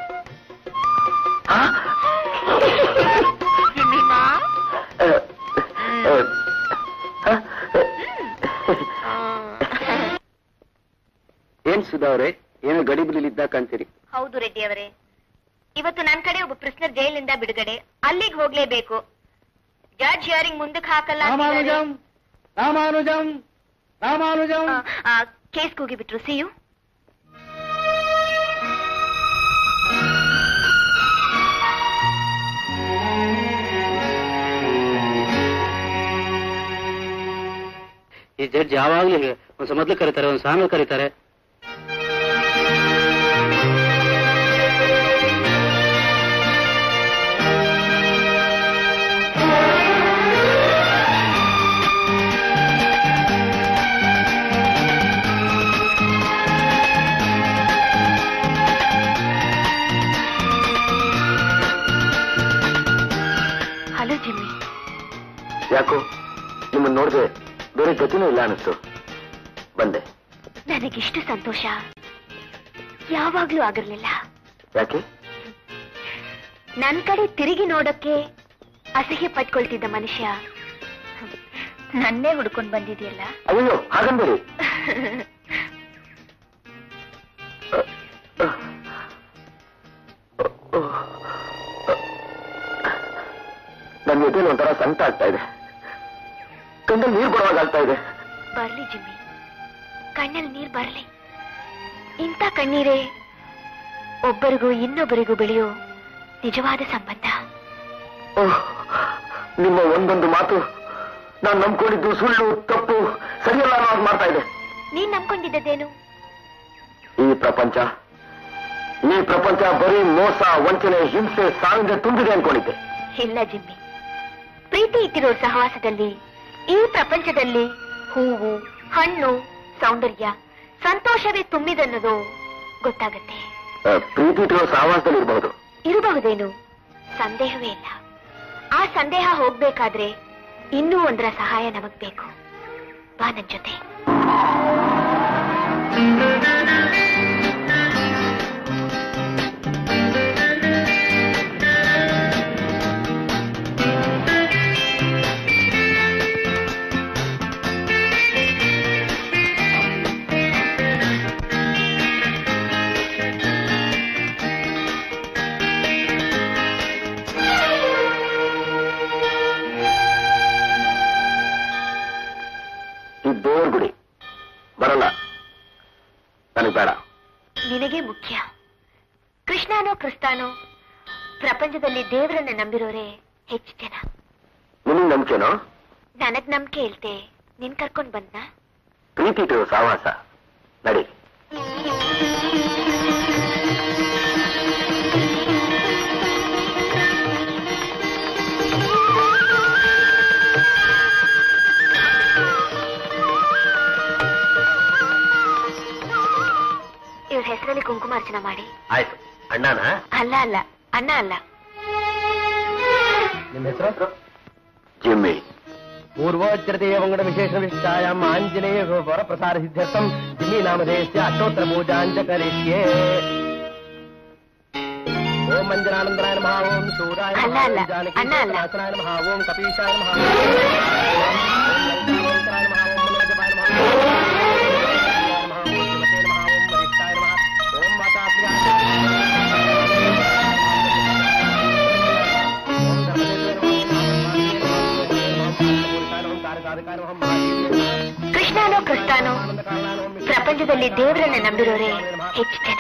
Speaker 6: ಏನ್ ಸುಧಾ ಅವ್ರೆ ಏನೋ ಗಡಿಬಿಡಿಲಿದ್ದ ಕಾಣ್ತೀರಿ
Speaker 2: ಹೌದು ರೆಡ್ಡಿ ಅವರೇ ಇವತ್ತು ನನ್ ಕಡೆ ಒಬ್ಬ ಪ್ರಿಸ್ನರ್ ಜೈಲಿನಿಂದ ಬಿಡುಗಡೆ ಅಲ್ಲಿಗೆ ಹೋಗ್ಲೇಬೇಕು ಜಡ್ಜ್ ಹಿಯರಿಂಗ್ ಮುಂದಕ್ಕೆ ಹಾಕಲ್ಲ ಅಂತಿದ್ದಾರೆ.
Speaker 4: ರಾಮಾನುಜಂ ರಾಮಾನುಜಂ
Speaker 2: ಆ, ಆ, ಕೇಸ್ ಕೂಗಿಬಿಟ್ರು ಸಿಯು
Speaker 3: ಈ ಜಡ್ಜ್ ಯಾವಾಗ್ಲೂ ಹೀಗೆ ಒಂದ್ಸ ಮೊದ್ಲು ಕರೀತಾರೆ ಒಂದ್ ಆಮೇಲೆ ಕರೀತಾರೆ
Speaker 2: ಹಲೋ ಜಿಮ್ಮಿ
Speaker 6: ಯಾಕೋ ನಿಮ್ಮನ್ನ ನೋಡಿದ್ರೆ ಬೇರೆ ಗತಿನೂ ಇಲ್ಲ ಅನಿಸ್ತು ಬಂದೆ
Speaker 2: ನನಗಿಷ್ಟು ಸಂತೋಷ ಯಾವಾಗ್ಲೂ ಆಗಿರ್ಲಿಲ್ಲ
Speaker 6: ಯಾಕೆ
Speaker 2: ನನ್ ಕಡೆ ತಿರುಗಿ ನೋಡಕ್ಕೆ ಅಸಹ್ಯ ಪಟ್ಕೊಳ್ತಿದ್ದ ಮನುಷ್ಯ ನನ್ನೇ ಹುಡ್ಕೊಂಡ್ ಬಂದಿದೆಯಲ್ಲ
Speaker 6: ಅಯ್ಯೋ ಹಾಗಂಬೇಡಿ ನನ್ನ ಎದೆಯಲ್ಲಿ ಒಂಥರ ಸಂಕಟ ಆಗ್ತಾ ಇದೆ ಕಣ್ಣಲ್ಲಿ ನೀರು ಬರುವಾಗ ಆಗ್ತಾ ಇದೆ
Speaker 2: ಬರ್ಲಿ ಜಿಮ್ಮಿ ಕಣ್ಣಲ್ಲಿ ನೀರ್ ಬರ್ಲಿ ಇಂಥ ಕಣ್ಣೀರೇ ಒಬ್ಬರಿಗೂ ಇನ್ನೊಬ್ಬರಿಗೂ ಬೆಳೆಯೋ ನಿಜವಾದ ಸಂಬಂಧ
Speaker 6: ಓಹ್, ನಿಮ್ಮ ಒಂದೊಂದು ಮಾತು ನಾನು ನಂಬ್ಕೊಂಡಿದ್ದು ಸುಳ್ಳು ತಪ್ಪು ಸರಿಯಲ್ಲ ಅನ್ನೋ ಹಾಗೆ ಮಾಡ್ತಾ ಇದೆ
Speaker 2: ನೀನ್ ನಂಬ್ಕೊಂಡಿದ್ದೇನು
Speaker 6: ಈ ಪ್ರಪಂಚ ಈ ಪ್ರಪಂಚ ಬರೀ ಮೋಸ ವಂಚನೆ ಹಿಂಸೆ ಸಾವಿಂದ ತುಂಬಿದೆ ಅನ್ಕೊಂಡಿದ್ದೆ
Speaker 2: ಇಲ್ಲ ಜಿಮ್ಮಿ ಪ್ರೀತಿ ಇಟ್ಟಿರೋ ಸಹವಾಸದಲ್ಲಿ ಈ ಪ್ರಪಂಚದಲ್ಲಿ ಹೂವು ಹಣ್ಣು ಸೌಂದರ್ಯ ಸಂತೋಷವೇ ತುಂಬಿದನ್ನೋದು ಗೊತ್ತಾಗತ್ತೆ
Speaker 6: ಆ, ಪ್ರೀತಿ ಇಟ್ಟಿರೋ ಸಹವಾಸದಲ್ಲಿ ಇರಬಹುದು
Speaker 2: ಇರಬಹುದೇನು ಸಂದೇಹವೇ ಇಲ್ಲ ಆ ಸಂದೇಹ ಹೋಗ್ಬೇಕಾದ್ರೆ ಇನ್ನೂ ಒಂದರ ಸಹಾಯ ನಮಗ್ ಬೇಕು ಬಾ ನನ್ ಜೊತೆ
Speaker 6: ಈ ದೇವ್ರ ಗುಡಿ ಬರಲ್ಲ ನನಗೆ ಬೇಡ
Speaker 2: ನಿನಗೆ ಮುಖ್ಯ ಕೃಷ್ಣನೋ ಕ್ರಿಸ್ತಾನೋ ಪ್ರಪಂಚದಲ್ಲಿ ದೇವರನ್ನ ನಂಬಿರೋರೇ ಹೆಚ್ಚು ಜನ
Speaker 6: ನಿನಗೆ ನಂಬಿಕೆನೋ
Speaker 2: ನನಗ್ ನಂಬಿಕೆ ಇಲ್ತೆ ನಿನ್ ಕರ್ಕೊಂಡ್ ಬಂದ್ನಾ
Speaker 6: ಪ್ರೀತಿ ಇಟ್ಟಿರೋ ಸಹವಾಸ ನಡಿ
Speaker 2: ಇವ್ರ ಹೆಸರಲ್ಲಿ ಕುಂಕುಮಾರ್ಚನ ಮಾಡಿ
Speaker 6: ಆಯ್ತು ಅಣ್ಣನ
Speaker 2: ಅಲ್ಲ ಅಲ್ಲ ಅಣ್ಣ ಅಲ್ಲ
Speaker 4: ನಿಮ್ಮ ಹೆಸರು
Speaker 6: ಜಿಮ್ಮಿ
Speaker 4: पूर्वोच्चरते वङ्गड विशेषविष्टायाम् आञ्जनेय वरप्रसार सिद्ध्यर्थम् जिमी नामधेयस्य अष्टोत्तर पूजाञ्च करिष्ये ओम मञ्जनानन्दराय नमः ओम शूराय
Speaker 2: ಅಲ್ಲ,
Speaker 4: नमः
Speaker 2: ಅಲ್ಲ.
Speaker 4: ओम जानकी
Speaker 2: ಅಣ್ಣ ಅಲ್ಲ.
Speaker 4: नाशनाय नमः ओम कपीशाय नमः ओम ललितावङ्कराय नमः ओम मनोजपाय नमः ओम नमः ओम शिवते नमः ओम वरिष्ठाय नमः ओम माताप्रियाय ओम धर्मदेवाय नमः ओम
Speaker 2: ಕೃಷ್ಣನೋ ಕ್ರಿಸ್ತಾನೋ ಪ್ರಪಂಚದಲ್ಲಿ ದೇವರನ್ನ ನಂಬಿರೋರೇ ಹೆಚ್ಚು ಜನ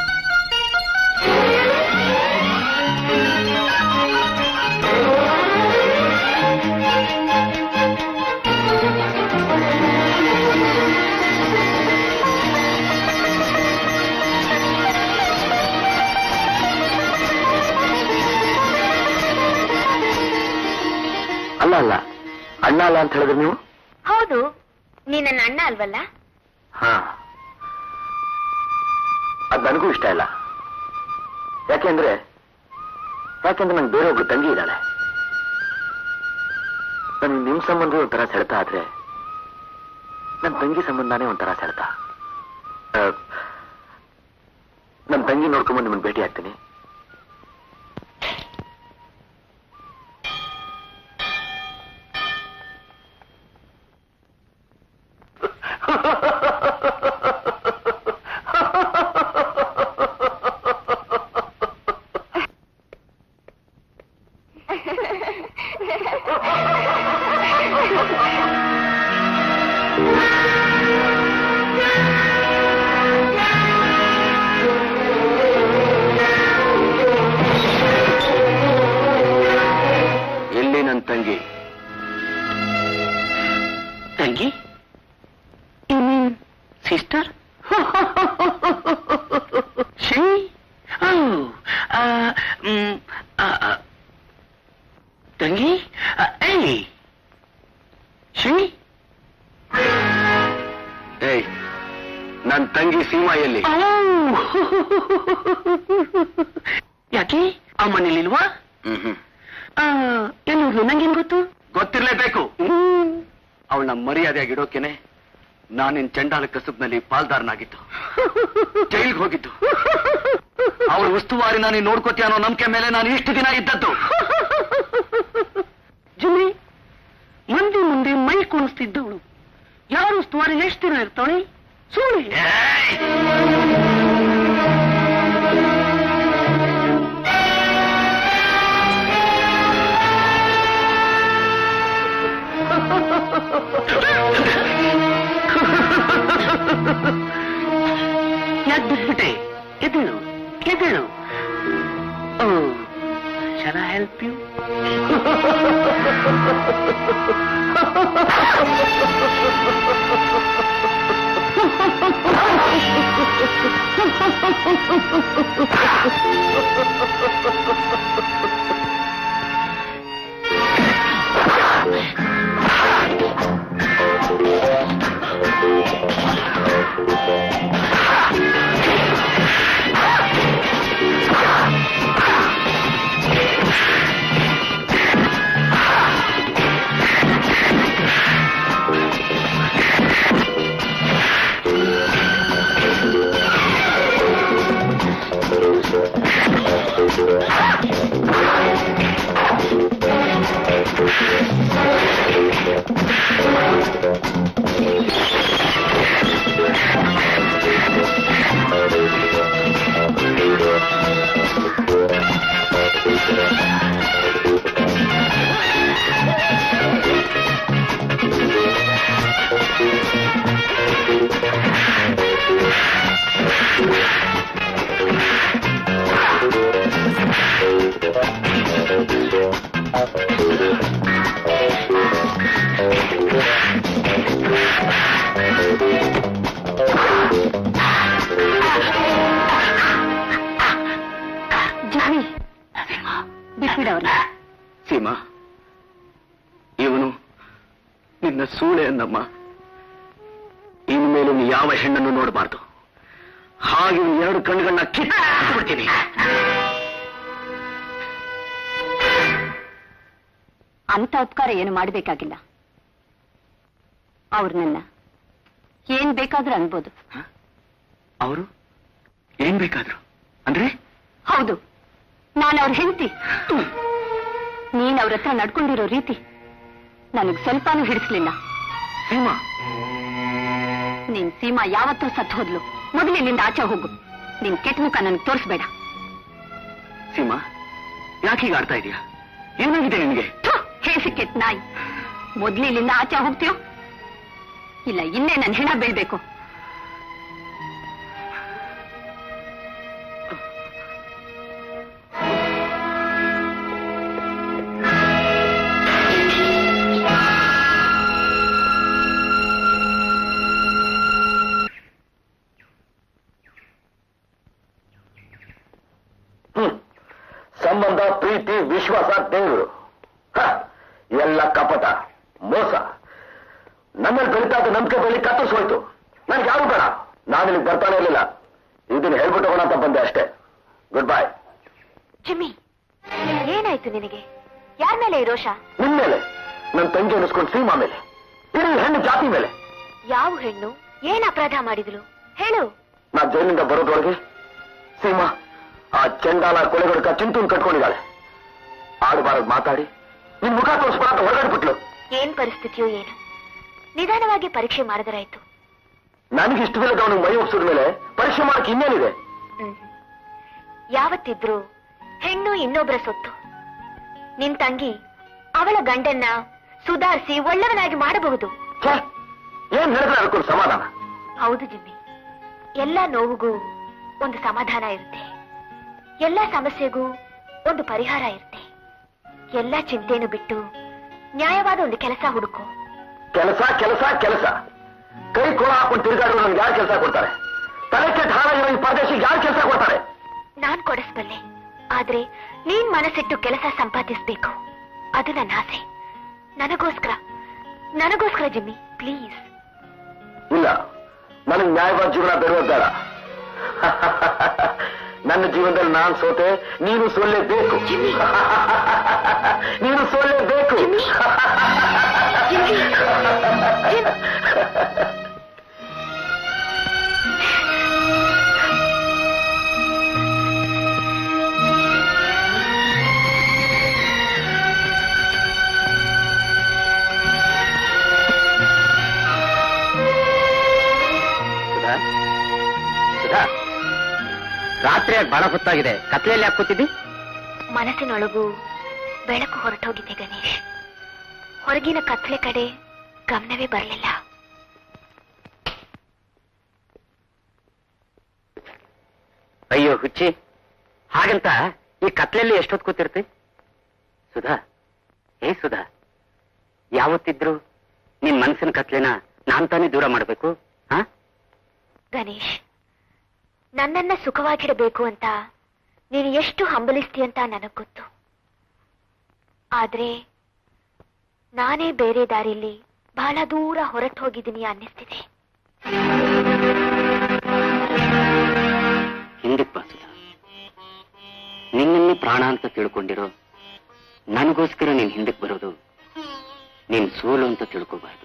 Speaker 4: ಿ
Speaker 7: ಅಲ್ಲ ಅಲ್ಲ ಅಣ್ಣ ಅಲ್ಲ ಅಂತ ಹೇಳಿದ್ರೆ ನೀವು
Speaker 2: ಹೌದು ನೀ ನನ್ನ ಅಣ್ಣ ಅಲ್ವಲ್ಲ
Speaker 7: ಹಾ ಅದ್ ನನಗೂ ಇಷ್ಟ ಇಲ್ಲ ಯಾಕೆಂದ್ರೆ ಯಾಕೆಂದ್ರೆ ನಂಗೆ ಬೇರೆ ಒಬ್ಳು ತಂಗಿ ಇದ್ದಾಳೆ ನನಗೆ ನಿಮ್ ಸಂಬಂಧ ಒಂಥರ ಸೆಳೆತ ಆದ್ರೆ ನನ್ನ ತಂಗಿ ಸಂಬಂಧನೇ ಒಂಥರ ಸೆಳೆತ ಆ, ನನ್ನ ತಂಗಿ ನೋಡ್ಕೊಂಬಂದು ನಿಮ್ಮನ್ನ ಭೇಟಿ ಆಗ್ತೀನಿ ಎಲ್ಲಿ ನನ್ನ ತಂಗಿ
Speaker 3: ತಂಗಿ ಸಿಸ್ಟರ್ ಶಿ ತಂಗಿ ಏಯ್ ಶಿ
Speaker 7: ಏಯ್ ನನ್ನ ತಂಗಿ ಸೀಮಾ ಎಲ್ಲಿ
Speaker 3: ಯಾಕೆ ಅಮ್ಮ ನಿಲ್ಲಿಲ್ವಾ
Speaker 7: ಹ್ಮ್ ಹ್ಮ್
Speaker 3: ಎಲ್ಲೋದ್ಲು ನಂಗೇನ್ ಗೊತ್ತು
Speaker 7: ಗೊತ್ತಿರ್ಲೇಬೇಕು ಅವಳನ್ನ ಮರ್ಯಾದೆಯಾಗಿ ಇಡೋಕೆನೆ ನಾನಿನ್ ಚಂಡಾಲ ಕಸಬ್ನಲ್ಲಿ ಪಾಲ್ದಾರನಾಗಿದ್ದು ಜೈಲ್ಗೆ ಹೋಗಿದ್ದು ಅವಳ ಉಸ್ತುವಾರಿ ನಾನು ನೋಡ್ಕೋತೀಯ ಅನ್ನೋ ನಂಬಿಕೆ ಮೇಲೆ ನಾನು ಇಷ್ಟು ದಿನ ಇದ್ದದ್ದು
Speaker 3: ಜುಮ್ಮಿ ಮಂದಿ ಮುಂದೆ ಮೈ ಕುಣಿಸ್ತಿದ್ದವಳು ಯಾರು ಉಸ್ತುವಾರಿ ಎಷ್ಟು ದಿನ ಇರ್ತಾಳೆ ಸುಳ್ಳು ಯಾಕೆ ಬಿಟ್ಬಿಟ್ಟೆ ಎದ್ದೇಳು ಎದ್ದೇಳು ಓ ಶಾಲ ಹೆಲ್ಪ್ ಯು ಜಾನಿ ಬಿಟ್ಬಿಡವ್ರ
Speaker 7: ಸೀಮಾ ಇವನು ನಿನ್ನ ಸೂಳೆ ಅಂದಮ್ಮ ಇನ್ಮೇಲೆ ನೀ ಯಾವ ಹೆಣ್ಣನ್ನು ನೋಡಬಾರ್ದು ಹಾಗೆ ಇವ್ನ ಎರಡು ಕಣ್ಣುಗಳನ್ನ ಕಿತ್ಬಿಡ್ತೀನಿ
Speaker 2: ಅಂತ ಉಪಕಾರ ಏನು ಮಾಡಬೇಕಾಗಿಲ್ಲ ಅವ್ರು ನನ್ನ ಏನ್ ಬೇಕಾದ್ರೂ ಅನ್ಬೋದು
Speaker 7: ಅವರು ಏನ್ ಬೇಕಾದ್ರು ಅಂದ್ರೆ
Speaker 2: ಹೌದು ನಾನು ಅವ್ರ ಹೆಂಡತಿ ನೀನ್ ಅವ್ರ ಹತ್ರ ನಡ್ಕೊಂಡಿರೋ ರೀತಿ ನನಗ್ ಸ್ವಲ್ಪನೂ ಹಿಡಿಸ್ಲಿಲ್ಲ
Speaker 7: ಸೀಮಾ
Speaker 2: ನಿನ್ ಸೀಮಾ ಯಾವತ್ತೂ ಸತ್ತು ಹೋದ್ಲು ಮೊದಲು ಇಲ್ಲಿಂದ ಆಚೆ ಹೋಗು ನಿನ್ ಕೆಟ್ಟ ಮುಖ ನನಗೆ ತೋರಿಸ್ಬೇಡ
Speaker 7: ಸೀಮಾ ಯಾಕೆ ಈಗ ಆಡ್ತಾ ಇದೀಯಾ ಏನಾಗಿದೆ ನಿನಗೆ
Speaker 2: ಹೇಸಿ ಕೆಟ್ಟ ನಾಯಿ ಮೊದ್ಲು ಇಲ್ಲಿಂದ ಆಚೆ ಹೋಗ್ತೀಯೋ ಇಲ್ಲ ಇನ್ನೇ ನನ್ನ ಹೆಣ ಬೀಳ್ಬೇಕು
Speaker 7: ಸಂಬಂಧ ಪ್ರೀತಿ ವಿಶ್ವಾಸ ಬೆಂಗಳೂರು ಹ, ಎಲ್ಲ
Speaker 5: ಎಲ್ಲ ಕಪಟ ಮೋಸ ನನ್ನಲ್ಲಿ ಬೆಳೀತಾ ಇದ್ದ ನಂಬಿಕೆ ಬೆಳಿ ಕತ್ತರಿಸೋಯ್ತು ನನ್ಗೆ ಯಾರು ಬೇಡ ನಾನು ಇಲ್ಲಿಗೆ ಬರ್ತಾನೆ ಇರಲಿಲ್ಲ ಇದನ್ನ ಹೇಳ್ಬಿಟ್ಟು ಹೋಗೋಣ ಅಂತ ಬಂದೆ ಅಷ್ಟೇ ಗುಡ್ ಬೈ
Speaker 2: ಜಿಮ್ಮಿ ಏನಾಯ್ತು ನಿನಗೆ ಯಾರ ಮೇಲೆ ಈ ರೋಷ
Speaker 5: ನಿನ್ ಮೇಲೆ ನನ್ನ ತಂಗಿ ಅನ್ನಿಸ್ಕೊಂಡು ಸೀಮಾ ಮೇಲೆ ಇಡೀ ಹೆಣ್ಣು ಜಾತಿ ಮೇಲೆ
Speaker 2: ಯಾವ ಹೆಣ್ಣು ಏನ್ ಅಪರಾಧ ಮಾಡಿದ್ಲು ಹೇಳು
Speaker 5: ನಾ ಜೈಲಿಂದ ಬರೋದ್ರೊಳಗೆ ಸೀಮಾ ಆ ಚಂಡಾಲ ಕೊಲೆಗಡಕ ಚಿಂತೂನ್ ಕಟ್ಕೊಂಡಿದ್ದಾಳೆ ಆಡಬಾರದು ಮಾತಾಡಿ ನಿನ್ ಮುಖ ತೋರಿಸ್ಬೇಡ ಅಂತ ಹೊರಗಡ್ಬಿಟ್ಲು
Speaker 2: ಏನ್ ಪರಿಸ್ಥಿತಿಯೋ ಏನು ನಿಧಾನವಾಗಿ ಪರೀಕ್ಷೆ ಮಾಡಿದರಾಯ್ತು
Speaker 5: ನನಗೆ ಇಷ್ಟವಿಲ್ಲದವನು ಮೈ ಒಪ್ಸಿದ ಮೇಲೆ ಪರೀಕ್ಷೆ ಮಾಡಕ್ಕೆ ಇನ್ನೇನಿದೆ
Speaker 2: ಹ್ಮ್. ಯಾವತ್ತಿದ್ರು ಹೆಣ್ಣು ಇನ್ನೊಬ್ಬರ ಸೊತ್ತು ನಿನ್ ತಂಗಿ ಅವಳ ಗಂಡನ್ನ ಸುಧಾರಿಸಿ ಒಳ್ಳೆಯವನಾಗಿ ಮಾಡಬಹುದು
Speaker 5: ಛೇ, ಏನ್ ಹೇಳಿದ್ರೆ ಅದಕ್ಕೊಂದು ಸಮಾಧಾನ
Speaker 2: ಹೌದು ಜಿಮ್ಮಿ ಎಲ್ಲ ನೋವಿಗೂ ಒಂದು ಸಮಾಧಾನ ಇರುತ್ತೆ ಎಲ್ಲ ಸಮಸ್ಯೆಗೂ ಒಂದು ಪರಿಹಾರ ಇರುತ್ತೆ ಎಲ್ಲ ಚಿಂತೆಯನ್ನು ಬಿಟ್ಟು ನ್ಯಾಯವಾದ ಒಂದು ಕೆಲಸ ಹುಡುಕೋ
Speaker 5: ಕೆಲಸ ಕೆಲಸ ಕೆಲಸ ಕೈ ಕೋಳ ಹಾಕೊಂಡು ತಿರುಗಾಡೋ ನನ್ಗೆ ಯಾರು ಕೆಲಸ ಕೊಡ್ತಾರೆ ತಲೆ ಕೆಟ್ಟ ಹಾಳಾಗಿರೋ ಈ ಪ್ರದೇಶಕ್ಕೆ ಯಾರು ಕೆಲಸ ಕೊಡ್ತಾರೆ
Speaker 2: ನಾನ್ ಕೊಡಿಸ್ಬಲ್ಲೆ ಆದ್ರೆ ನೀನ್ ಮನಸ್ಸಿಟ್ಟು ಕೆಲಸ ಸಂಪಾದಿಸ್ಬೇಕು ಅದು ನನ್ನ ಆಸೆ ನನಗೋಸ್ಕರ ನನಗೋಸ್ಕರ ಜಿಮ್ಮಿ ಪ್ಲೀಸ್
Speaker 5: ಇಲ್ಲ ನನಗೆ ನ್ಯಾಯವಾದ ಜೀವನ ಬೇಡೋದು ಬೇಡ ನನ್ನ ಜೀವನದಲ್ಲಿ ನಾನ್ ಸೋತೆ ನೀನು ಸೋಲ್ಲೇಬೇಕು ನೀನು ಸೋಲ್ಲೇಬೇಕು
Speaker 3: ಸುಧಾ ಸುಧಾ ರಾತ್ರಿ ಬಹಳ ಹೊತ್ತಾಗಿದೆ ಕತ್ಲೆಯಲ್ಲಿ ಯಾಕೆ ಕೂತಿದ್ದಿ
Speaker 2: ಮನಸ್ಸಿನೊಳಗೂ ಬೆಳಕು ಹೊರಟೋಗಿದೆ ಗಣೇಶ್ ಹೊರಗಿನ ಕತ್ಲೆ ಕಡೆ ಗಮನವೇ ಬರಲಿಲ್ಲ
Speaker 3: ಅಯ್ಯೋ ಹುಚ್ಚಿ ಹಾಗಂತ ಈ ಕತ್ಲೆಯಲ್ಲಿ ಎಷ್ಟೊತ್ತು ಕೂತಿರ್ತಿ ಸುಧಾ ಏ ಸುಧಾ ಯಾವತ್ತಿದ್ರು ನಿನ್ ಮನಸ್ಸಿನ ಕತ್ಲೆನ ನಾನ್ ತಾನೇ ದೂರ ಮಾಡ್ಬೇಕು ಹಾ
Speaker 2: ಗಣೇಶ್ ನನ್ನನ್ನ ಸುಖವಾಗಿಡಬೇಕು ಅಂತ ನೀನು ಎಷ್ಟು ಹಂಬಲಿಸ್ತೀಯ ಅಂತ ನನಗ್ ಗೊತ್ತು ಆದ್ರೆ ನಾನೇ ಬೇರೆ ದಾರಿಲಿ ಬಹಳ ದೂರ ಹೊರಟು ಹೋಗಿದ್ದೀನಿ ಅನ್ನಿಸ್ತಿದೆ
Speaker 3: ಹಿಂದಕ್ಕೆ ಬಾ ಸುಧಾ ನಿನ್ನನ್ನೇ ಪ್ರಾಣ ಅಂತ ತಿಳ್ಕೊಂಡಿರೋ ನನಗೋಸ್ಕರ ನೀನ್ ಹಿಂದಕ್ಕೆ ಬರೋದು ನೀನ್ ಸೋಲು ಅಂತ ತಿಳ್ಕೋಬಾರ್ದು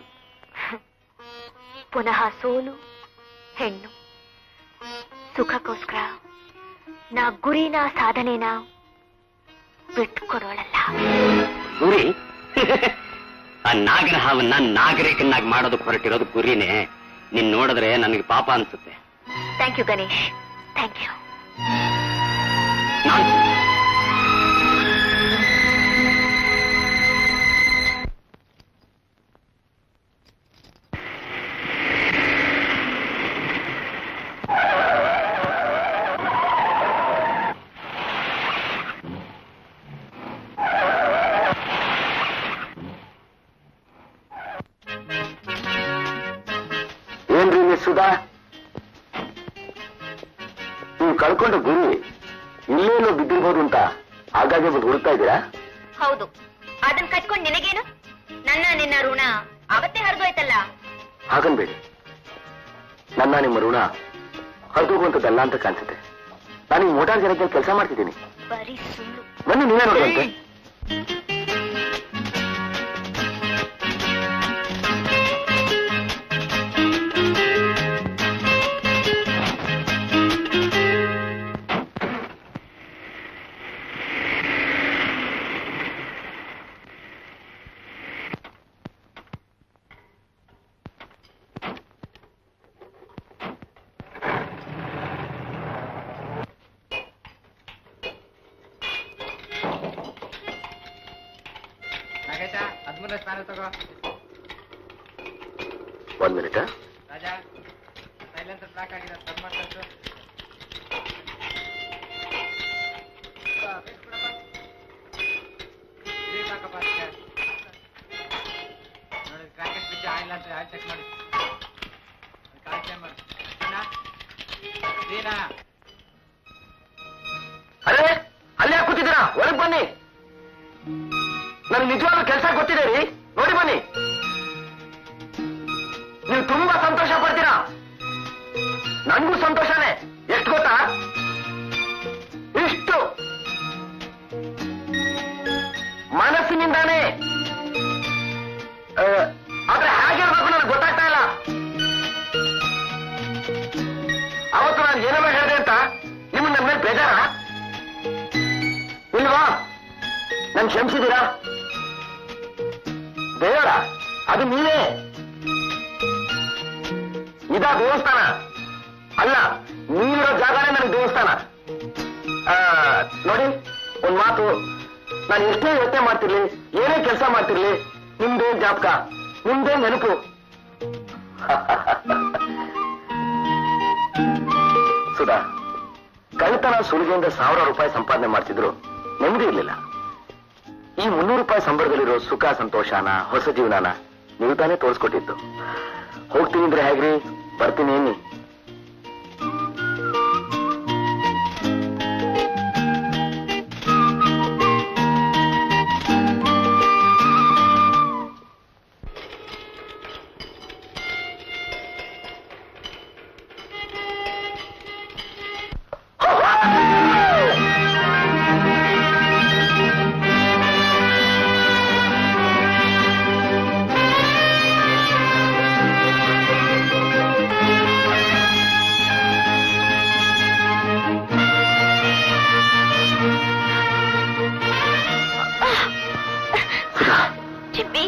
Speaker 2: ಪುನಃ ಸೋಲು ಹೆಣ್ಣು ಸುಖಕ್ಕೋಸ್ಕರ ನಾ ಗುರಿನ ಸಾಧನೆನ ಬಿಟ್ಕೊಡೋಳಲ್ಲ
Speaker 3: ಗುರಿ ಆ ನಾಗರ ಹಾವನ್ನ ನಾಗರಿಕನ್ನಾಗಿ ಮಾಡೋದಕ್ಕೆ ಹೊರಟಿರೋದು ಗುರಿನೇ ನೀನ್ ನೋಡಿದ್ರೆ ನನಗೆ ಪಾಪ ಅನ್ಸುತ್ತೆ
Speaker 2: thank you Ganesh thank you
Speaker 3: ನಾನ್
Speaker 5: ಏನ್ರಿ ಮಿಸ್ ಸುಧಾ ನೀವು ಕಳ್ಕೊಂಡ ಗುರಿ ಇಲ್ಲೇನೋ ಬಿದ್ದಿರ್ಬೋದು ಅಂತ ಆಗಾಗ್ಗೆ ಬಂದು ಹುಡುಕ್ತಾ ಇದ್ದೀರಾ
Speaker 2: ಹೌದು ಅದನ್ನ ಕಟ್ಕೊಂಡು ನಿನಗೇನು ನನ್ನ ನಿನ್ನ ಋಣ ಅವತ್ತೇ ಹರಿದೋಯ್ತಲ್ಲ
Speaker 5: ಹಾಗನ್ಬೇಡಿ ನನ್ನ ನಿಮ್ಮ ಋಣ ಹರಿದೋಗುವಂಥದ್ದಲ್ಲ ಅಂತ ಕಾಣಿಸುತ್ತೆ ನಾನು ಈ ಮೋಟಾರ್ ಗ್ಯಾರೇಜಲ್ಲಿ ಕೆಲಸ ಮಾಡ್ತಿದ್ದೀನಿ
Speaker 2: ಬರೀ ಸುಳ್ಳು
Speaker 5: ಬನ್ನಿ ನೀವೇ ನೋಡುವಂತೆ ಒಂದ್ ಮಿನಿಟ್ ಅಲ್ಲೇ ಅಲ್ಲೇ ಕೂತಿದ್ದೀರಾ ಒಳಗ್ ಬನ್ನಿ ನನಗೆ ನಿಜವಾದ ಕೆಲಸ ಗೊತ್ತಿದೆ ರೀ ನೋಡಿ ಬನ್ನಿ ನೀವು ತುಂಬಾ ಸಂತೋಷ ಪಡ್ತೀರಾ ನನಗೂ ಸಂತೋಷನೇ ಎಷ್ಟು ಗೊತ್ತಾ ಇಷ್ಟು ಮನಸ್ಸಿನಿಂದಾನೇ ಆ, ಆದ್ರೆ ಹೇಗಿರ್ಬೇಕು ನನಗೆ ಗೊತ್ತಾಗ್ತಾ ಇಲ್ಲ ಅವತ್ತು ನಾನು ಏನೇನೋ ಹೇಳಿದೆ ಅಂತ ನಿಮ್ಮನ್ನ ನನ್ನ ಮೇಲೆ ಬೇಜಾರ ಇಲ್ವಾ ನನ್ ಕ್ಷಮಿಸಿದ್ದೀರಾ ದೇವರ ಅದು ನೀವೇ ಇದಾ ದೇವಸ್ಥಾನ ಅಲ್ಲ ನೀವಿರೋ ಜಾಗನೇ ನನಗೆ ದೇವಸ್ಥಾನ ಆ, ನೋಡಿ ಒಂದ್ ಮಾತು ನಾನು ಎಷ್ಟೇ ಯೋಚನೆ ಮಾಡ್ತಿರ್ಲಿ ಏನೇ ಕೆಲಸ ಮಾಡ್ತಿರ್ಲಿ ನಿಮ್ದೇ ಜ್ಞಾಪಕ ನಿಮ್ದೇ ನೆನಪು ಸುಧಾ ಕಳ್ತನ ಸುಲಿಗೆಯಿಂದ ಸಾವಿರ ರೂಪಾಯಿ ಸಂಪಾದನೆ ಮಾಡ್ತಿದ್ರು ನೆಮ್ಮದಿ ಇರ್ಲಿಲ್ಲ ಈ ಮುನ್ನೂರು ರೂಪಾಯಿ ಸಂಬಳದಲ್ಲಿರೋ ಸುಖ ಸಂತೋಷನ ಹೊಸ ಜೀವನನ ನೀವು ತಾನೇ ತೋರಿಸ್ಕೊಟ್ಟಿದ್ದು ಹೋಗ್ತೀನಿ ಅಂದ್ರೆ ಹೇಗ್ರಿ ಬರ್ತೀನಿ ಅನ್ನಿ
Speaker 2: ಚಿಮ್ಮಿ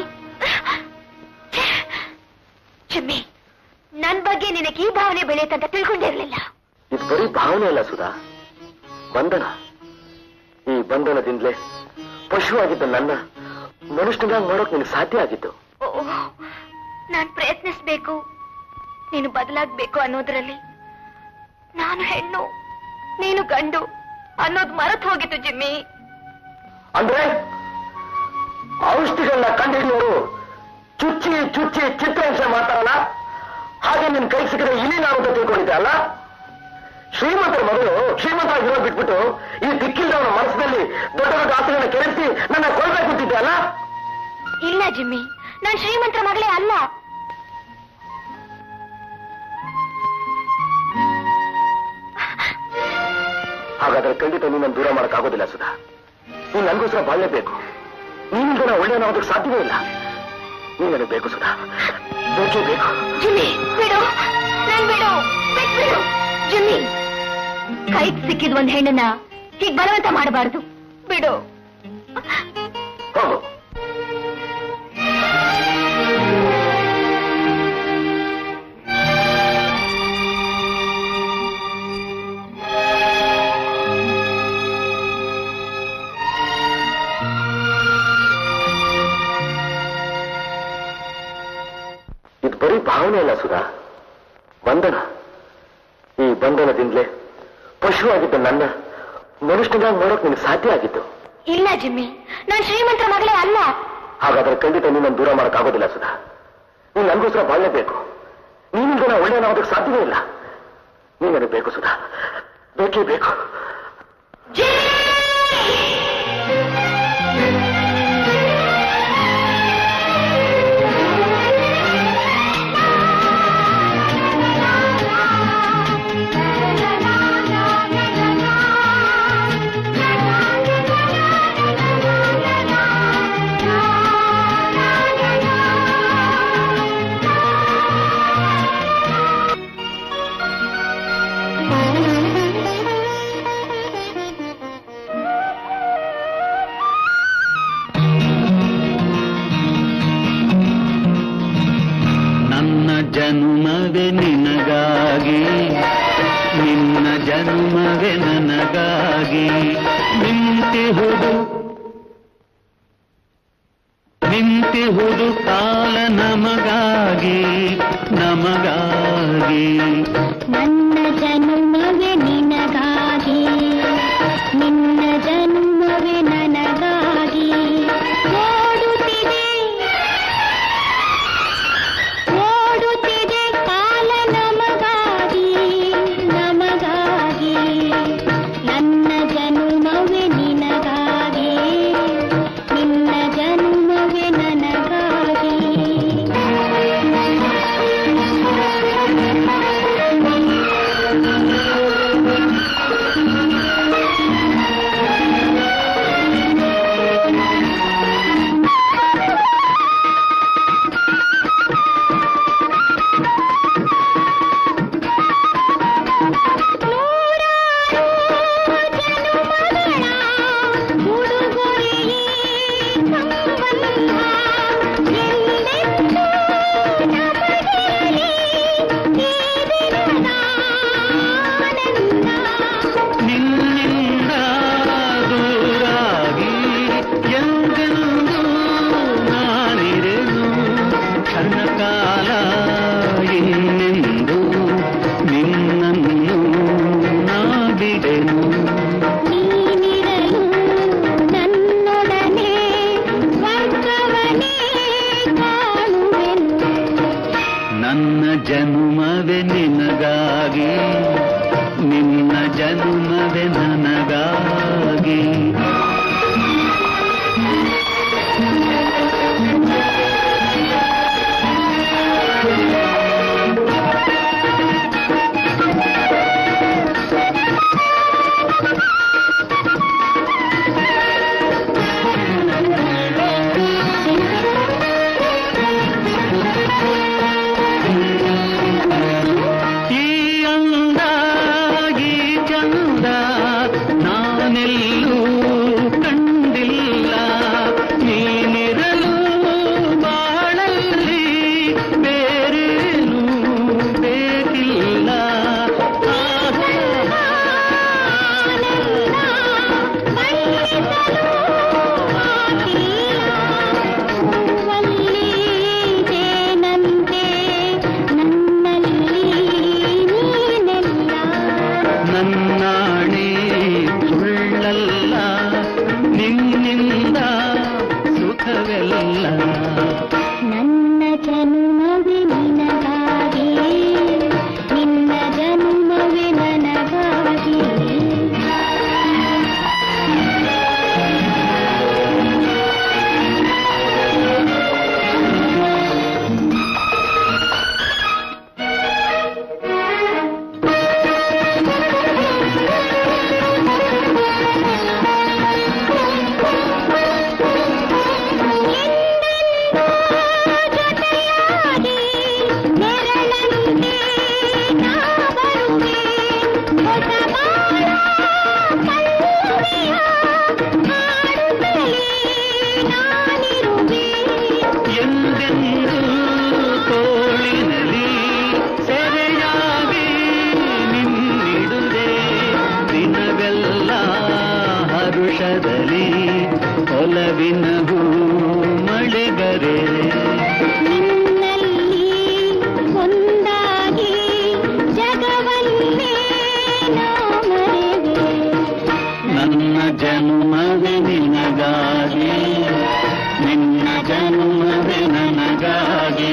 Speaker 2: ಚಿಮ್ಮಿ ನನ್ ಬಗ್ಗೆ ನಿನಗೆ ಈ ಭಾವನೆ ಬೆಳೆಯುತ್ತಂತ ತಿಳ್ಕೊಂಡಿರ್ಲಿಲ್ಲ
Speaker 5: ಇದು ಬರೀ ಭಾವನೆ ಅಲ್ಲ ಸುಧಾ ಬಂಧನ ಈ ಬಂಧನದಿಂದಲೇ ಪಶುವಾಗಿದ್ದ ನನ್ನ ಮನುಷ್ಯನಾಗಿ ಮಾಡೋಕ್ ನಿನಗೆ ಸಾಧ್ಯ ಆಗಿತ್ತು
Speaker 2: ಓ ನಾನ್ ಪ್ರಯತ್ನಿಸ್ಬೇಕು ನೀನು ಬದಲಾಗ್ಬೇಕು ಅನ್ನೋದ್ರಲ್ಲಿ ನಾನು ಹೆಣ್ಣು ನೀನು ಗಂಡು ಅನ್ನೋದು ಮರೆತು ಹೋಗಿತ್ತು ಜಿಮ್ಮಿ
Speaker 5: ಅಂದ್ರೆ ಔಷಧಿಗಳನ್ನ ಕಂಡುಹಿಡಿಯೋರು ಚುಚ್ಚಿ ಚುಚ್ಚಿ ಚಿತ್ರಹಿಂಸೆ ಮಾಡ್ತಾರಲ್ಲ ಹಾಗೆ ನಿನ್ ಕೈ ಸಿಕ್ಕರೆ ಇಲಿ ನಾವು ಅಂತ ತಿಳ್ಕೊಂಡಿದ್ದೆ ಅಲ್ಲ ಶ್ರೀಮಂತರ ಮಗಳು ಶ್ರೀಮಂತರಾಗಿರೋ ಬಿಟ್ಬಿಟ್ಟು ಈ ದಿಕ್ಕಿಲ್ದವನ ಮನಸ್ಸಿನಲ್ಲಿ ದೊಡ್ಡ ದೊಡ್ಡ ಆಸೆಗಳನ್ನ ಕೆರಳಿಸಿ ನನ್ನ ಕೊಳ್ಬೇಕು ಅಂತಿದ್ದೆ ಅಲ್ಲ
Speaker 2: ಇಲ್ಲ ಜಿಮ್ಮಿ ನಾನ್ ಶ್ರೀಮಂತರ ಮಗಳೇ ಅಲ್ಲ
Speaker 5: ಹಾಗಾದ್ರೆ ಖಂಡಿತ ನೀನನ್ನು ದೂರ ಮಾಡೋಕ್ಕಾಗೋದಿಲ್ಲ ಸುಧಾ ನೀನ್ ನನಗೋಸ್ಕರ ಬಾಳ್ಲೇಬೇಕು ನೀನಿಂದ ನಾ ಒಳ್ಳೆಯನಾಗೋದಕ್ಕೆ ಸಾಧ್ಯವೇ ಇಲ್ಲ ನೀನ್ ನನಗೆ ಬೇಕು ಸುಧಾ ಬೇಕೇ ಬೇಕು
Speaker 2: ಜಿಮ್ಮಿ ಬಿಡು ನನ್ ಬಿಡು ಬಿಟ್ಬಿಡು ಜಿಮ್ಮಿ ಕೈಗೆ ಸಿಕ್ಕಿದ ಒಂದ್ ಹೆಣ್ಣನ್ನ ಹೀಗ್ ಬಲವಂತ ಮಾಡಬಾರದು ಬಿಡು
Speaker 5: ಹೋಗು ಇದು ಬರೀ ಭಾವನೆ ಅಲ್ಲ ಸುಧಾ ಬಂಧನ ಈ ಬಂಧನದಿಂದಲೇ ಪಶುವಾಗಿದ್ದ ನನ್ನ ಮನುಷ್ಯನಾಗಿ ಮಾಡೋಕ್ ನಿನಗೆ ಸಾಧ್ಯ ಆಗಿತ್ತು
Speaker 2: ಇಲ್ಲ ಜಿಮ್ಮಿ ನಾನ್ ಶ್ರೀಮಂತರ ಮಗಳೇ ಅಲ್ಲ
Speaker 5: ಹಾಗಾದ್ರೆ ಖಂಡಿತ ನೀನನ್ನು ದೂರ ಮಾಡೋಕ್ಕಾಗೋದಿಲ್ಲ ಸುಧಾ ನೀನ್ ನನಗೋಸ್ಕರ ಬಾಳ್ಲೇಬೇಕು ನೀನಿಂದ ನಾ ಒಳ್ಳೆಯನಾಗೋದಕ್ಕೆ ಸಾಧ್ಯವೇ ಇಲ್ಲ ನೀನ್ ನನಗೆ ಬೇಕು ಸುಧಾ ಬೇಕೇ ಬೇಕು
Speaker 3: ನನ್ನ ಜನ್ಮವೇ ನಿನಗಾಗಿ ನಿನ್ನ ಜನ್ಮವೇ ನನಗಾಗಿ ನಿಂತಿಹುದು ನಿಂತಿಹುದು ಕಾಲ ನಮಗಾಗಿ ನಮಗಾಗಿ
Speaker 9: ನನ್ನ ಜನ್ಮವೇ ನಿನಗಾಗಿ ನಿನ್ನ ಜನ್ಮವೇ ನನಗಾಗಿ ಓಡುತ್ತಿದೆ ಓಡುತ್ತಿದೆ ಕಾಲ ನಮಗಾಗಿ ನಮಗಾಗಿ ನನ್ನ ಜನ್ಮವೇ ನಿನಗಾಗಿ ನಿನ್ನ ಜನ್ಮ
Speaker 1: ಜನ್ಮವೆ ನನಗಾಗಿ ಈ ಅಂದ ಈ ಚಂದ ನಾನೆಲ್ಲೂ ಕಂಡಿಲ್ಲ ನೀನಿರಲು ಬಾಳಲ್ಲಿ ಬೇರೇನು ಬೇಕಿಲ್ಲ ನನ್ನಾಣೆ ಸುಳ್ಳಲ್ಲ ನಿನ್ನಿಂದ ಸುಖವೆಲ್ಲ
Speaker 9: ನನ್ನ ಜನ್ಮವೇ ನಿನಗಾಗಿ ನಿನ್ನ ಜನ್ಮವೇ ನನಗಾಗಿ ಜೊತೆಯಾಗಿ ನೆರಳಂತೆ ನಾ ಬರುವೆ ಹೊಸ ಬಾಳ ಪಲ್ಲವಿಯ ಹಾಡುತ್ತಲೇ ನಾನಿರುವೆ
Speaker 1: ಎಂದೆಂದು ತೋಳಿನಲ್ಲಿ ಸೆರೆಯಾಗಿ ನಿನ್ನಿಡುವೆ ದಿನವೆಲ್ಲ ಹರುಷದಲ್ಲಿ ಒಲವಿನ ಹೂ ಮಳೆಗರೆ
Speaker 9: ನಿನ್ನಲ್ಲಿ ಒಂದಾಗಿ ಜಗವನ್ನೇ ನಾ ಮರೆವೆ
Speaker 1: ನನ್ನ ಜನ್ಮವೇ ನಿನಗಾಗಿ ನಿನ್ನ ಜನ್ಮವೇ ನನಗಾಗಿ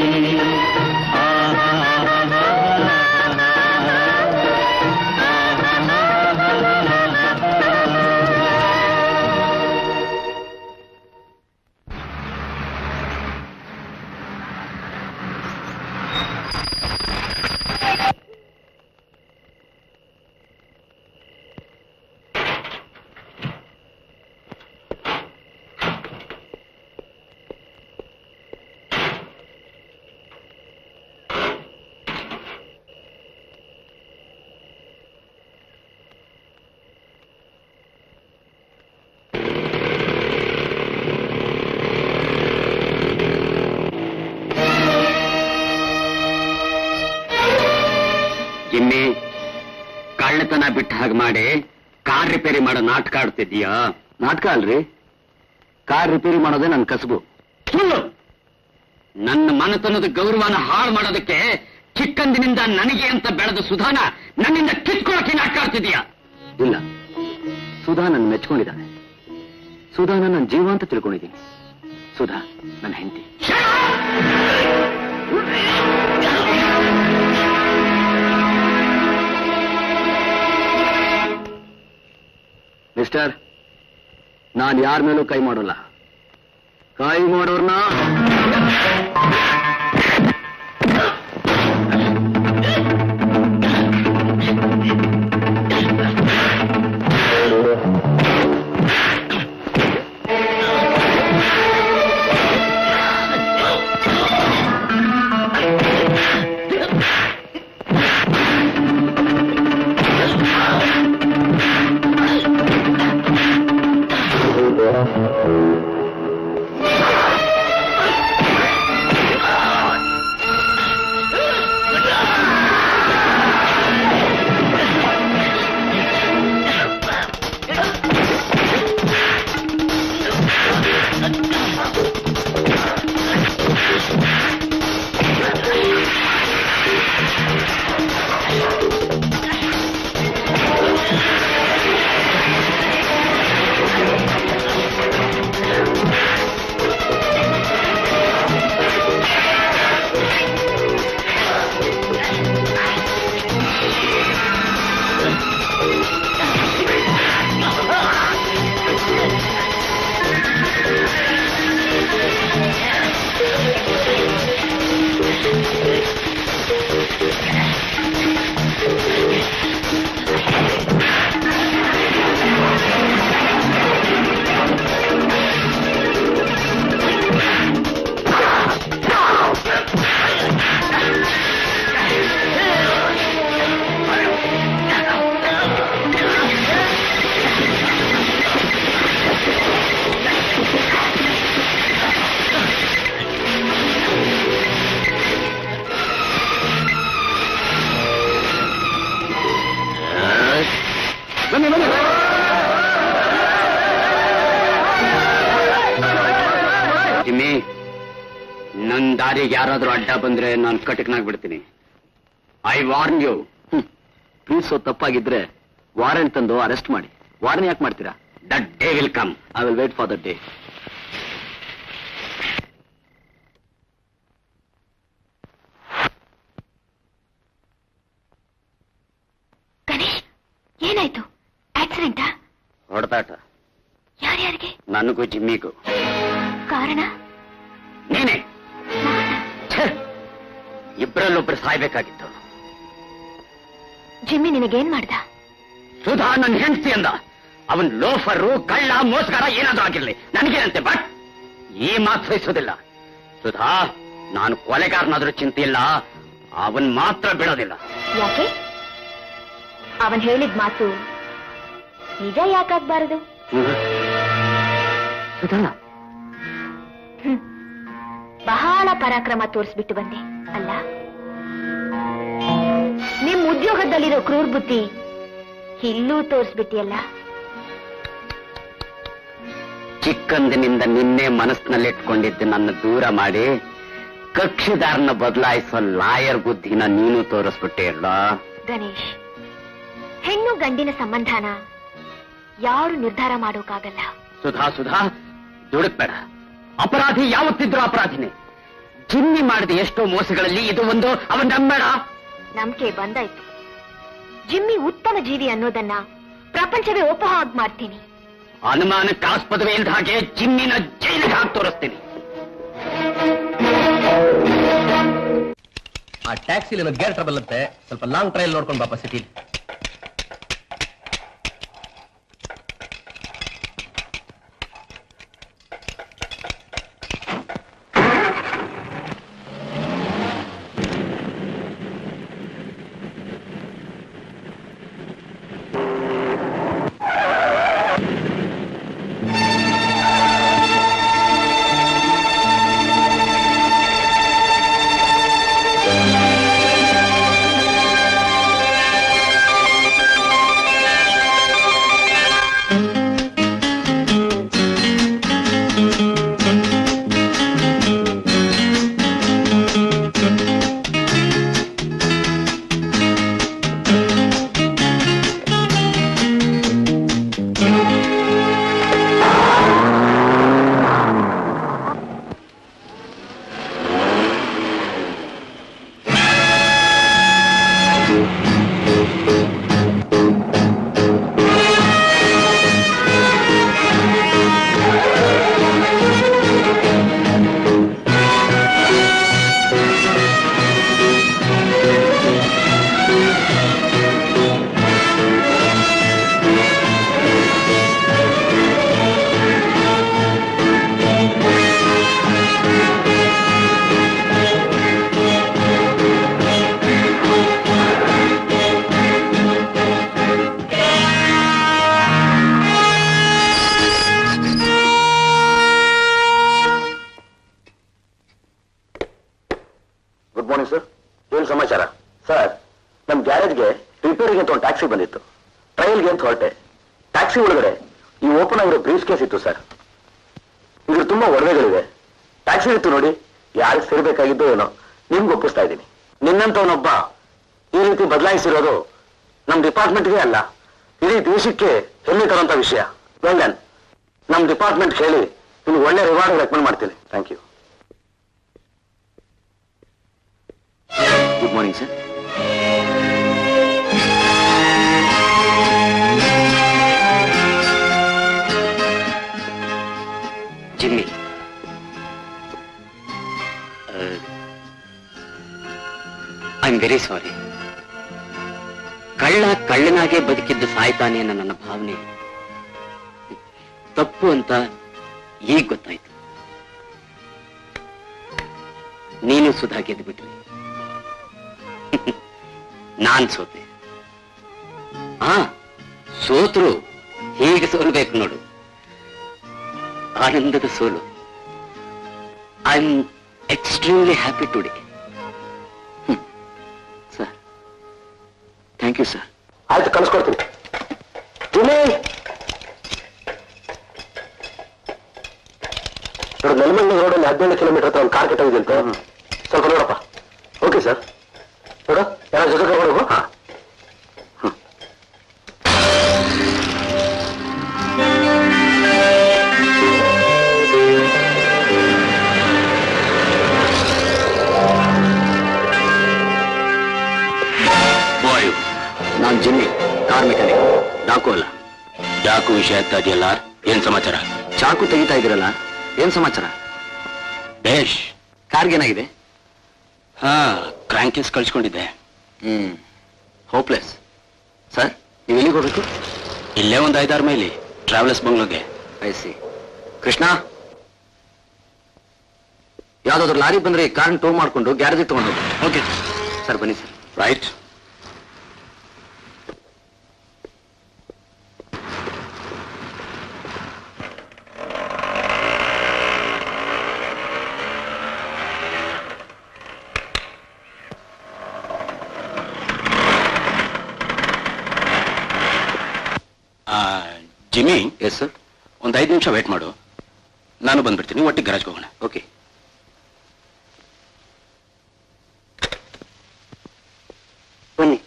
Speaker 6: ಜಿಮ್ಮಿ ಕಳ್ಳತನ ಬಿಟ್ಟ ಹಾಗೆ ಮಾಡಿ ಕಾರ್ ರಿಪೇರಿ ಮಾಡೋ ನಾಟಕ ಆಡ್ತಿದ್ದೀಯಾ ನಾಟಕ ಅಲ್ರಿ ಕಾರ್ ರಿಪೇರಿ ಮಾಡೋದೇ ನನ್ನ ಕಸಬು ಸುಳ್ಳು ನನ್ನ ಮನತನದ ಗೌರವನ ಹಾಳು ಮಾಡೋದಕ್ಕೆ ಚಿಕ್ಕಂದಿನಿಂದ ನನಗೆ ಅಂತ ಬೆಳೆದ ಸುಧಾನ ನನ್ನಿಂದ ಕಿತ್ಕೊಳ್ಳೋಕೆ ನಾಟಕ ಆಡ್ತಿದ್ದೀಯಾ ಇಲ್ಲ ಸುಧಾ ನನ್ನ ಮೆಚ್ಕೊಂಡಿದ್ದಾಳೆ ಸುಧಾನ ನನ್ನ ಜೀವ ಅಂತ ತಿಳ್ಕೊಂಡಿದ್ದೀನಿ ಸುಧಾ ನನ್ನ ಹೆಂಡತಿ ಮಿಸ್ಟರ್ ನಾನು ಯಾರ ಮೇಲೂ ಕೈ ಮಾಡೋಲ್ಲ ಕೈ ಮಾಡೋರ್ನ ದಾರಿಗೆ ಯಾರಾದ್ರೂ ಅಡ್ಡ ಬಂದ್ರೆ ನಾನು ಕಟಕ್ನಾಗ್ಬಿಡ್ತೀನಿ ಐ ವಾರ್ನ್ ಯು ಪ್ಲೀಸ್ ತಪ್ಪಾಗಿದ್ರೆ ವಾರೆಂಟ್ ತಂದು ಅರೆಸ್ಟ್ ಮಾಡಿ ವಾರ್ನ್ ಯಾಕೆ ಮಾಡ್ತೀರಾ that day will come I will wait for that day
Speaker 2: Ganesh ಏನಾಯ್ತು ಆಕ್ಸಿಡೆಂಟಾ
Speaker 6: ಹೊಡೆದಾಟ
Speaker 2: ಯಾರ್ಯಾರಿಗೆ
Speaker 6: ನನಗೂ ಜಿಮ್ಮಿಗೂ
Speaker 2: ಕಾರಣ
Speaker 6: ನೀನೆ
Speaker 2: ನಾನಾ?
Speaker 6: ಇಬ್ಬರಲ್ಲೊಬ್ರು ಸಾಯ್ಬೇಕಾಗಿತ್ತು
Speaker 2: ಜಿಮ್ಮಿ ನಿನಗೇನ್ ಮಾಡ್ದ
Speaker 6: ಸುಧಾ ನನ್ನ ಹೆಂಡತಿ ಅಂದ ಅವನ್ ಲೋಫರು ಕಳ್ಳ ಮೋಸ್ಗಾರ ಏನಾದ್ರೂ ಆಗಿರ್ಲಿ ನನಗೇನಂತೆ ಬಟ್ ಈ ಮಾತು ಸಹಿಸೋದಿಲ್ಲ ಸುಧಾ ನಾನು ಕೊಲೆಗಾರನಾದ್ರೂ ಚಿಂತೆ ಇಲ್ಲ ಅವನ್ ಮಾತ್ರ ಬಿಡೋದಿಲ್ಲ
Speaker 2: ಯಾಕೆ ಅವನ್ ಹೇಳಿದ ಮಾತು ನಿಜ ಯಾಕಾಗ್ಬಾರದು
Speaker 6: ಸುಧಾ
Speaker 2: ಹ್ಮ್. ಬಹಳ ಪರಾಕ್ರಮ ತೋರಿಸ್ಬಿಟ್ಟು ಬಂದೆ ಅಲ್ಲ ನಿಮ್ ಉದ್ಯೋಗದಲ್ಲಿರೋ ಕ್ರೂರ್ ಬುದ್ಧಿ ಇಲ್ಲೂ ತೋರಿಸ್ಬಿಟ್ಟಿಯಲ್ಲ
Speaker 6: ಚಿಕ್ಕಂದಿನಿಂದ ನಿನ್ನೆ ಮನಸ್ಸಿನಲ್ಲಿಟ್ಕೊಂಡಿದ್ದು ನನ್ನ ದೂರ ಮಾಡಿ ಕಕ್ಷಿದಾರನ ಬದಲಾಯಿಸೋ ಲಾಯರ್ ಬುದ್ಧಿನ ನೀನು ತೋರಿಸ್ಬಿಟ್ಟೆ ಅಲ್ಲ
Speaker 2: ಗಣೇಶ್ ಹೆಣ್ಣು ಗಂಡಿನ ಸಂಬಂಧನ ಯಾರು ನಿರ್ಧಾರ ಮಾಡೋಕ್ಕಾಗಲ್ಲ
Speaker 6: ಸುಧಾ ಸುಧಾ ದುಡುಕ್ಬೇಡ ಅಪರಾಧಿ ಯಾವತ್ತಿದ್ರು ಅಪರಾಧಿನೇ ಚಿನ್ನಿ ಮಾಡಿದ ಎಷ್ಟೋ ಮೋಸಗಳಲ್ಲಿ ಇದು ಒಂದು ಅವನ್ ನಂಬೇಡ
Speaker 2: ನಂಬಿಕೆ ಬಂದಾಯ್ತು ಜಿಮ್ಮಿ ಉತ್ತಮ ಜೀವಿ ಅನ್ನೋದನ್ನ ಪ್ರಪಂಚವೇ ಒಪ್ಪ ಹಾಗೆ ಮಾಡ್ತೀನಿ
Speaker 6: ಅನುಮಾನಕ್ಕೆ ಆಸ್ಪದವೇ ಇಲ್ದ ಹಾಗೆ ಚಿನ್ನಿನ ಜೈಲಿಗೆ ಹಾಕಿ ತೋರಿಸ್ತೀನಿ
Speaker 10: ಆ ಟ್ಯಾಕ್ಸಿಲಿ ಏನೋ ಗೇರ್ ಟ್ರಬಲ್ ಅಂತೆ ಸ್ವಲ್ಪ ಲಾಂಗ್ ಟ್ರೈಲ್ ನೋಡ್ಕೊಂಡು ಬಾಪ ಸಿಟಿ
Speaker 6: ಗುಡ್ ಮಾರ್ನಿಂಗ್ ಸರ್ ಏನು ಸಮಾಚಾರ ಸರ್ ನಮ್ ಗ್ಯಾರೇಜ್ಗೆ ರಿಪೇರಿಗೆ ಅಂತ ಒಂದು ಟ್ಯಾಕ್ಸಿ ಬಂದಿತ್ತು ಟ್ರಯಲ್ಗೆ ಅಂತ ಹೊರಟೆ ಟ್ಯಾಕ್ಸಿ ಒಳಗಡೆ ಈ ಓಪನ್ ಆಗಿರೋ ಬ್ರೀಫ್ ಕೇಸ್ ಇತ್ತು ಸರ್ ಇದ್ರ ತುಂಬಾ ಒಡವೆಗಳಿವೆ ಟ್ಯಾಕ್ಸಿ ಇತ್ತು ನೋಡಿ ಯಾರಿಗೆ ಸೇರ್ಬೇಕಾಗಿದ್ದು ಏನೋ ನಿಮ್ಗೆ ಒಪ್ಪಿಸ್ತಾ ಇದ್ದೀನಿ ನಿನ್ನಂತವನೊಬ್ಬ ಈ ರೀತಿ ಬದಲಾಯಿಸಿರೋದು ನಮ್ ಡಿಪಾರ್ಟ್ಮೆಂಟ್ಗೆ ಅಲ್ಲ ಇಡೀ ದೇಶಕ್ಕೆ ಹೆಮ್ಮೆ ತರುವಂತ ವಿಷಯ ವೆಲ್ ಡನ್ ನಮ್ ಡಿಪಾರ್ಟ್ಮೆಂಟ್ ಹೇಳಿ ನಿಮ್ಗೆ ಒಳ್ಳೆ ರಿವಾರ್ಡ್ ರೆಕಮೆಂಡ್ ಮಾಡ್ತೀನಿ thank you good morning sir Jimmy I am very sorry ಕಳ್ಳ ಕಳ್ಳನಾಗೆ ಬದುಕಿದ್ದು ಸಾಯ್ತಾನೆ ಅನ್ನೋ ನನ್ನ ಭಾವನೆ ತಪ್ಪು ಅಂತ ಈಗ ಗೊತ್ತಾಯ್ತು ನೀನು ಸುಧಾ ಗೆದ್ದು ಬಿಟ್ರಿ ನಾನ್ ಸೋತೆ ಆ ಸೋತ್ರು ಹೀಗೆ ಸೋಲ್ಬೇಕು ನೋಡು ಆನಂದದ ಸೋಲು I am extremely happy today sir thank you sir ಆಯ್ತು ಕಳಿಸ್ಕೊಡ್ತೀನಿ ಜಿಮ್ಮಿ ನೆಲಮಂಗಲ ರೋಡಲ್ಲಿ ಹದಿನೇಳು ಕಿಲೋಮೀಟರ್ ಹತ್ರ ಒಂದು ಕಾರ್ ಕೆಟ್ಟೋಗಿದ್ದಂತೆ ಸ್ವಲ್ಪ ನೋಡಪ್ಪ ಓಕೆ ಸರ್ ನೋಡ ಯಾರ ಜೊತೆ ಕರ್ಕೊಂಡು ಹಾ
Speaker 3: ಬಾಯ್
Speaker 6: ನಾನು ಜಿಮ್ಮಿ ಕಾರ್ ಮೆಕ್ಯಾನಿಕ್ ಡಾಕು ಅಲ್ಲ
Speaker 3: ಯಾಕು ವಿಷಯ ಆಗ್ತಾ ಇದೆಯಲ್ಲ ಏನ್ ಸಮಾಚಾರ
Speaker 6: ಚಾಕು ತೆಗಿತಾ ಇದ್ದೀರಲ್ಲ ಏನ್ ಸಮಾಚಾರ
Speaker 3: ಬೇಷ್
Speaker 6: ಕಾರ್ಗೇನಾಗಿದೆ
Speaker 3: ಹಾ ಕ್ರಾಂಕಿಸ್ ಕಳ್ಸ್ಕೊಂಡಿದ್ದೆ
Speaker 6: ಹ್ಮ್ ಹೋಪ್ಲೆಸ್ ಸರ್ ನೀವು ಎಲ್ಲಿಗೆ ಹೋಗ್ಬೇಕು
Speaker 3: ಇಲ್ಲೇ ಒಂದು ಐದಾರು ಮೈಲಿ ಟ್ರಾವೆಲರ್ಸ್ ಬಂಗ್ಲೋಗೆ
Speaker 6: ಐ ಸಿ ಕೃಷ್ಣ ಯಾವ್ದಾದ್ರು ಲಾರಿ ಬಂದ್ರೆ ಕಾರ್ ಟೋ ಮಾಡ್ಕೊಂಡು ಗ್ಯಾರೇಜ್ ತಗೊಂಡು ಓಕೆ ಸರ್ ಬನ್ನಿ sir
Speaker 3: right Jimmy
Speaker 6: yes sir
Speaker 3: ಒಂದು ಐದು ನಿಮಿಷ ವೇಟ್ ಮಾಡು ನಾನು ಬಂದ್ಬಿಡ್ತೀನಿ ಒಟ್ಟಿಗೆ ಗರಾಜ್ಗೆ ಹೋಗೋಣ
Speaker 6: ಓಕೆ ಬನ್ನಿ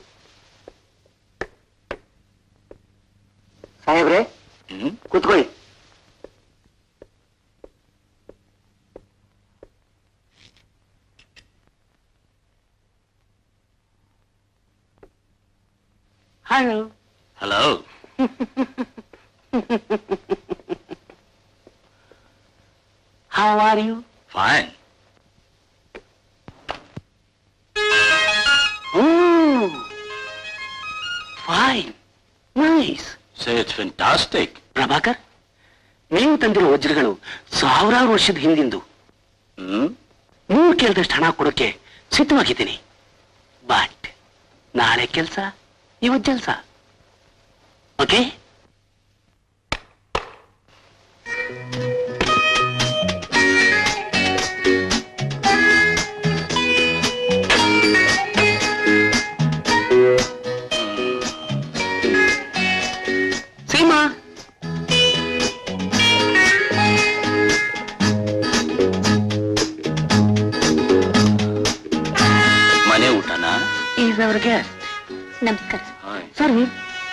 Speaker 6: ಸಾಹೇಬ್ರೆ
Speaker 3: ಹ್ಮ್
Speaker 6: ಕೂತ್ಕೊಳ್ಳಿ hello
Speaker 3: hello
Speaker 6: how are you
Speaker 3: fine
Speaker 6: fine nice
Speaker 3: so it's fantastic
Speaker 6: Prabhakar ನೀವು ತಂದಿರೋ ವಜ್ರಗಳು ಸಾವಿರಾರು ವರ್ಷದ ಹಿಂದಿಂದು
Speaker 3: ಹ್ಮ್
Speaker 6: ನೀವು ಕೇಳಿದಷ್ಟು ಹಣ ಕೊಡೋಕೆ ಸಿದ್ಧವಾಗಿದ್ದೀನಿ ಬಟ್ ನಾಳೆ ಕೆಲಸ ಇವತ್ತು ಕೆಲಸ ಓಕೆ ಸೀಮಾ
Speaker 3: ಮನೆ ಊಟನಾ
Speaker 6: ಈಸ್ ಅವರ್ ಗೆಸ್ಟ್
Speaker 2: ನಮಸ್ಕಾರ
Speaker 6: ಸರಿ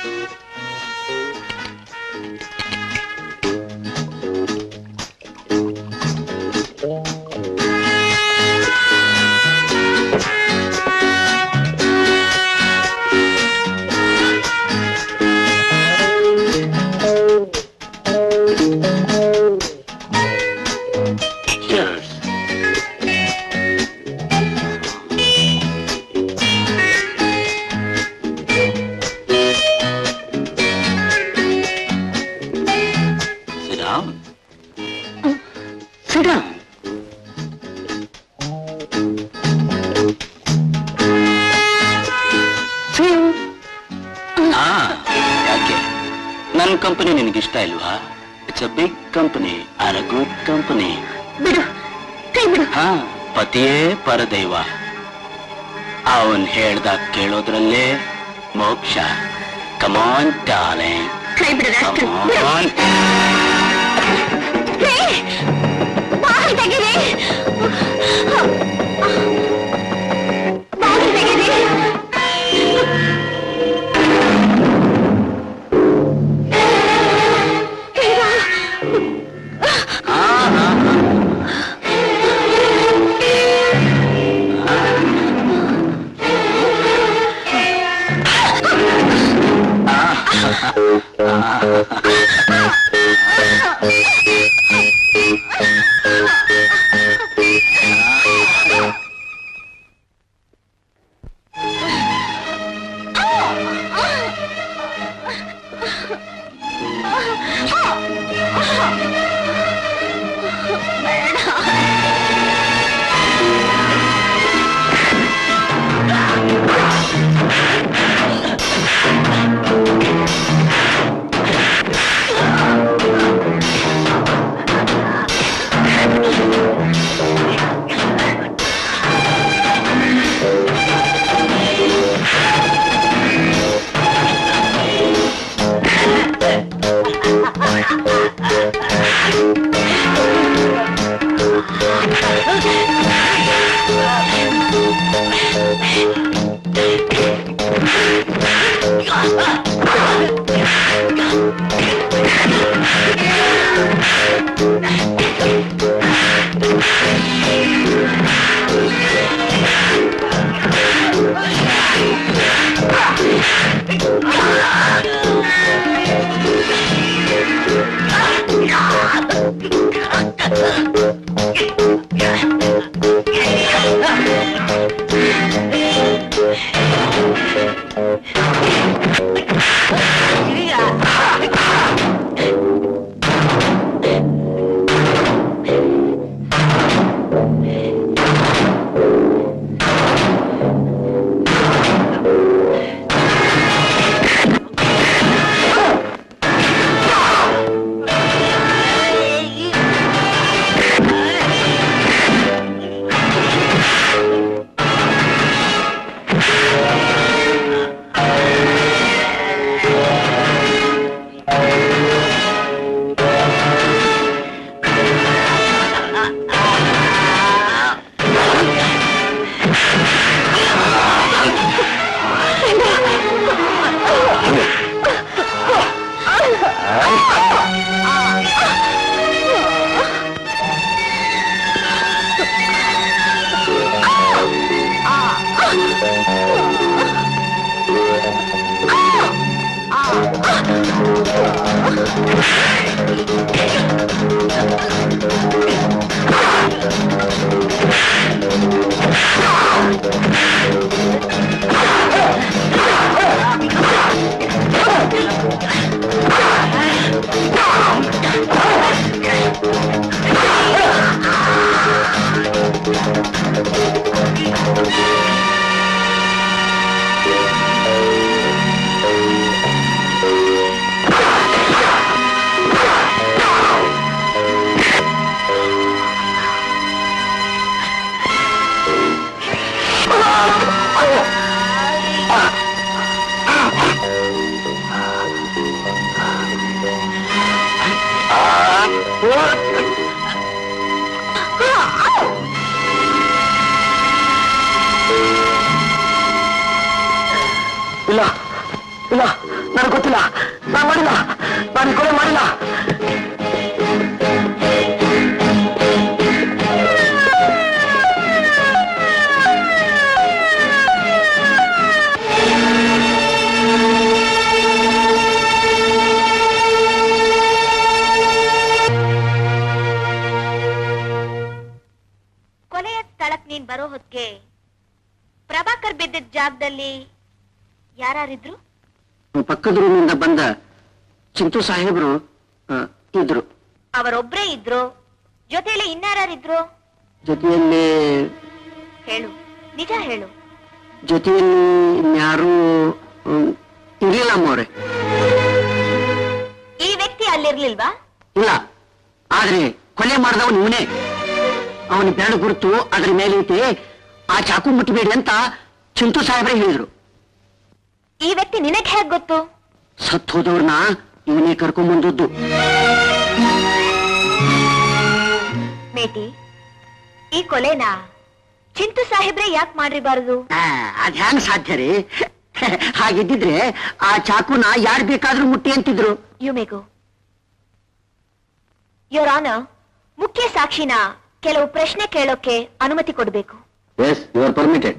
Speaker 3: Cheers. Sit down.
Speaker 6: Sit down. See you.
Speaker 3: ಆ ಯಾಕೆ ನನ್ನ ಕಂಪನಿ ನಿನಗೆ ಇಷ್ಟ ಇಲ್ವಾ it's a big company or a good company
Speaker 2: ಬಿಡು ಕೈ ಬಿಡು
Speaker 3: ಹಾ ಪತಿಯೇ ಪರದೈವ ಅವನ್ ಹೇಳ್ದಾಗ ಕೇಳೋದ್ರಲ್ಲೇ ಮೋಕ್ಷ ಕಮಾನ್ ಟಾಲೆ
Speaker 2: ಕೈ ಬಿಡು ರಾಸ್ಕಲ್. ಬಿಡು.
Speaker 3: ಕಮಾನ್
Speaker 2: ಹೇ, ಬಾಗಿಲು ತೆಗೀರಿ ಬಾಗಿಲು ತೆಗೀರಿ
Speaker 3: ಆ
Speaker 4: ಇಲ್ಲ ಇಲ್ಲ ನನಗೆ ಗೊತ್ತಿಲ್ಲ ನಾನು ಮಾಡಿಲ್ಲ ನಾನು ಈ ಕೊಲೆ ಮಾಡಿಲ್ಲ
Speaker 2: ಕೊಲೆಯ ಸ್ಥಳಕ್ ನೀನ್ ಬರೋ ಹೊತ್ತಿಗೆ ಪ್ರಭಾಕರ್ ಬಿದ್ದಿದ್ದ ಜಾಗದಲ್ಲಿ ಯಾರಿದ್ರು
Speaker 4: ಪಕ್ಕದ ರೂಮಿಂದ ಬಂದ ಚಿಂತು ಸಾಹೇಬರು ಆ, ಇದ್ರು
Speaker 2: ಅವರೊಬ್ರೇ ಇದ್ರು ಜೊತೆಯಲ್ಲಿ ಇನ್ನಾರಿದ್ರು
Speaker 4: ಜೊತೆಯಲ್ಲಿ
Speaker 2: ಹೇಳು ನಿಜ ಹೇಳು
Speaker 4: ಜೊತೆಯಲ್ಲಿ ಇನ್ಯಾರು ಹ್ಮ್, ಇರ್ಲಿಲ್ಲ ಅಮ್ಮವ್ರೆ
Speaker 2: ಈ ವ್ಯಕ್ತಿ ಅಲ್ಲಿರ್ಲಿಲ್ವಾ
Speaker 4: ಇಲ್ಲ ಆದ್ರೆ ಕೊಲೆ ಮಾಡಿದವನು ಇವನೇ ಅವನ ಬೆರಳು ಗುರುತು ಅದ್ರ ಮೇಲೆ ಐತೆ ಆ ಚಾಕು ಮುಟ್ಟಬೇಡಿ ಅಂತ ಚಿಂತು ಸಾಹೇಬ್ರೆ ಹೇಳಿದ್ರು
Speaker 2: ಈ ವ್ಯಕ್ತಿ ನಿನಗ್ ಹೇಗ್ ಗೊತ್ತು
Speaker 4: ಸತ್ ಹೋದವ್ರನ್ನ ಇವನೇ ಕರ್ಕೊಂಡ್ ಬಂದದ್ದು
Speaker 2: ಮೇಟಿ ಈ ಕೊಲೆನ ಚಿಂತು ಸಾಹೇಬ್ರೆ ಯಾಕೆ ಮಾಡಿರಬಾರದು
Speaker 4: ಆ, ಅದ್ ಹ್ಯಾಂಗ್ ಸಾಧ್ಯ ರೀ ಹಾಗಿದ್ದಿದ್ರೆ ಆ ಚಾಕುನ ಯಾರ್ ಬೇಕಾದ್ರೂ ಮುಟ್ಟಿ ಅಂತಿದ್ರು
Speaker 2: ಯು ಮೇಗೋ ಯೋರ್ ಆನರ್ ಮುಖ್ಯ ಸಾಕ್ಷಿನ ಕೆಲವು ಪ್ರಶ್ನೆ ಕೇಳೋಕೆ ಅನುಮತಿ ಕೊಡಬೇಕು
Speaker 6: yes you are permitted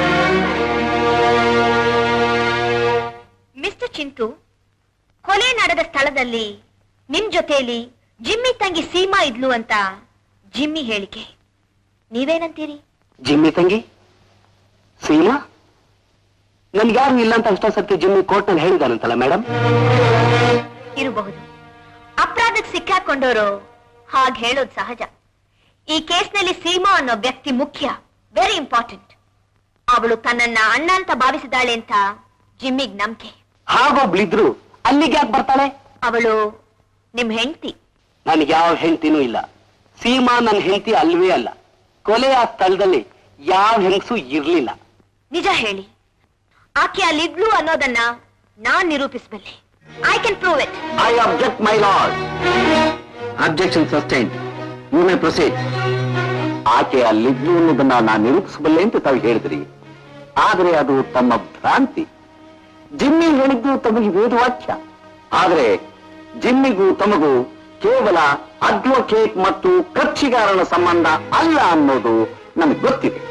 Speaker 2: mister Chintu ಕೊಲೆ ನಡೆದ ಸ್ಥಳದಲ್ಲಿ ನಿಮ್ ಜೊತೆಯಲ್ಲಿ ಜಿಮ್ಮಿ ತಂಗಿ ಸೀಮಾ ಇದ್ಲು ಅಂತ ಜಿಮ್ಮಿ ಹೇಳಿಕೆ ನೀವೇನಂತೀರಿ
Speaker 4: ಜಿಮ್ಮಿ ತಂಗಿ ಸೀಮಾ ನನ್ಗ್ಯಾರು ಇಲ್ಲ ಅಂತ ಅಷ್ಟೋ ಸರ್ತಿ ಜಿಮ್ಮಿ ಕೋರ್ಟ್ನಲ್ಲಿ ಹೇಳಿದಾನಂತಲ್ಲ ಮೇಡಮ್
Speaker 2: ಇರಬಹುದು ಅಪರಾಧಕ್ಕೆ ಸಿಕ್ಕಾಕೊಂಡವರು ಹಾಗೆ ಹೇಳೋದು ಸಹಜ ಈ ಕೇಸ್ನಲ್ಲಿ ಸೀಮಾ ಅನ್ನೋ ವ್ಯಕ್ತಿ ಮುಖ್ಯ ವೆರಿ ಇಂಪಾರ್ಟೆಂಟ್ ಅವಳು ತನ್ನನ್ನ ಅಣ್ಣ ಅಂತ ಭಾವಿಸಿದಾಳೆ ಅಂತ ಜಿಮ್ಮಿಗ್ ನಂಬಿಕೆ
Speaker 4: ಹಾಗೊಬ್ಳಿದ್ರು ಅಲ್ಲಿಗೆ ಯಾಕೆ ಬರ್ತಾಳೆ
Speaker 2: ಅವಳು ನಿಮ್ ಹೆಂಡತಿ
Speaker 4: ನನಗೆ ಯಾವ ಹೆಂಡತಿನೂ ಇಲ್ಲ ಸೀಮಾ ನನ್ನ ಹೆಂಡತಿ ಅಲ್ವೇ ಅಲ್ಲ ಕೊಲೆಯ ಸ್ಥಳದಲ್ಲಿ ಯಾವ ಹೆಂಗಸು ಇರ್ಲಿಲ್ಲ
Speaker 2: ನಿಜ ಹೇಳಿ ಆಕೆ ಅಲ್ಲಿದ್ಲು ಅನ್ನೋದನ್ನ ನಾನ್ ನಿರೂಪಿಸಬಲ್ಲೆ I can prove it
Speaker 6: I object my lord objection sustain you may proceed ಆಕೆ ಅಲ್ಲಿದ್ಲು ಅನ್ನೋದನ್ನ ನಾನು ನಿರೂಪಿಸಬಲ್ಲೆ ಅಂತ ತಾವು ಹೇಳಿದ್ರಿ ಆದರೆ ಅದು ತಮ್ಮ ಭ್ರಾಂತಿ ಜಿಮ್ಮಿ ಹೇಳಿದ್ದು ತಮಗೆ ವೇದವಾಕ್ಯ ಆದರೆ ಜಿಮ್ಮಿಗೂ ತಮಗೂ ಕೇವಲ ಅಡ್ವೊಕೇಟ್ ಮತ್ತು ಕಕ್ಷಿಗಾರನ ಸಂಬಂಧ ಅಲ್ಲ ಅನ್ನೋದು ನಮಗೆ ಗೊತ್ತಿದೆ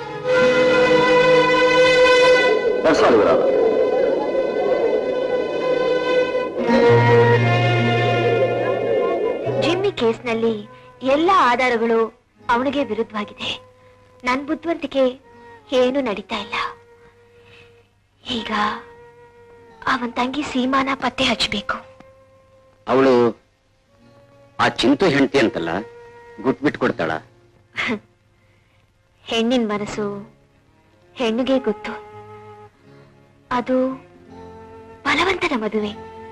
Speaker 6: That's all, Your Honor.
Speaker 2: Jimmy ಕೇಸ್ನಲ್ಲಿ ಎಲ್ಲ ಆಧಾರಗಳು ಅವನಿಗೆ ವಿರುದ್ಧವಾಗಿದೆ ನನ್ ಬುದ್ಧಿವಂತಿಕೆ ಏನು ನಡೀತಾ ಇಲ್ಲ ಈಗ ಅವನ್ ತಂಗಿ ಸೀಮಾನ ಪತ್ತೆ ಹಚ್ಚಬೇಕು
Speaker 4: ಅವಳು ಆ ಚಿಂತು ಹೆಂಡತಿ ಅಂತಲ್ಲ ಗುಟ್ಬಿಟ್ಟು ಕೊಡ್ತಾಳ
Speaker 2: ಹೆಣ್ಣಿನ ಮನಸ್ಸು ಹೆಣ್ಣಿಗೆ ಗೊತ್ತು ಅದು ಬಲವಂತನ ಮದುವೆ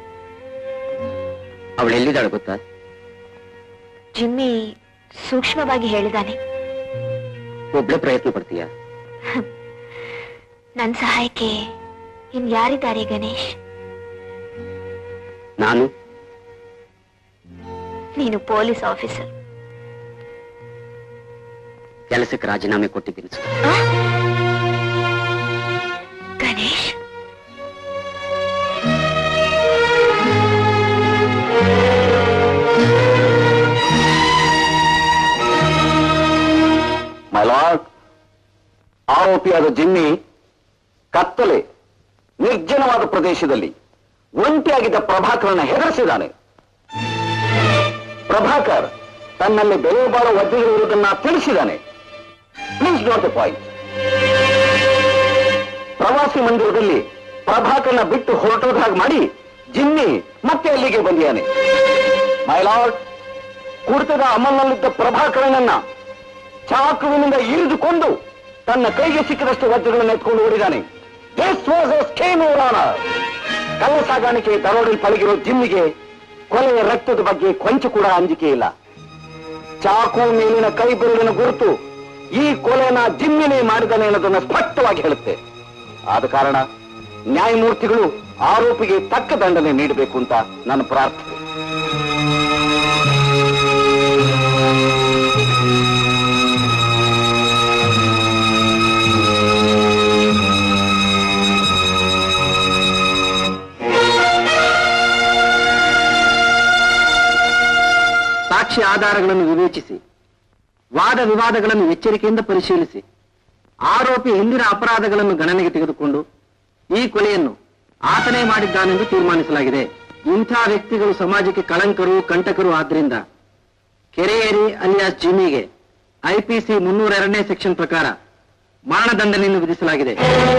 Speaker 4: ಅವಳು ಎಲ್ಲಿದ್ದಾಳೆ ಗೊತ್ತಾ
Speaker 2: ಜಿಮ್ಮಿ ಸೂಕ್ಷ್ಮವಾಗಿ ಹೇಳಿದಾನೆ
Speaker 4: ಒಬ್ಳೆ ಪ್ರಯತ್ನ ಪಡ್ತೀಯ
Speaker 2: ನನ್ ಸಹಾಯಕ್ಕೆ ಇನ್ ಯಾರಿದ್ದಾರೆ ಗಣೇಶ್
Speaker 4: ನಾನು
Speaker 2: ನೀನು ಪೊಲೀಸ್ ಆಫೀಸರ್
Speaker 4: ಕೆಲಸಕ್ಕೆ ರಾಜೀನಾಮೆ ಕೊಟ್ಟಿದ್ದೀನಿ ಸರ್.
Speaker 2: ಗಣೇಶ್
Speaker 6: ಮೈ ಲಾರ್ಡ್ ಆರೋಪಿಯಾದ ಜಿಮ್ಮಿ ಕತ್ತಲೆ ನಿರ್ಜನವಾದ ಪ್ರದೇಶದಲ್ಲಿ ಒಂಟಿಯಾಗಿದ್ದ ಪ್ರಭಾಕರನ್ನ ಹೆದರಿಸಿದ್ದಾನೆ ಪ್ರಭಾಕರ್ ತನ್ನಲ್ಲಿ ಬೆಲೆ ಬಾಳೋ ವಜ್ರಗಳಿರುವುದನ್ನ ತಿಳಿಸಿದ್ದಾನೆ ಪ್ಲೀಸ್ ನೋಟ್ ದ ಪಾಯಿಂಟ್ ಪ್ರವಾಸಿ ಮಂದಿರದಲ್ಲಿ ಪ್ರಭಾಕರ್ನ ಬಿಟ್ಟು ಹೊರಟೋದ ಹಾಗೆ ಮಾಡಿ ಜಿನ್ನಿ ಮತ್ತೆ ಅಲ್ಲಿಗೆ ಬಂದಿಯಾನೆ ಮೈ ಲಾರ್ಡ್ ಕುಡಿತದ ಅಮಲ್ನಲ್ಲಿದ್ದ ಪ್ರಭಾಕರನನ್ನ ಚಾಕುವಿನಿಂದ ಇರಿದುಕೊಂಡು ತನ್ನ ಕೈಗೆ ಸಿಕ್ಕಿದಷ್ಟು ವಜ್ರಗಳನ್ನು ಎತ್ಕೊಂಡು ಓಡಿದ್ದಾನೆ ದಿಸ್ ವಾಸ್ ಎ ಸ್ಕೇಮ್ ಕಳ್ಳ ಸಾಗಾಣಿಕೆ ದರೋಡಿ ಪಳಗಿರೋ ಜಿಮ್ಮಿಗೆ ಕೊಲೆಯ ರಕ್ತದ ಬಗ್ಗೆ ಕೊಂಚ ಕೂಡ ಅಂಜಿಕೆ ಇಲ್ಲ ಚಾಕು ಮೇಲಿನ ಕೈ ಬೆರಳಿನ ಗುರುತು ಈ ಕೊಲೆನ ಜಿಮ್ಮಿನೇ ಮಾಡಿದಾನೆ ಅನ್ನೋದನ್ನ ಸ್ಪಷ್ಟವಾಗಿ ಹೇಳುತ್ತೆ ಆದ ಕಾರಣ ನ್ಯಾಯಮೂರ್ತಿಗಳು ಆರೋಪಿಗೆ ತಕ್ಕ ದಂಡನೆ ನೀಡಬೇಕು ಅಂತ ನನ್ನ ಪ್ರಾರ್ಥನೆ
Speaker 4: ಸಾಕ್ಷಿ ಆಧಾರಗಳನ್ನು ವಿವೇಚಿಸಿ ವಾದ ವಿವಾದಗಳನ್ನು ಎಚ್ಚರಿಕೆಯಿಂದ ಪರಿಶೀಲಿಸಿ ಆರೋಪಿ ಹಿಂದಿನ ಅಪರಾಧಗಳನ್ನು ಗಣನೆಗೆ ತೆಗೆದುಕೊಂಡು ಈ ಕೊಲೆಯನ್ನು ಆತನೇ ಮಾಡಿದ್ದಾನೆಂದು ತೀರ್ಮಾನಿಸಲಾಗಿದೆ ಇಂಥ ವ್ಯಕ್ತಿಗಳು ಸಮಾಜಕ್ಕೆ ಕಳಂಕರು ಕಂಟಕರು ಆದ್ರಿಂದ ಕೆರೆಯೇರಿ ಅಲಿಯಾಸ್ ಜಿಮ್ಮಿಗೆ ಐಪಿಸಿ ಮುನ್ನೂರ ಎರಡನೇ ಸೆಕ್ಷನ್ ಪ್ರಕಾರ ಮರಣದಂಡನೆಯನ್ನು ವಿಧಿಸಲಾಗಿದೆ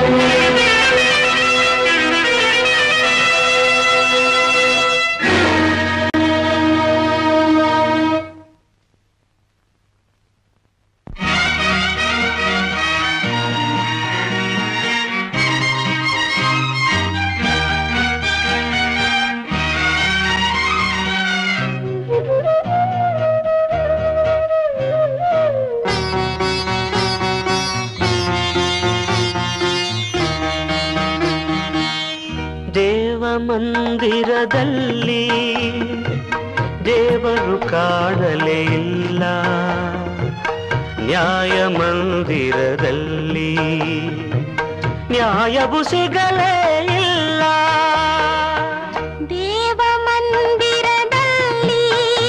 Speaker 1: ದೇವ ಮಂದಿರದಲ್ಲಿ ದೇವರು ಕಾಣಲೇ ಇಲ್ಲ ನ್ಯಾಯ ಮಂದಿರದಲ್ಲಿ ನ್ಯಾಯವು ಸಿಗಲೇ ಇಲ್ಲ
Speaker 9: ದೇವ ಮಂದಿರದಲ್ಲಿ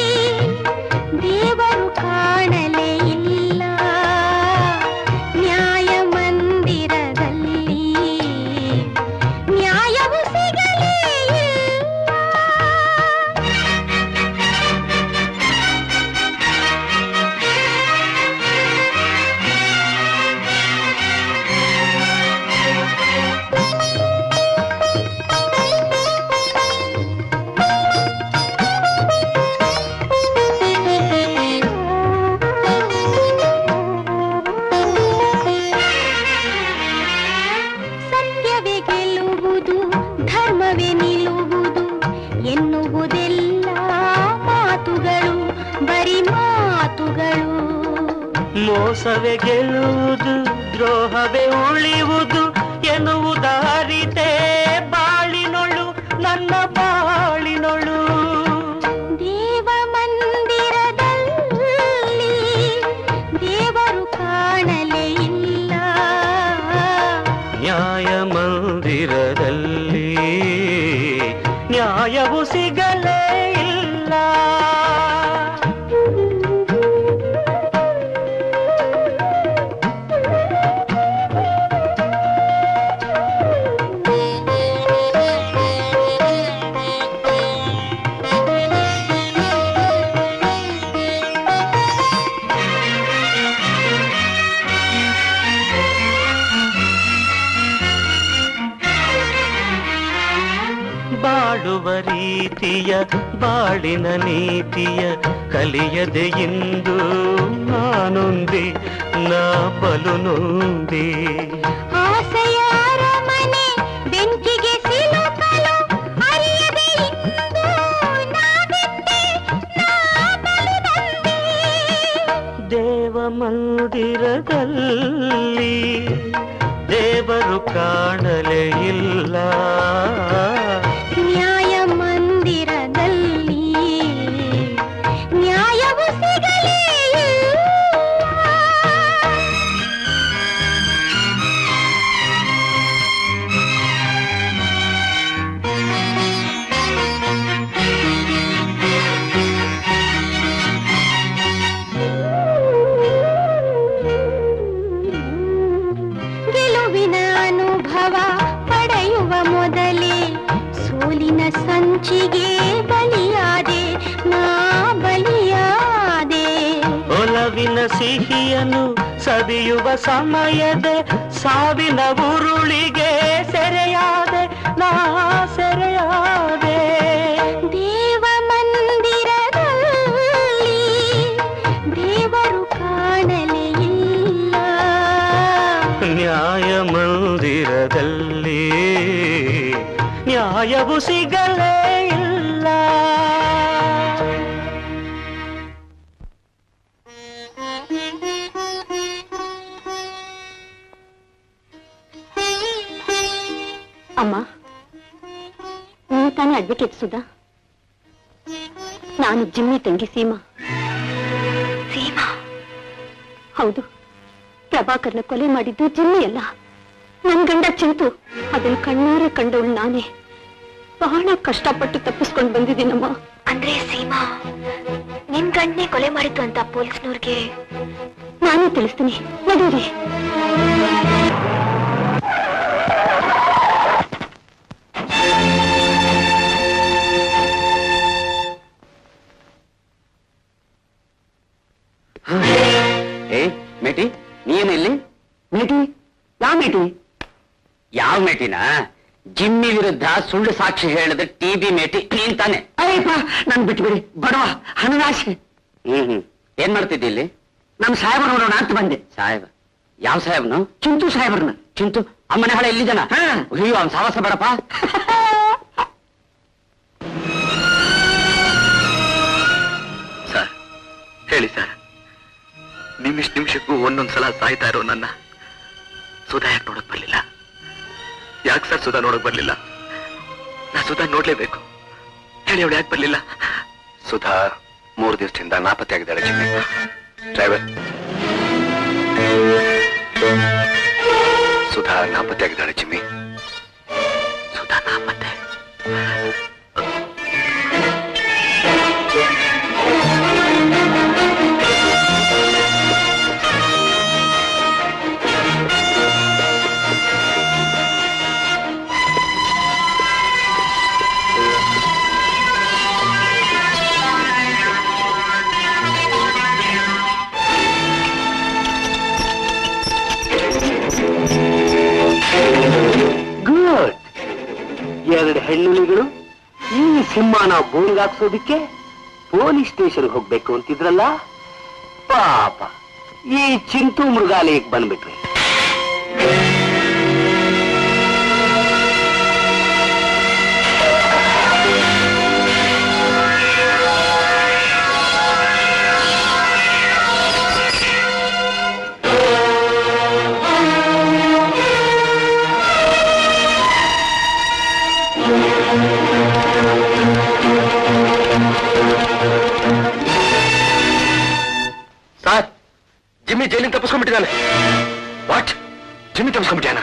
Speaker 9: ದೇವರು ಕಾಣಲೇ ಇಲ್ಲ ನ್ಯಾಯ ಮಂದಿರದಲ್ಲಿ ನ್ಯಾಯವು ಸಿಗಲೇ ಇಲ್ಲ ಸತ್ಯವೇ ಗೆಲ್ಲುವುದು ಧರ್ಮವೇ ನಿಲ್ಲುವುದು ಎನ್ನುವುದೆಲ್ಲ ಮಾತುಗಳು ಬರಿ ಮಾತುಗಳು
Speaker 1: ಮೋಸವೇ ಗೆಲ್ಲುವುದು ದ್ರೋಹವೇ ಉಳಿಯುವುದು ಎನ್ನುವುದಾರಿತೆ ಬಾಳಿನೊಳು ನನ್ನ ಬಾಳಿನೊಳು
Speaker 9: ದೇವ ಮಂದಿರದಲ್ಲಿ ದೇವರು ಕಾಣಲೇ ಇಲ್ಲ
Speaker 1: ನ್ಯಾಯ ಮಂದಿರದಲ್ಲಿ ನ್ಯಾಯವು ಸಿಗಲೇ ಇಲ್ಲ ಬಾಳುವ ರೀತಿಯ ಬಾಳಿನ ನೀತಿಯ ಕಲಿಯದೆ ಎಂದು ನಾನೊಂದಿ ನಾ ಬಲು ನೊಂದಿ
Speaker 9: ಆಸೆಯ ಅರಮನೆ ಬೆಂಕಿಗೆ ಸಿಲುಕಲು ಅರಿಯದೆ ಇಂದು ನಾವೆಂದೆ ನಾ ಬಲು ನೊಂದೆ.
Speaker 1: ದೇವ ಮಂದಿರದಲ್ಲಿ ದೇವರು ಕಾಣಲೇ ಇಲ್ಲ
Speaker 9: ನ್ಯಾಯ ಮಂದಿರದಲ್ಲಿ ನ್ಯಾಯವು ಸಿಗಲೇ ಇಲ್ಲ. ಗೆಲುವಿನ ಅನುಭವ ಪಡೆಯುವ ಮೊದಲೇ
Speaker 1: ಮುರಿಯುವ ಸಮಯದ ಸಾವಿನ ಉರುಳಿಗೆ ಸೆರೆಯಾದೆ ನಾ ಸೆರೆಯಾದೆ
Speaker 9: ದೇವ ಮಂದಿರದಲ್ಲಿ ದೇವರು ಕಾಣಲೇ ಇಲ್ಲ
Speaker 1: ನ್ಯಾಯ ಮಂದಿರದಲ್ಲಿ ನ್ಯಾಯವು ಸಿಗಲೇ ಇಲ್ಲ
Speaker 2: ಅಮ್ಮ ನೀವು ತಾನೇ ಅಡ್ವೊಕೇಟ್ ಸುಧಾ ನಾನು ಜಿಮ್ಮಿ ತಂಗಿ ಸೀಮಾ ಸೀಮಾ ಹೌದು ಪ್ರಭಾಕರ್ನ ಕೊಲೆ ಮಾಡಿದ್ದು ಜಿಮ್ಮಿ ಅಲ್ಲ ನನ್ ಗಂಡ ಚಿಂತು ಅದನ್ನ ಕಣ್ಣಾರೆ ಕಂಡವಳು ನಾನೇ ಬಹಳ ಕಷ್ಟಪಟ್ಟು ತಪ್ಪಿಸ್ಕೊಂಡು ಬಂದಿದ್ದೀನಮ್ಮ ಅಂದ್ರೆ ಸೀಮಾ ನಿನ್ ಗಂಡನೆ ಕೊಲೆ ಮಾಡಿದ್ದು ಅಂತ ಪೊಲೀಸ್ನವ್ರಿಗೆ ನಾನೇ ತಿಳಿಸ್ತೀನಿ ನಡೀರಿ
Speaker 3: ಏ ಮೇಟಿ ನೀನು ಇಲ್ಲಿ ಮೇಟಿ ಯಾವ ಮೇಟಿ ಯಾವ ಮೇಟಿನ ಜಿಮ್ಮಿ ವಿರುದ್ಧ ಸುಳ್ಳು ಸಾಕ್ಷಿ ಹೇಳಿದ್ರೆ ಟಿಬಿ ಮೇಟಿ ನೀನ್ ತಾನೆ
Speaker 4: ಅಯ್ಯಪ್ಪ ನನ್ ಬಿಟ್ಬಿಡಿ ಬಡವ ಹಣದಾಸೆ
Speaker 3: ಹ್ಮ್ ಹ್ಮ್ ಏನ್ ಮಾಡ್ತಿದ್ದಿ ಇಲ್ಲಿ
Speaker 4: ನಮ್ ಸಾಹೇಬ ನೋಡೋಣ ಅಂತ ಬಂದೆ
Speaker 3: ಸಾಹೇಬ ಯಾವ ಸಾಹೇಬ್ನು
Speaker 4: ಚಿಂತು ಸಾಹೇಬ್ರನ್ನ
Speaker 3: ಚಿಂತು ಅಮ್ಮನೆ ಹಳೆ ಎಲ್ಲಿದ್ದಾನ
Speaker 4: ಹಾ.
Speaker 3: ಅಯ್ಯೋ ಅವ್ನ ಸಾವಾಸ ಬೇಡಪ್ಪ
Speaker 7: ಸರ್ ಹೇಳಿ ಸರ್ ನಿಮಿಷ ನಿಮಿಷಕ್ಕೂ ಒಂದೊಂದ್ಸಲ ಸಾಯ್ತಾ ಇರೋ ನನ್ನ ಸುಧಾ ಯಾಕೆ ನೋಡಕ್ ಬರ್ಲಿಲ್ಲ ಯಾಕೆ ಸರ್ ಸುಧಾ ನೋಡಕ್ ಬರ್ಲಿಲ್ಲ ನಾ ಸುಧಾ ನೋಡ್ಲೇಬೇಕು ಹೇಳಿ ಅವಳು ಯಾಕೆ ಬರ್ಲಿಲ್ಲ
Speaker 6: ಸುಧಾ ಮೂರು ದಿವಸದಿಂದ ನಾಪತ್ತೆ ಆಗಿದ್ದಾಳೆ ಚಿನ್ನಿ ಡ್ರೈವರ್ ಸುಧಾ ನಾಪತ್ತೆ ಆಗಿದ್ದಾಳೆ ಚಿಮ್ಮಿ
Speaker 7: ಸುಧಾ ನಾಪತ್ತೆ
Speaker 4: ಗುಡ್ ಎರಡು ಹೆಣ್ಣುಲಿಗಳು ಈ ಸಿಂಹನ ಬೋನ್ಗಾಕ್ಸೋದಿಕ್ಕೆ ಪೊಲೀಸ್ ಸ್ಟೇಷನ್ಗೆ ಹೋಗ್ಬೇಕು ಅಂತಿದ್ರಲ್ಲ ಪಾಪ ಈ ಚಿಂತು ಮೃಗಾಲಯಕ್ಕೆ ಬಂದ್ಬಿಟ್ರಿ
Speaker 7: ಸರ್ ಜಿಮ್ಮಿ ಜೈಲಿಂದ ತಪ್ಪಿಸ್ಕೊಂಡ್ಬಿಟ್ಟಿದ್ದಾನೆ ವಾಟ್ ಜಿಮ್ಮಿ ತಪ್ಪಿಸ್ಕೊಂಡ್ಬಿಟ್ಟಾನ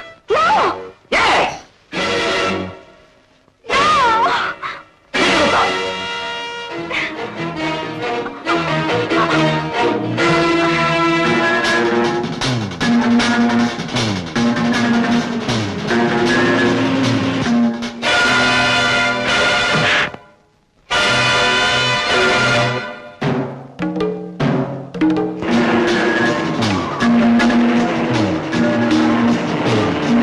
Speaker 4: ಆ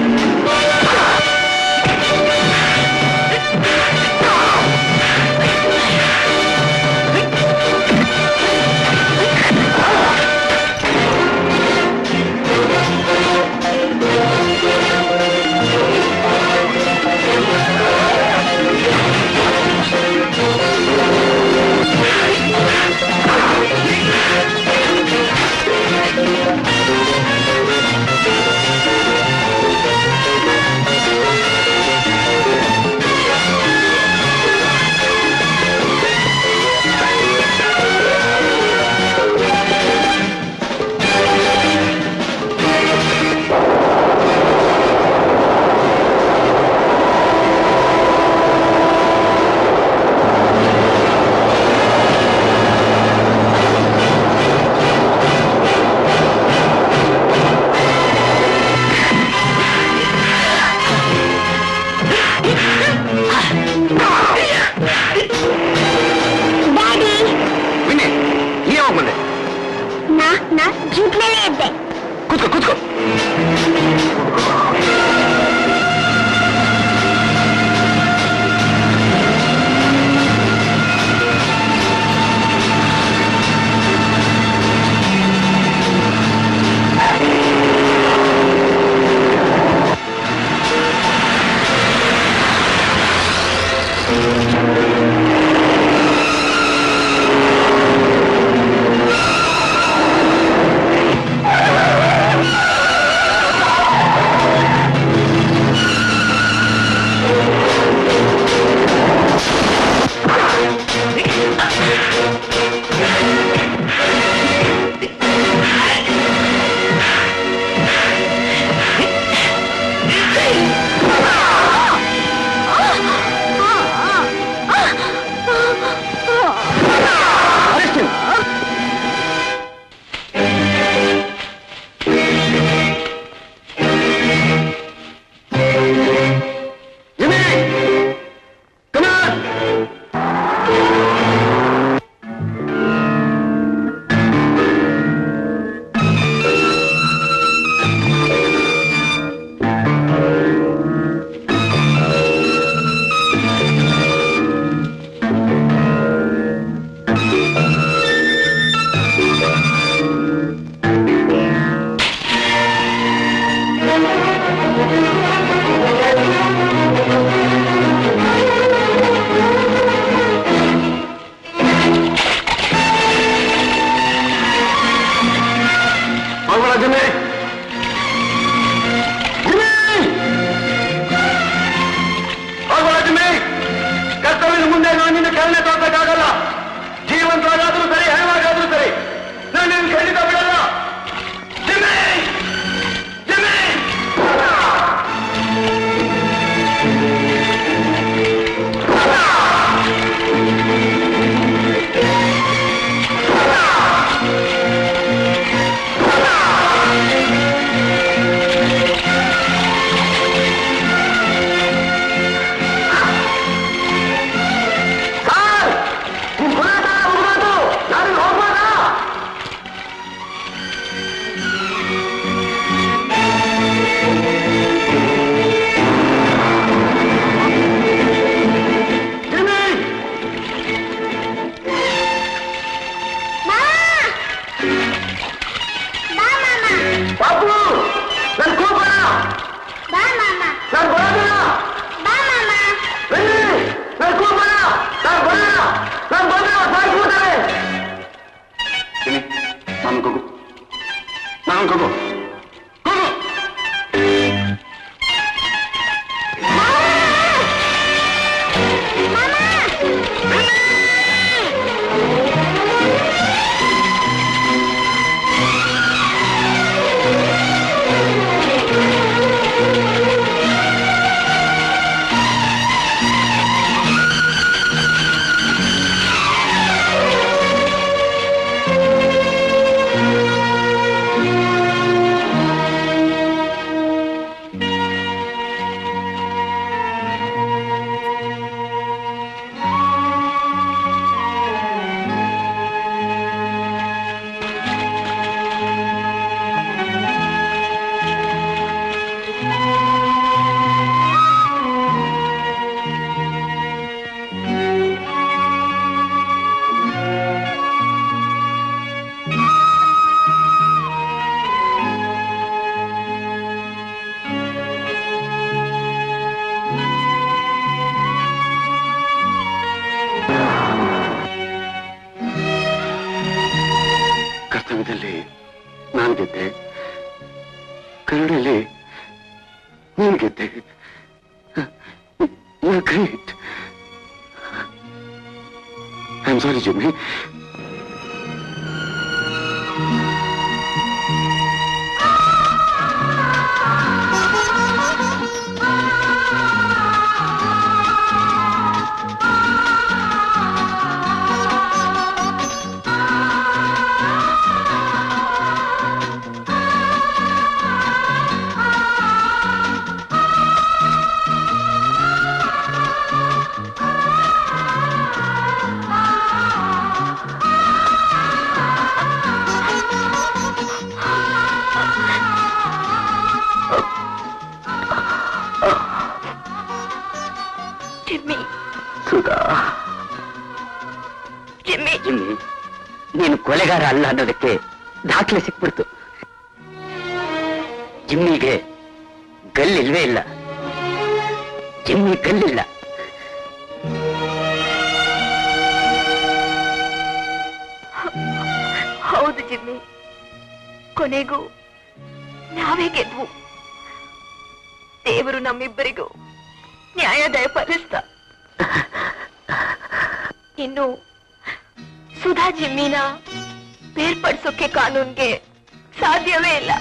Speaker 6: ಕನ್ನಡದಲ್ಲಿ ನಾನು ಗೆದ್ದೆ ಕನ್ನಡದಲ್ಲಿ ನೀನು ಗೆದ್ದೆ great I am sorry Jimmy
Speaker 2: Jimmy
Speaker 6: Sudha
Speaker 2: Jimmy
Speaker 1: Jimmy ನೀನು ಕೊಲೆಗಾರ ಅಲ್ಲ ಅನ್ನೋದಕ್ಕೆ ದಾಖಲೆ ಸಿಕ್ಬಿಡ್ತು ಜಿಮ್ಮಿಗೆ ಗಲ್ಲಿಲ್ವೇ ಇಲ್ಲ ಜಿಮ್ಮಿ ಗಲ್ಲಿಲ್ಲ
Speaker 2: ಹೌದು ಜಿಮ್ಮಿ ಕೊನೆಗೂ ನಾವೇ ಗೆದ್ವು ದೇವರು ನಮ್ಮಿಬ್ಬರಿಗೂ ನ್ಯಾಯ ದಯಪಾಲಿಸ್ತ ಇನ್ನು ಸುಧಾ ಜಿಮ್ಮಿನ ಬೇರ್ಪಡಿಸೋಕೆ ಕಾನೂನ್ಗೆ ಸಾಧ್ಯವೇ ಇಲ್ಲ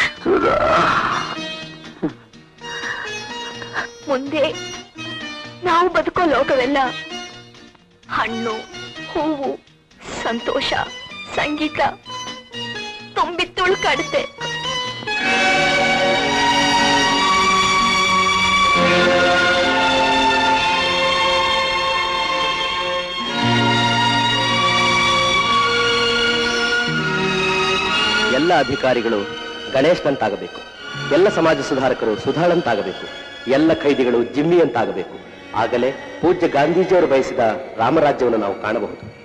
Speaker 2: ಮುಂದೆ ನಾವು ಬದುಕೋ ಲೋಕವೆಲ್ಲ ಹಣ್ಣು ಹೂವು ಸಂತೋಷ ಸಂಗೀತ ತುಂಬಿ ತುಳುಕಾಡುತ್ತೆ
Speaker 10: ಎಲ್ಲ ಅಧಿಕಾರಿಗಳು ಗಣೇಶ್ನಂತಾಗಬೇಕು ಎಲ್ಲ ಸಮಾಜ ಸುಧಾರಕರು ಸುಧಾಳಂತಾಗಬೇಕು ಎಲ್ಲ ಖೈದಿಗಳು ಜಿಮ್ಮಿಯಂತಾಗಬೇಕು ಆಗಲೇ ಪೂಜ್ಯ ಗಾಂಧೀಜಿಯವರು ಬಯಸಿದ ರಾಮರಾಜ್ಯವನ್ನು ನಾವು ಕಾಣಬಹುದು